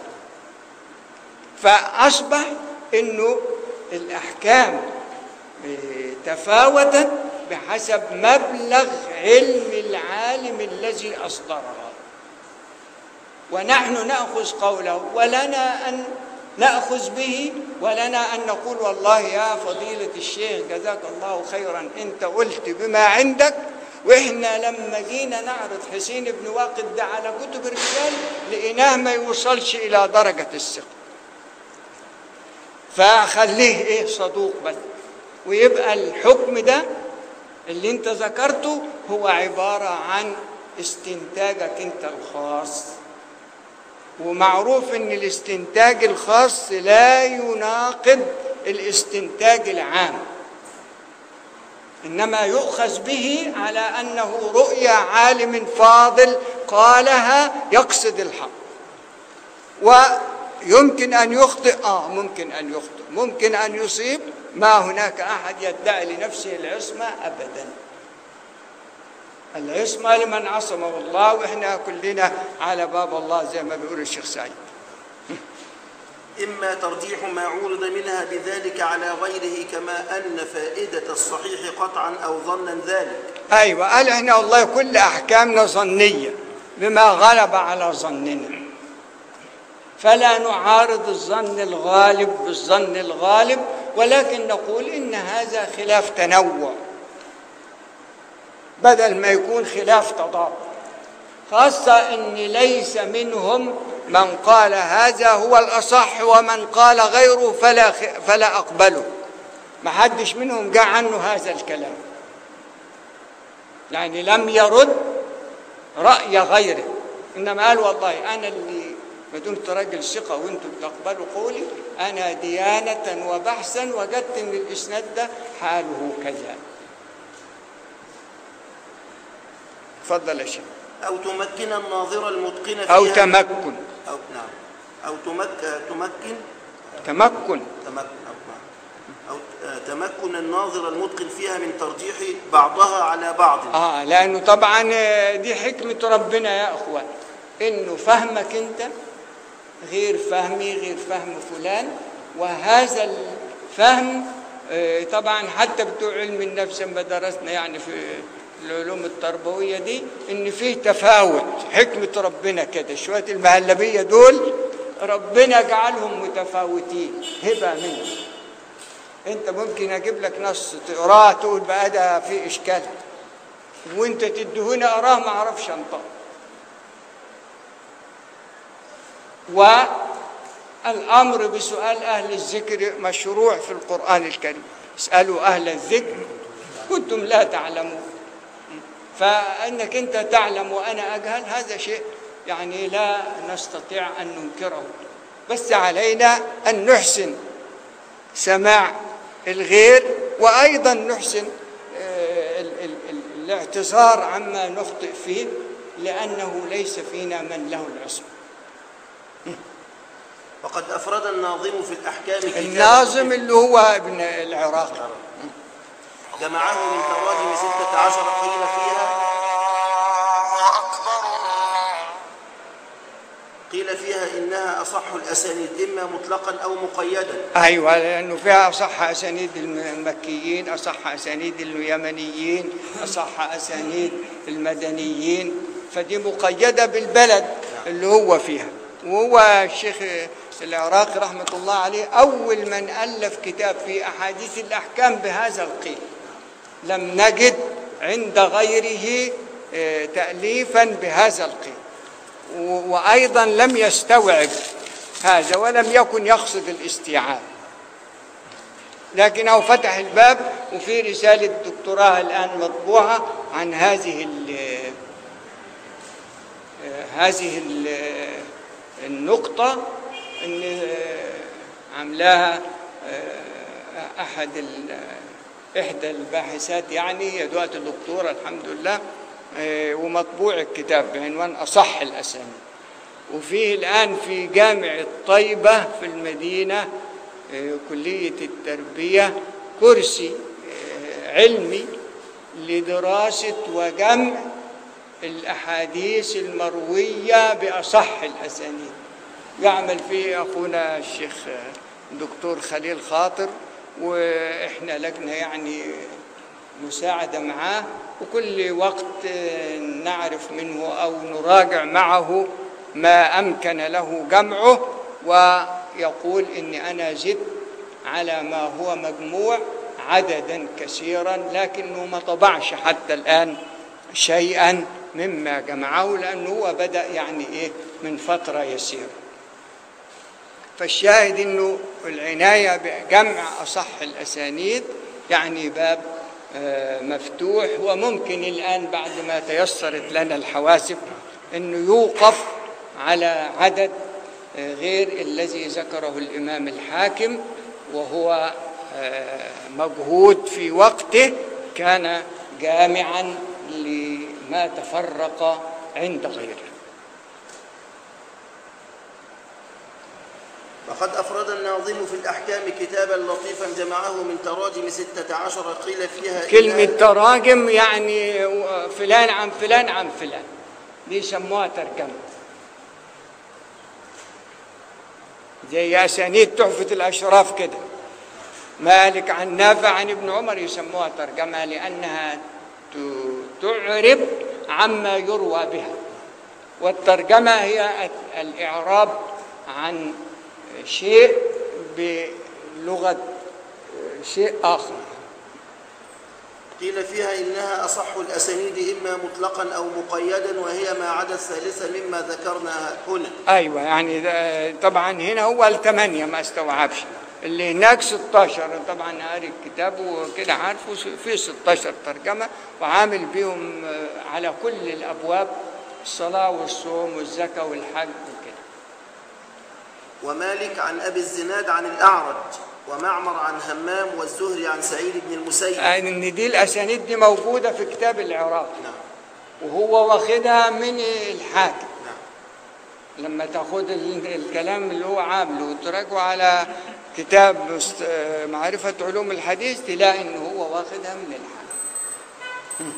فأصبح أنه الأحكام تفاوتت بحسب مبلغ علم العالم الذي أصدرها ونحن نأخذ قوله ولنا أن نأخذ به ولنا أن نقول والله يا فضيلة الشيخ جزاك الله خيرا أنت قلت بما عندك وإحنا لما جينا نعرض حسين بن واقد ده على كتب الرجال لقيناه ما يوصلش إلى درجة الثقة فخليه إيه صدوق بس ويبقى الحكم ده اللي انت ذكرته هو عبارة عن استنتاجك انت الخاص ومعروف ان الاستنتاج الخاص لا يناقض الاستنتاج العام انما يؤخذ به على انه رؤيا عالم فاضل قالها يقصد الحق ويمكن ان يخطئ اه ممكن ان يخطئ ممكن ان يصيب ما هناك احد يدعي لنفسه العصمه ابدا العصمه لمن عصمه الله واحنا كلنا على باب الله زي ما بيقول الشيخ سعيد إما ترجيح ما عورض منها بذلك على غيره كما أن فائدة الصحيح قطعا أو ظنا ذلك ايوه قال احنا والله كل احكامنا ظنيه بما غلب على ظننا فلا نعارض الظن الغالب بالظن الغالب ولكن نقول ان هذا خلاف تنوع بدل ما يكون خلاف تضاد خاصة ان ليس منهم من قال هذا هو الاصح ومن قال غيره فلا خ- فلا اقبله ما حدش منهم جاء عنه هذا الكلام يعني لم يرد رأي غيره إنما قال والله أنا اللي ما دمت راجل ثقة وأنتم بتقبلوا قولي أنا ديانة وبحثا وجدت إن الإسناد ده حاله كذا تفضل يا شيخ أو تمكن الناظر المتقن فيها أو تمكن أو نعم أو تمك تمكن تمكن تمكن أو نعم. أو آه، تمكن الناظر المتقن فيها من ترجيح بعضها على بعض آه لأنه طبعا آه، دي حكمة ربنا يا أخوان إنه فهمك أنت غير فهمي غير فهم فلان وهذا الفهم آه، طبعا حتى بتوع علم النفس لما درسنا يعني في العلوم التربوية دي إن فيه تفاوت حكمة ربنا كده شوية المهلبية دول ربنا جعلهم متفاوتين هبة منه انت ممكن اجيب لك نص تقراه تقول بقى ده في اشكال وانت تدهوني اقراه ما اعرفش انطق والامر بسؤال اهل الذكر مشروع في القران الكريم اسالوا اهل الذكر كنتم لا تعلمون فانك انت تعلم وانا اجهل هذا شيء يعني لا نستطيع ان ننكره بس علينا ان نحسن سماع الغير وايضا نحسن آه، ال- ال- ال- الاعتذار عما نخطئ فيه لانه ليس فينا من له العصمه وقد أفرد الناظم في الأحكام كتابا الناظم اللي هو ابن العراق جمعه من تراجم ستة عشر قيل فيها قيل فيها إنها أصح الأسانيد إما مطلقا أو مقيدا ايوه لانه فيها اصح اسانيد المكيين اصح اسانيد اليمنيين اصح اسانيد المدنيين فدي مقيده بالبلد اللي هو فيها وهو الشيخ العراقي رحمه الله عليه اول من الف كتاب في احاديث الاحكام بهذا القيل لم نجد عند غيره آه، تاليفا بهذا القيل و- وايضا لم يستوعب هذا ولم يكن يقصد الاستيعاب لكنه فتح الباب وفي رسالة دكتوراه الآن مطبوعة عن هذه ال هذه ال النقطة إن عملاها أحد ال- إحدى الباحثات يعني هي دلوقتي الدكتورة الحمد لله ومطبوع الكتاب بعنوان أصح الأسانيد وفيه الآن في جامع الطيبة في المدينة آه، كلية التربية كرسي آه، علمي لدراسة وجمع الأحاديث المروية بأصح الأسانيد يعمل فيه أخونا الشيخ آه، دكتور خليل خاطر وإحنا لجنة يعني مساعدة معاه وكل وقت آه، نعرف منه أو نراجع معه ما أمكن له جمعه ويقول إني أنا زدت على ما هو مجموع عددا كثيرا لكنه ما طبعش حتى الآن شيئا مما جمعه لأنه هو بدأ يعني إيه من فترة يسيرة فالشاهد انه العنايه بجمع اصح الاسانيد يعني باب آه، مفتوح وممكن الان بعد ما تيسرت لنا الحواسب انه يوقف على عدد آه، غير الذي ذكره الامام الحاكم وهو آه، مجهود في وقته كان جامعا لما تفرق عند غيره وقد أفرد الناظم في الأحكام كتابا لطيفا جمعه من تراجم ستة عشر قيل فيها كلمة إنها- تراجم يعني فلان عن فلان عن فلان دي يسموها ترجمة زي أسانيد تحفة الأشراف كده مالك عن نافع عن ابن عمر يسموها ترجمة لأنها ت- تعرب عما يروى بها والترجمة هي الإعراب عن شيء بلغة شيء آخر قيل فيها إنها أصح الأسانيد إما مطلقا أو مقيدا وهي ما عدا الثالثة مما ذكرنا هنا ايوه يعني ده- طبعا هنا هو الثمانيه ما استوعبش اللي هناك 16 طبعا قاري الكتاب وكده عارفه في 16 ترجمه وعامل بيهم آه، على كل الابواب الصلاه والصوم والزكاه والحج وكده ومالك عن أبي الزناد عن الأعرج ومعمر عن همام والزهري عن سعيد بن المسيب يعني ان دي الاسانيد دي موجوده في كتاب العراق نعم وهو واخدها من الحاكم نعم لما تاخد ال- الكلام اللي هو عامله وتراجعه على كتاب است- آه، معرفة علوم الحديث تلاقي ان هو واخدها من الحاكم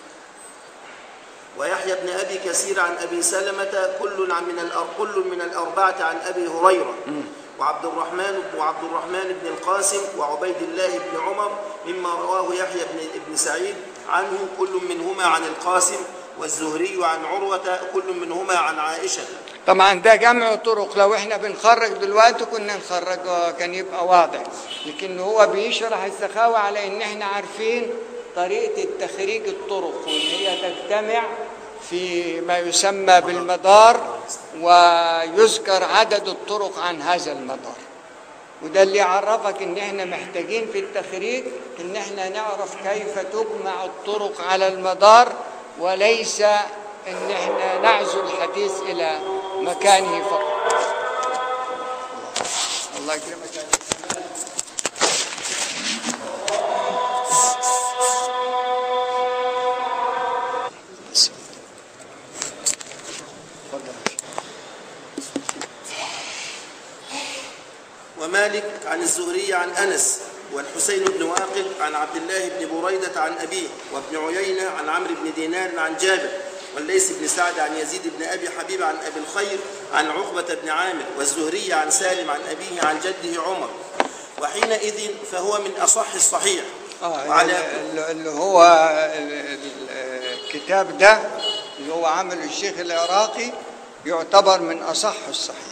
ويحيى بن أبي كثير عن أبي سلمة كل عن من الأر... كل من الأربعة عن أبي هريرة وعبد الرحمن وعبد الرحمن بن القاسم وعبيد الله بن عمر مما رواه يحيى بن ابن سعيد عنه كل منهما عن القاسم والزهري عن عروة كل منهما عن عائشة طبعا ده جمع طرق لو احنا بنخرج دلوقتي كنا نخرج آه، كان يبقى واضح لكن هو بيشرح السخاوة على ان احنا عارفين طريقة التخريج الطرق وان هي تجتمع في ما يسمى بالمدار ويذكر عدد الطرق عن هذا المدار وده اللي يعرفك ان احنا محتاجين في التخريج ان احنا نعرف كيف تجمع الطرق على المدار وليس ان احنا نعزو الحديث الى مكانه فقط الله يكرمك ومالك عن الزهري عن أنس والحسين بن واقد عن عبد الله بن بريدة عن أبيه وابن عيينة عن عمرو بن دينار عن جابر والليث بن سعد عن يزيد بن أبي حبيب عن أبي الخير عن عقبة بن عامر والزهري عن سالم عن أبيه عن جده عمر وحينئذ فهو من أصح الصحيح اه وعلى ال- ال- اللي هو ال- ال- الكتاب ده اللي هو عمل الشيخ العراقي يعتبر من اصح الصحيح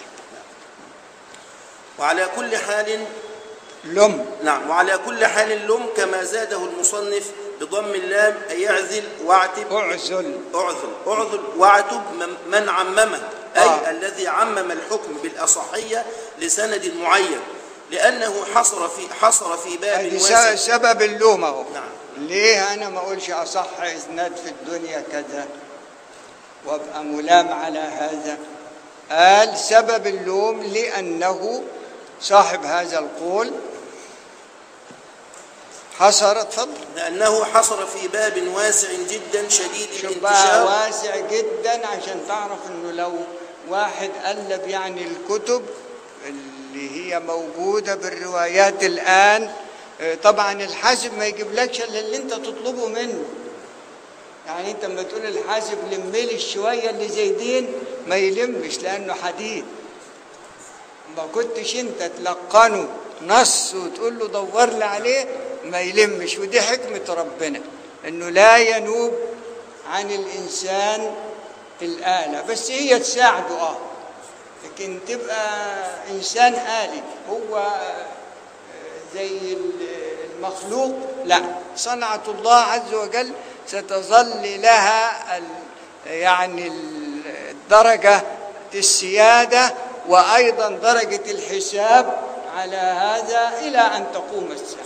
وعلى كل حال لم نعم وعلى كل حال اللم كما زاده المصنف بضم اللام أي يعزل واعتب اعزل اعذل اعذل واعتب من- من عممه أي آه. الذي عمم الحكم بالأصحية لسند معين لأنه حصر في حصر في باب هذه واسع س- سبب اللوم اهو نعم. ليه انا ما اقولش اصح اسناد في الدنيا كذا وابقى ملام على هذا قال سبب اللوم لانه صاحب هذا القول حصر اتفضل لأنه حصر في باب واسع جدا شديد شوف بقى الانتشار واسع جدا عشان تعرف انه لو واحد قلب يعني الكتب اللي هي موجودة بالروايات الآن آه، طبعا الحاسب ما يجيبلكش الا اللي انت تطلبه منه يعني انت لما تقول الحاسب لم لي الشوية اللي زايدين ما يلمش لأنه حديد ما كنتش انت تلقنه نص وتقول له دور لي عليه ما يلمش ودي حكمة ربنا انه لا ينوب عن الانسان الآلة بس هي تساعده اه لكن تبقى انسان آلي هو آه، زي المخلوق لا صنعة الله عز وجل ستظل لها ال- يعني الدرجة السيادة وأيضا درجة الحساب على هذا إلى أن تقوم الساعة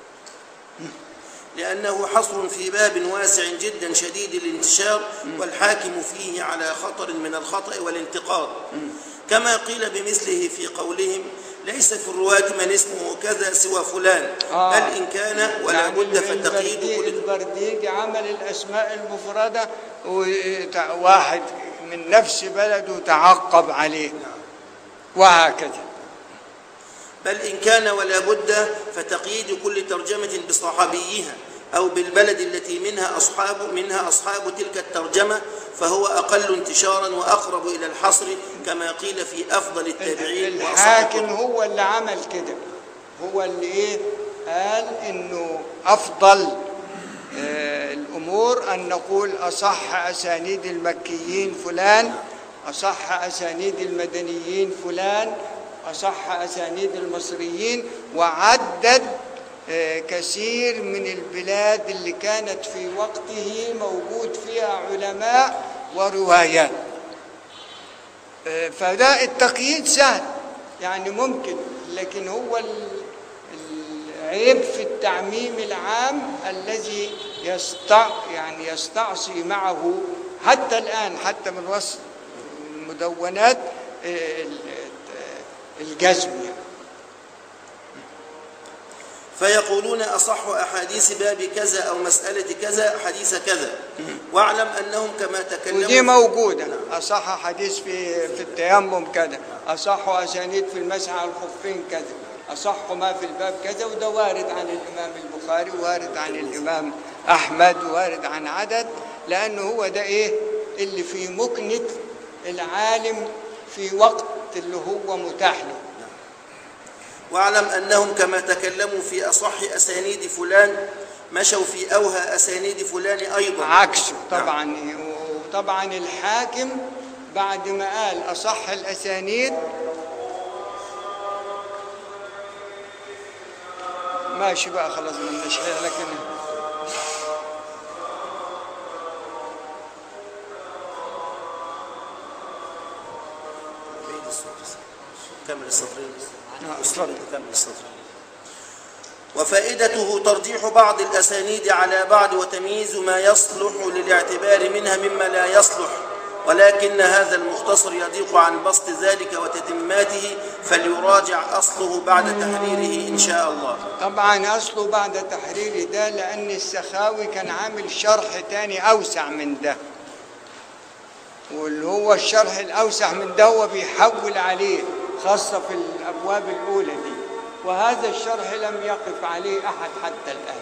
لأنه حصر في باب واسع جدا شديد الانتشار والحاكم فيه على خطر من الخطأ والانتقاد كما قيل بمثله في قولهم ليس في الرواة من اسمه كذا سوى فلان آه. بل إن كان ولا يعني بد فتقييد البردي- كل البرديجي عمل الأسماء المفردة وواحد من نفس بلده تعقب عليه وهكذا بل إن كان ولا بد فتقييد كل ترجمة بصحابيها أو بالبلد التي منها أصحاب منها أصحاب تلك الترجمة فهو أقل انتشارا وأقرب إلى الحصر كما قيل في أفضل التابعين وأصح الحاكم الكتب. هو اللي عمل كده هو اللي ايه قال انه افضل آه، الامور ان نقول اصح اسانيد المكيين فلان اصح اسانيد المدنيين فلان اصح اسانيد المصريين وعدد آه، كثير من البلاد اللي كانت في وقته موجود فيها علماء وروايات فده التقييد سهل يعني ممكن لكن هو ال- العيب في التعميم العام الذي يستع يعني يستعصي معه حتى الآن حتى من وسط المدونات آه، ال- الجزم يعني. فيقولون أصح أحاديث باب كذا أو مسألة كذا حديث كذا واعلم أنهم كما تكلموا ودي موجودة أصح حديث في في التيمم كذا أصح أسانيد في المسح على الخفين كذا أصح ما في الباب كذا وده وارد عن الإمام البخاري وارد عن الإمام أحمد وارد عن عدد لأنه هو ده إيه اللي في مكنة العالم في وقت اللي هو متاح له واعلم أنهم كما تكلموا في أصح أسانيد فلان مشوا في أوهى أسانيد فلان أيضا عكسه طبعا وطبعا الحاكم بعد ما قال أصح الأسانيد ماشي بقى خلاص من نشرح لكن بعيد السطر كمل السطرين آه، اتفضل. كمل السطرين وفائدته ترجيح بعض الأسانيد على بعض وتمييز ما يصلح للاعتبار منها مما لا يصلح ولكن هذا المختصر يضيق عن بسط ذلك وتتماته فليراجع أصله بعد تحريره إن شاء الله طبعا أصله بعد تحرير ده لأن السخاوي كان عامل شرح تاني أوسع من ده واللي هو الشرح الأوسع من ده هو بيحول عليه خاصة في الأبواب الأولى دي وهذا الشرح لم يقف عليه أحد حتى الآن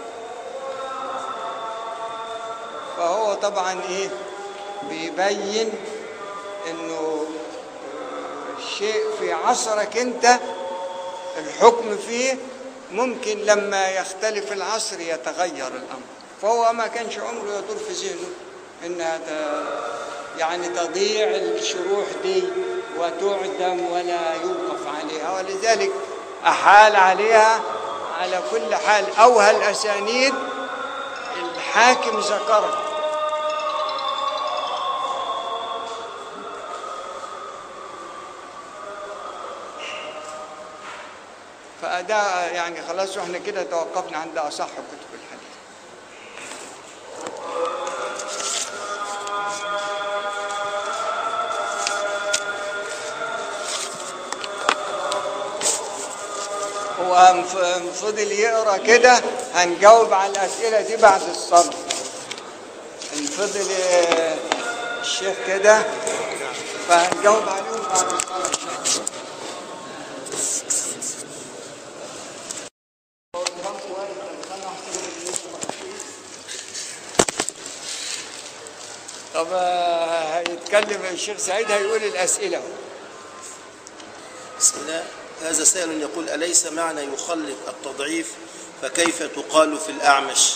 فهو طبعا إيه بيبين إنه شيء في عصرك أنت الحكم فيه ممكن لما يختلف العصر يتغير الأمر فهو ما كانش عمره يدور في ذهنه إنها ت- يعني تضيع الشروح دي وتعدم ولا يوقف عليها ولذلك أحال عليها على كل حال أوهى الأسانيد الحاكم ذكرها فأداء يعني خلاص احنا كده توقفنا عند أصح كتب الحديث هو مف- فضل يقرا كده هنجاوب على الأسئلة دي بعد الصلاة فضل آه، الشيخ كده فهنجاوب عليهم بعد الصلاة إن شاء الله طب آه، هيتكلم الشيخ سعيد هيقول الأسئلة بسم الله هذا سائل يقول أليس معنى يخلط التضعيف فكيف تقال في الأعمش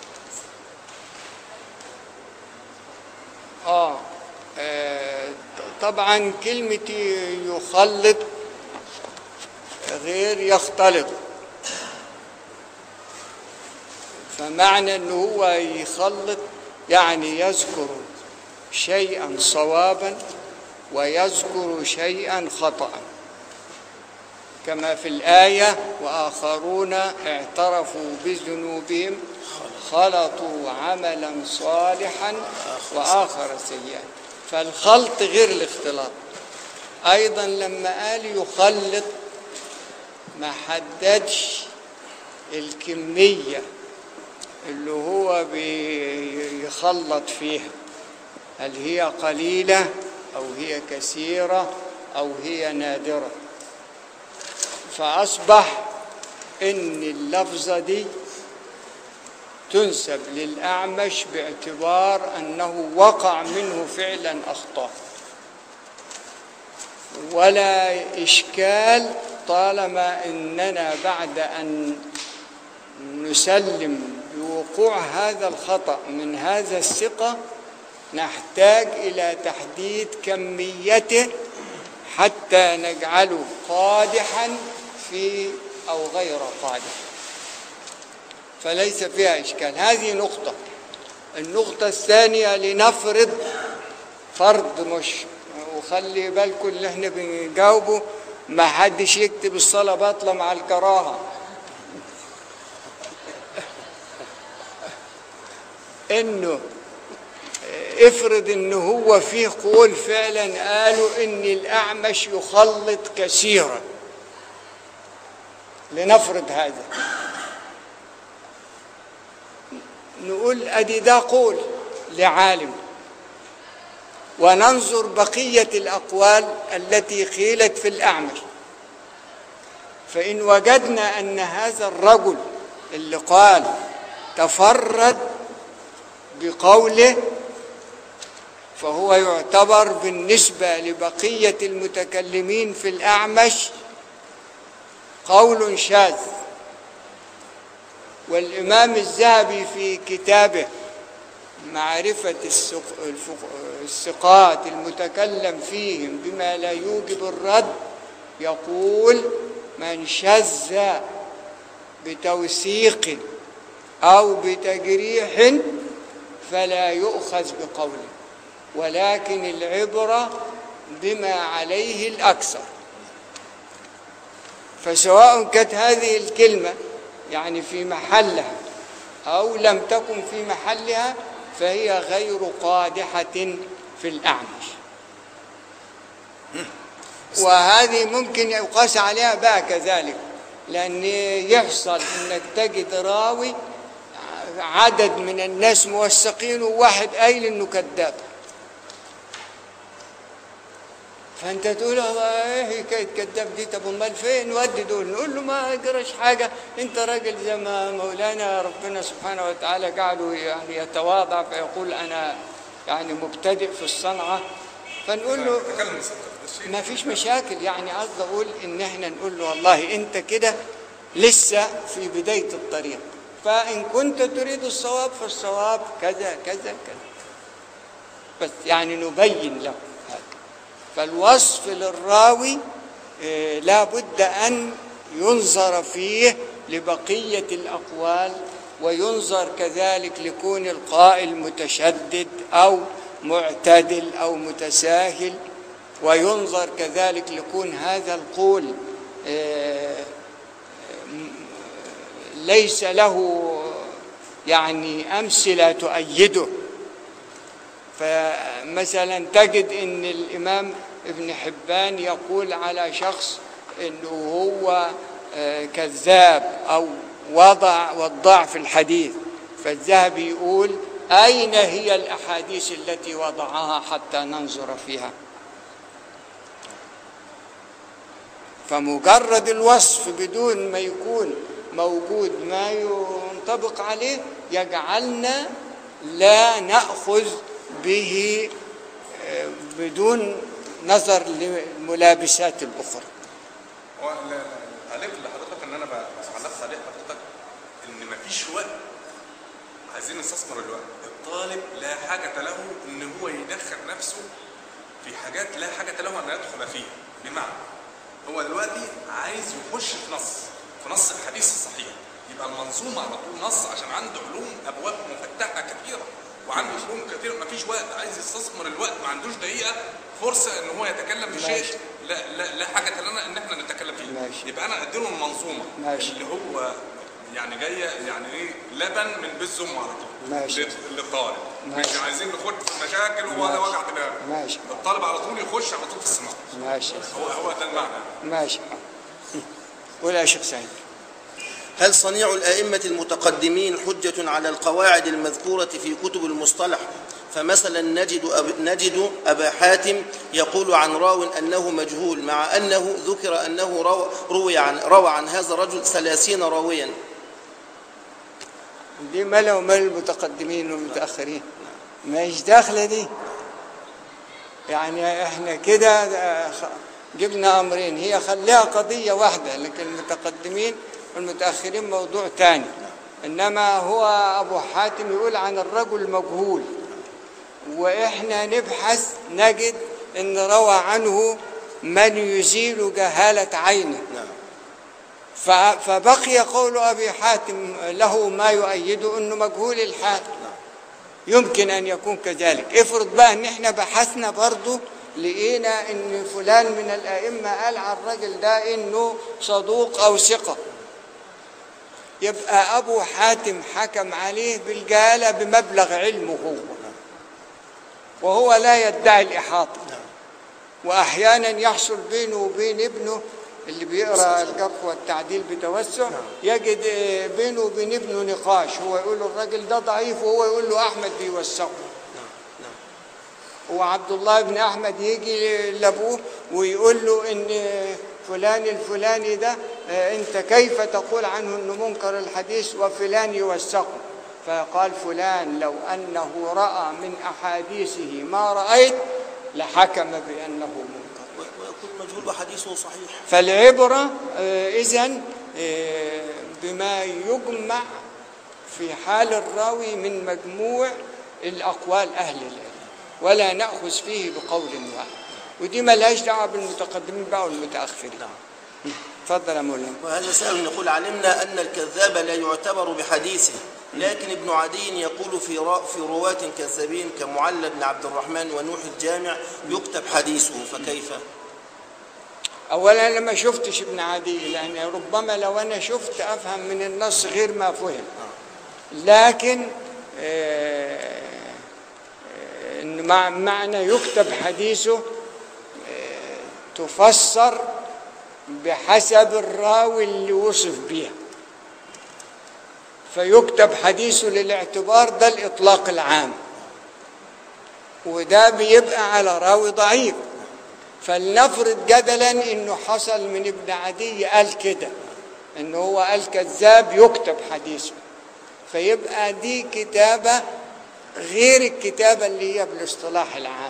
آه آه، طبعا كلمة يخلط غير يختلط فمعنى أنه هو يخلط يعني يذكر شيئا صوابا ويذكر شيئا خطأ كما في الآية وآخرون اعترفوا بذنوبهم خلطوا عملا صالحا وآخر سيئا فالخلط غير الاختلاط أيضا لما قال يخلط ما حددش الكمية اللي هو بيخلط فيها هل هي قليلة أو هي كثيرة أو هي نادرة فأصبح إن اللفظة دي تنسب للأعمش باعتبار أنه وقع منه فعلا أخطاء ولا إشكال طالما أننا بعد أن نسلم بوقوع هذا الخطأ من هذا الثقة نحتاج إلى تحديد كميته حتى نجعله قادحا في أو غير قادح فليس فيها إشكال هذه نقطة النقطة الثانية لنفرض فرض مش وخلي بالكم اللي احنا بنجاوبه ما حدش يكتب الصلاة باطلة مع الكراهة انه افرض ان هو فيه قول فعلا قالوا ان الاعمش يخلط كثيرا لنفرض هذا نقول ادي ده قول لعالم وننظر بقيه الاقوال التي قيلت في الاعمش فان وجدنا ان هذا الرجل اللي قال تفرد بقوله فهو يعتبر بالنسبة لبقية المتكلمين في الأعمش قول شاذ والإمام الذهبي في كتابه معرفة السق- الفق- الثقات المتكلم فيهم بما لا يوجب الرد يقول من شذ بتوثيق أو بتجريح فلا يؤخذ بقوله ولكن العبرة بما عليه الأكثر فسواء كانت هذه الكلمة يعني في محلها أو لم تكن في محلها فهي غير قادحة في الأعمش وهذه ممكن يقاس عليها بقى كذلك لأن يحصل أنك تجد راوي عدد من الناس موثقين وواحد قايل انه كذاب فانت تقول الله ايه حكايه كذاب دي طب امال فين ودي دول نقول له ما يجراش حاجه انت راجل زي ما مولانا ربنا سبحانه وتعالى جعله يعني يتواضع فيقول انا يعني مبتدئ في الصنعه فنقول له تكلم الصدق ده الشيء ما فيش مشاكل يعني قصدي اقول ان احنا نقول له والله انت كده لسه في بدايه الطريق فان كنت تريد الصواب فالصواب كذا كذا كذا بس يعني نبين له هذا فالوصف للراوي آه، لا بد ان ينظر فيه لبقيه الاقوال وينظر كذلك لكون القائل متشدد او معتدل او متساهل وينظر كذلك لكون هذا القول آه، ليس له يعني أمثلة تؤيده فمثلا تجد أن الإمام ابن حبان يقول على شخص أنه هو آه، كذاب أو وضع وضع في الحديث فالذهبي يقول أين هي الأحاديث التي وضعها حتى ننظر فيها فمجرد الوصف بدون ما يكون موجود ما ينطبق عليه يجعلنا لا نأخذ به آه، بدون نظر للملابسات الأخرى هو لا- لا، التعليق اللي حضرتك ان انا ب- علقت عليه حضرتك ان مفيش وقت عايزين نستثمر الوقت الطالب لا حاجة له ان هو يدخل نفسه في حاجات لا حاجة له ان يدخل فيها بمعنى هو دلوقتي عايز يخش في نص في نص الحديث الصحيح يبقى المنظومة على طول نص عشان عنده علوم ابواب مفتحة كثيرة وعنده علوم كثيرة مفيش وقت عايز يستثمر الوقت ما عندوش دقيقة فرصة ان هو يتكلم في ماشي. شيء لا لا لا حاجة لنا ان احنا نتكلم فيه ماشي. يبقى انا اديله المنظومة ماشي. اللي هو يعني جاية يعني ايه لبن من بيت زمه على طول ماشي. لل- للطالب مش ماشي. عايزين نخش في المشاكل ولا ماشي. وجع دماغ ماشي. الطالب على طول يخش على طول في الصناعة ماشي هو هو ده المعنى ماشي قول يا شيخ سعيد هل صنيع الأئمة المتقدمين حجة على القواعد المذكورة في كتب المصطلح فمثلا نجد أب نجد أبا حاتم يقول عن راو أنه مجهول مع أنه ذكر أنه روى, روي عن روى عن هذا الرجل ثلاثين راويا دي ملا ومال المتقدمين والمتأخرين مش داخلة دي يعني احنا كده آه، خ- جبنا أمرين هي خليها قضية واحدة لكن المتقدمين والمتأخرين موضوع تاني إنما هو أبو حاتم يقول عن الرجل مجهول وإحنا نبحث نجد إن روى عنه من يزيل جهالة عينه نعم ف- فبقي قول أبي حاتم له ما يؤيده أنه مجهول الحال يمكن أن يكون كذلك افرض بقى أن احنا بحثنا برضو لقينا أن فلان من الأئمة قال على الرجل ده أنه صدوق أو ثقة يبقى أبو حاتم حكم عليه بالجهالة بمبلغ علمه هو وهو لا يدعي الإحاطة واحيانا يحصل بينه وبين ابنه اللي بيقرا الجرح والتعديل بتوسع يجد آه، بينه وبين ابنه نقاش هو يقول له الراجل ده ضعيف وهو يقول له احمد بيوثقه وعبد الله بن احمد يجي لابوه ويقول له ان فلان الفلاني ده آه، انت كيف تقول عنه انه منكر الحديث وفلان يوثقه فقال فلان لو انه راى من احاديثه ما رايت لحكم بانه منكر و- ويكون مجهول وحديثه صحيح فالعبره اذا بما يجمع في حال الراوي من مجموع الأقوال أهل العلم ولا نأخذ فيه بقول واحد ودي ملهاش دعوة بالمتقدمين بقى والمتأخرين اتفضل يا مولانا وهذا سائل يقول علمنا أن الكذاب لا يعتبر بحديثه لكن ابن عدي يقول في را- في رواة كذابين كمعلى بن عبد الرحمن ونوح الجامع يكتب حديثه فكيف؟ اولا انا ما شفتش ابن عدي لان ربما لو انا شفت افهم من النص غير ما فهم لكن آه، آه، إن مع معنى يكتب حديثه آه، تفسر بحسب الراوي اللي وصف بيها فيكتب حديثه للاعتبار ده الاطلاق العام وده بيبقى على راوي ضعيف فلنفرض جدلا انه حصل من ابن عدي قال كده انه هو قال كذاب يكتب حديثه فيبقى دي كتابة غير الكتابة اللي هي بالاصطلاح العام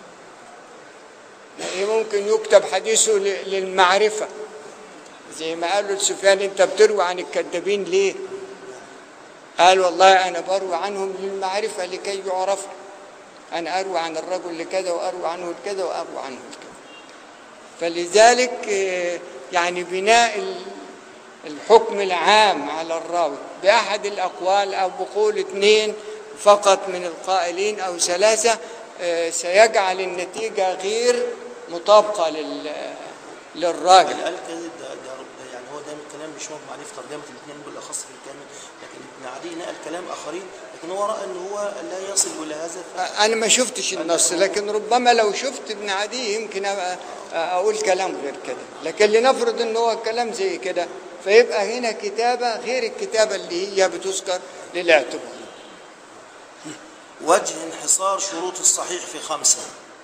يعني ممكن يكتب حديثه ل- للمعرفة زي ما قالوا لسفيان انت بتروي عن الكذابين ليه قال والله انا بروي عنهم للمعرفة لكي يعرفوا انا اروي عن الرجل لكذا واروي عنه لكذا واروي عنه لكذا فلذلك آه، يعني بناء ال- الحكم العام على الراوي بأحد الأقوال أو بقول اثنين فقط من القائلين أو ثلاثة آه، سيجعل النتيجة غير مطابقة لل للراجل اللي قال كده ده, ده, ده يعني هو ده الكلام مش مطبع عليه في ترجمة الاثنين بالأخص في الكامل لكن ابن عدي نقل كلام آخرين لكن هو رأى أن هو لا يصل إلى هذا ف- أنا ما شفتش النص لكن ربما لو شفت ابن عدي يمكن أبقى أقول كلام غير كده لكن لنفرض أن هو كلام زي كده فيبقى هنا كتابة غير الكتابة اللي هي بتذكر للاعتبار وجه انحصار شروط الصحيح في خمسة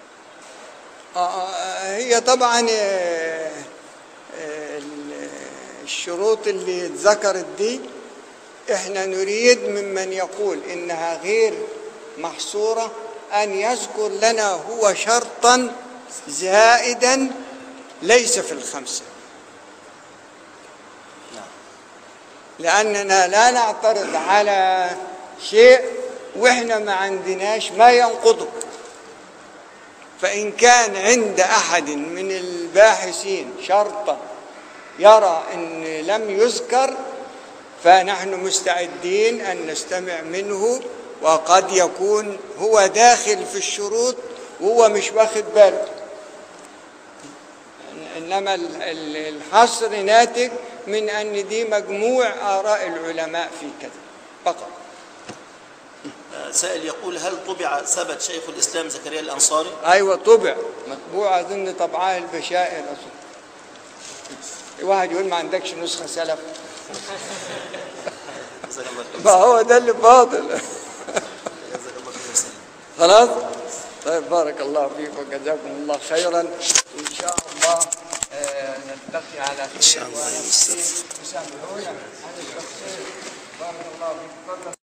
آه، هي طبعا آه، آه، ال- الشروط اللي اتذكرت دي احنا نريد ممن يقول انها غير محصوره ان يذكر لنا هو شرطا زائدا ليس في الخمسه لاننا لا نعترض على شيء واحنا ما عندناش ما ينقضه فإن كان عند أحد من الباحثين شرطا يرى أن لم يذكر فنحن مستعدين أن نستمع منه وقد يكون هو داخل في الشروط وهو مش واخد باله إنما ال- ال- الحصر ناتج من أن دي مجموع آراء العلماء في كذا فقط آه، سائل يقول هل طبع ثبت شيخ الإسلام زكريا الأنصاري ايوه طبع مطبوع اظن طبعاه البشائر اظن واحد يقول ما عندكش نسخه سلف جزاك الله خير ما هو ده اللي فاضل جزاك الله خير سائل. خلاص طيب بارك الله فيك وجزاكم الله خيرا ان شاء الله آه، نلتقي على خير إن شاء الله يا أستاذ. وسامحونا عن التقصير بارك الله فيك تفضل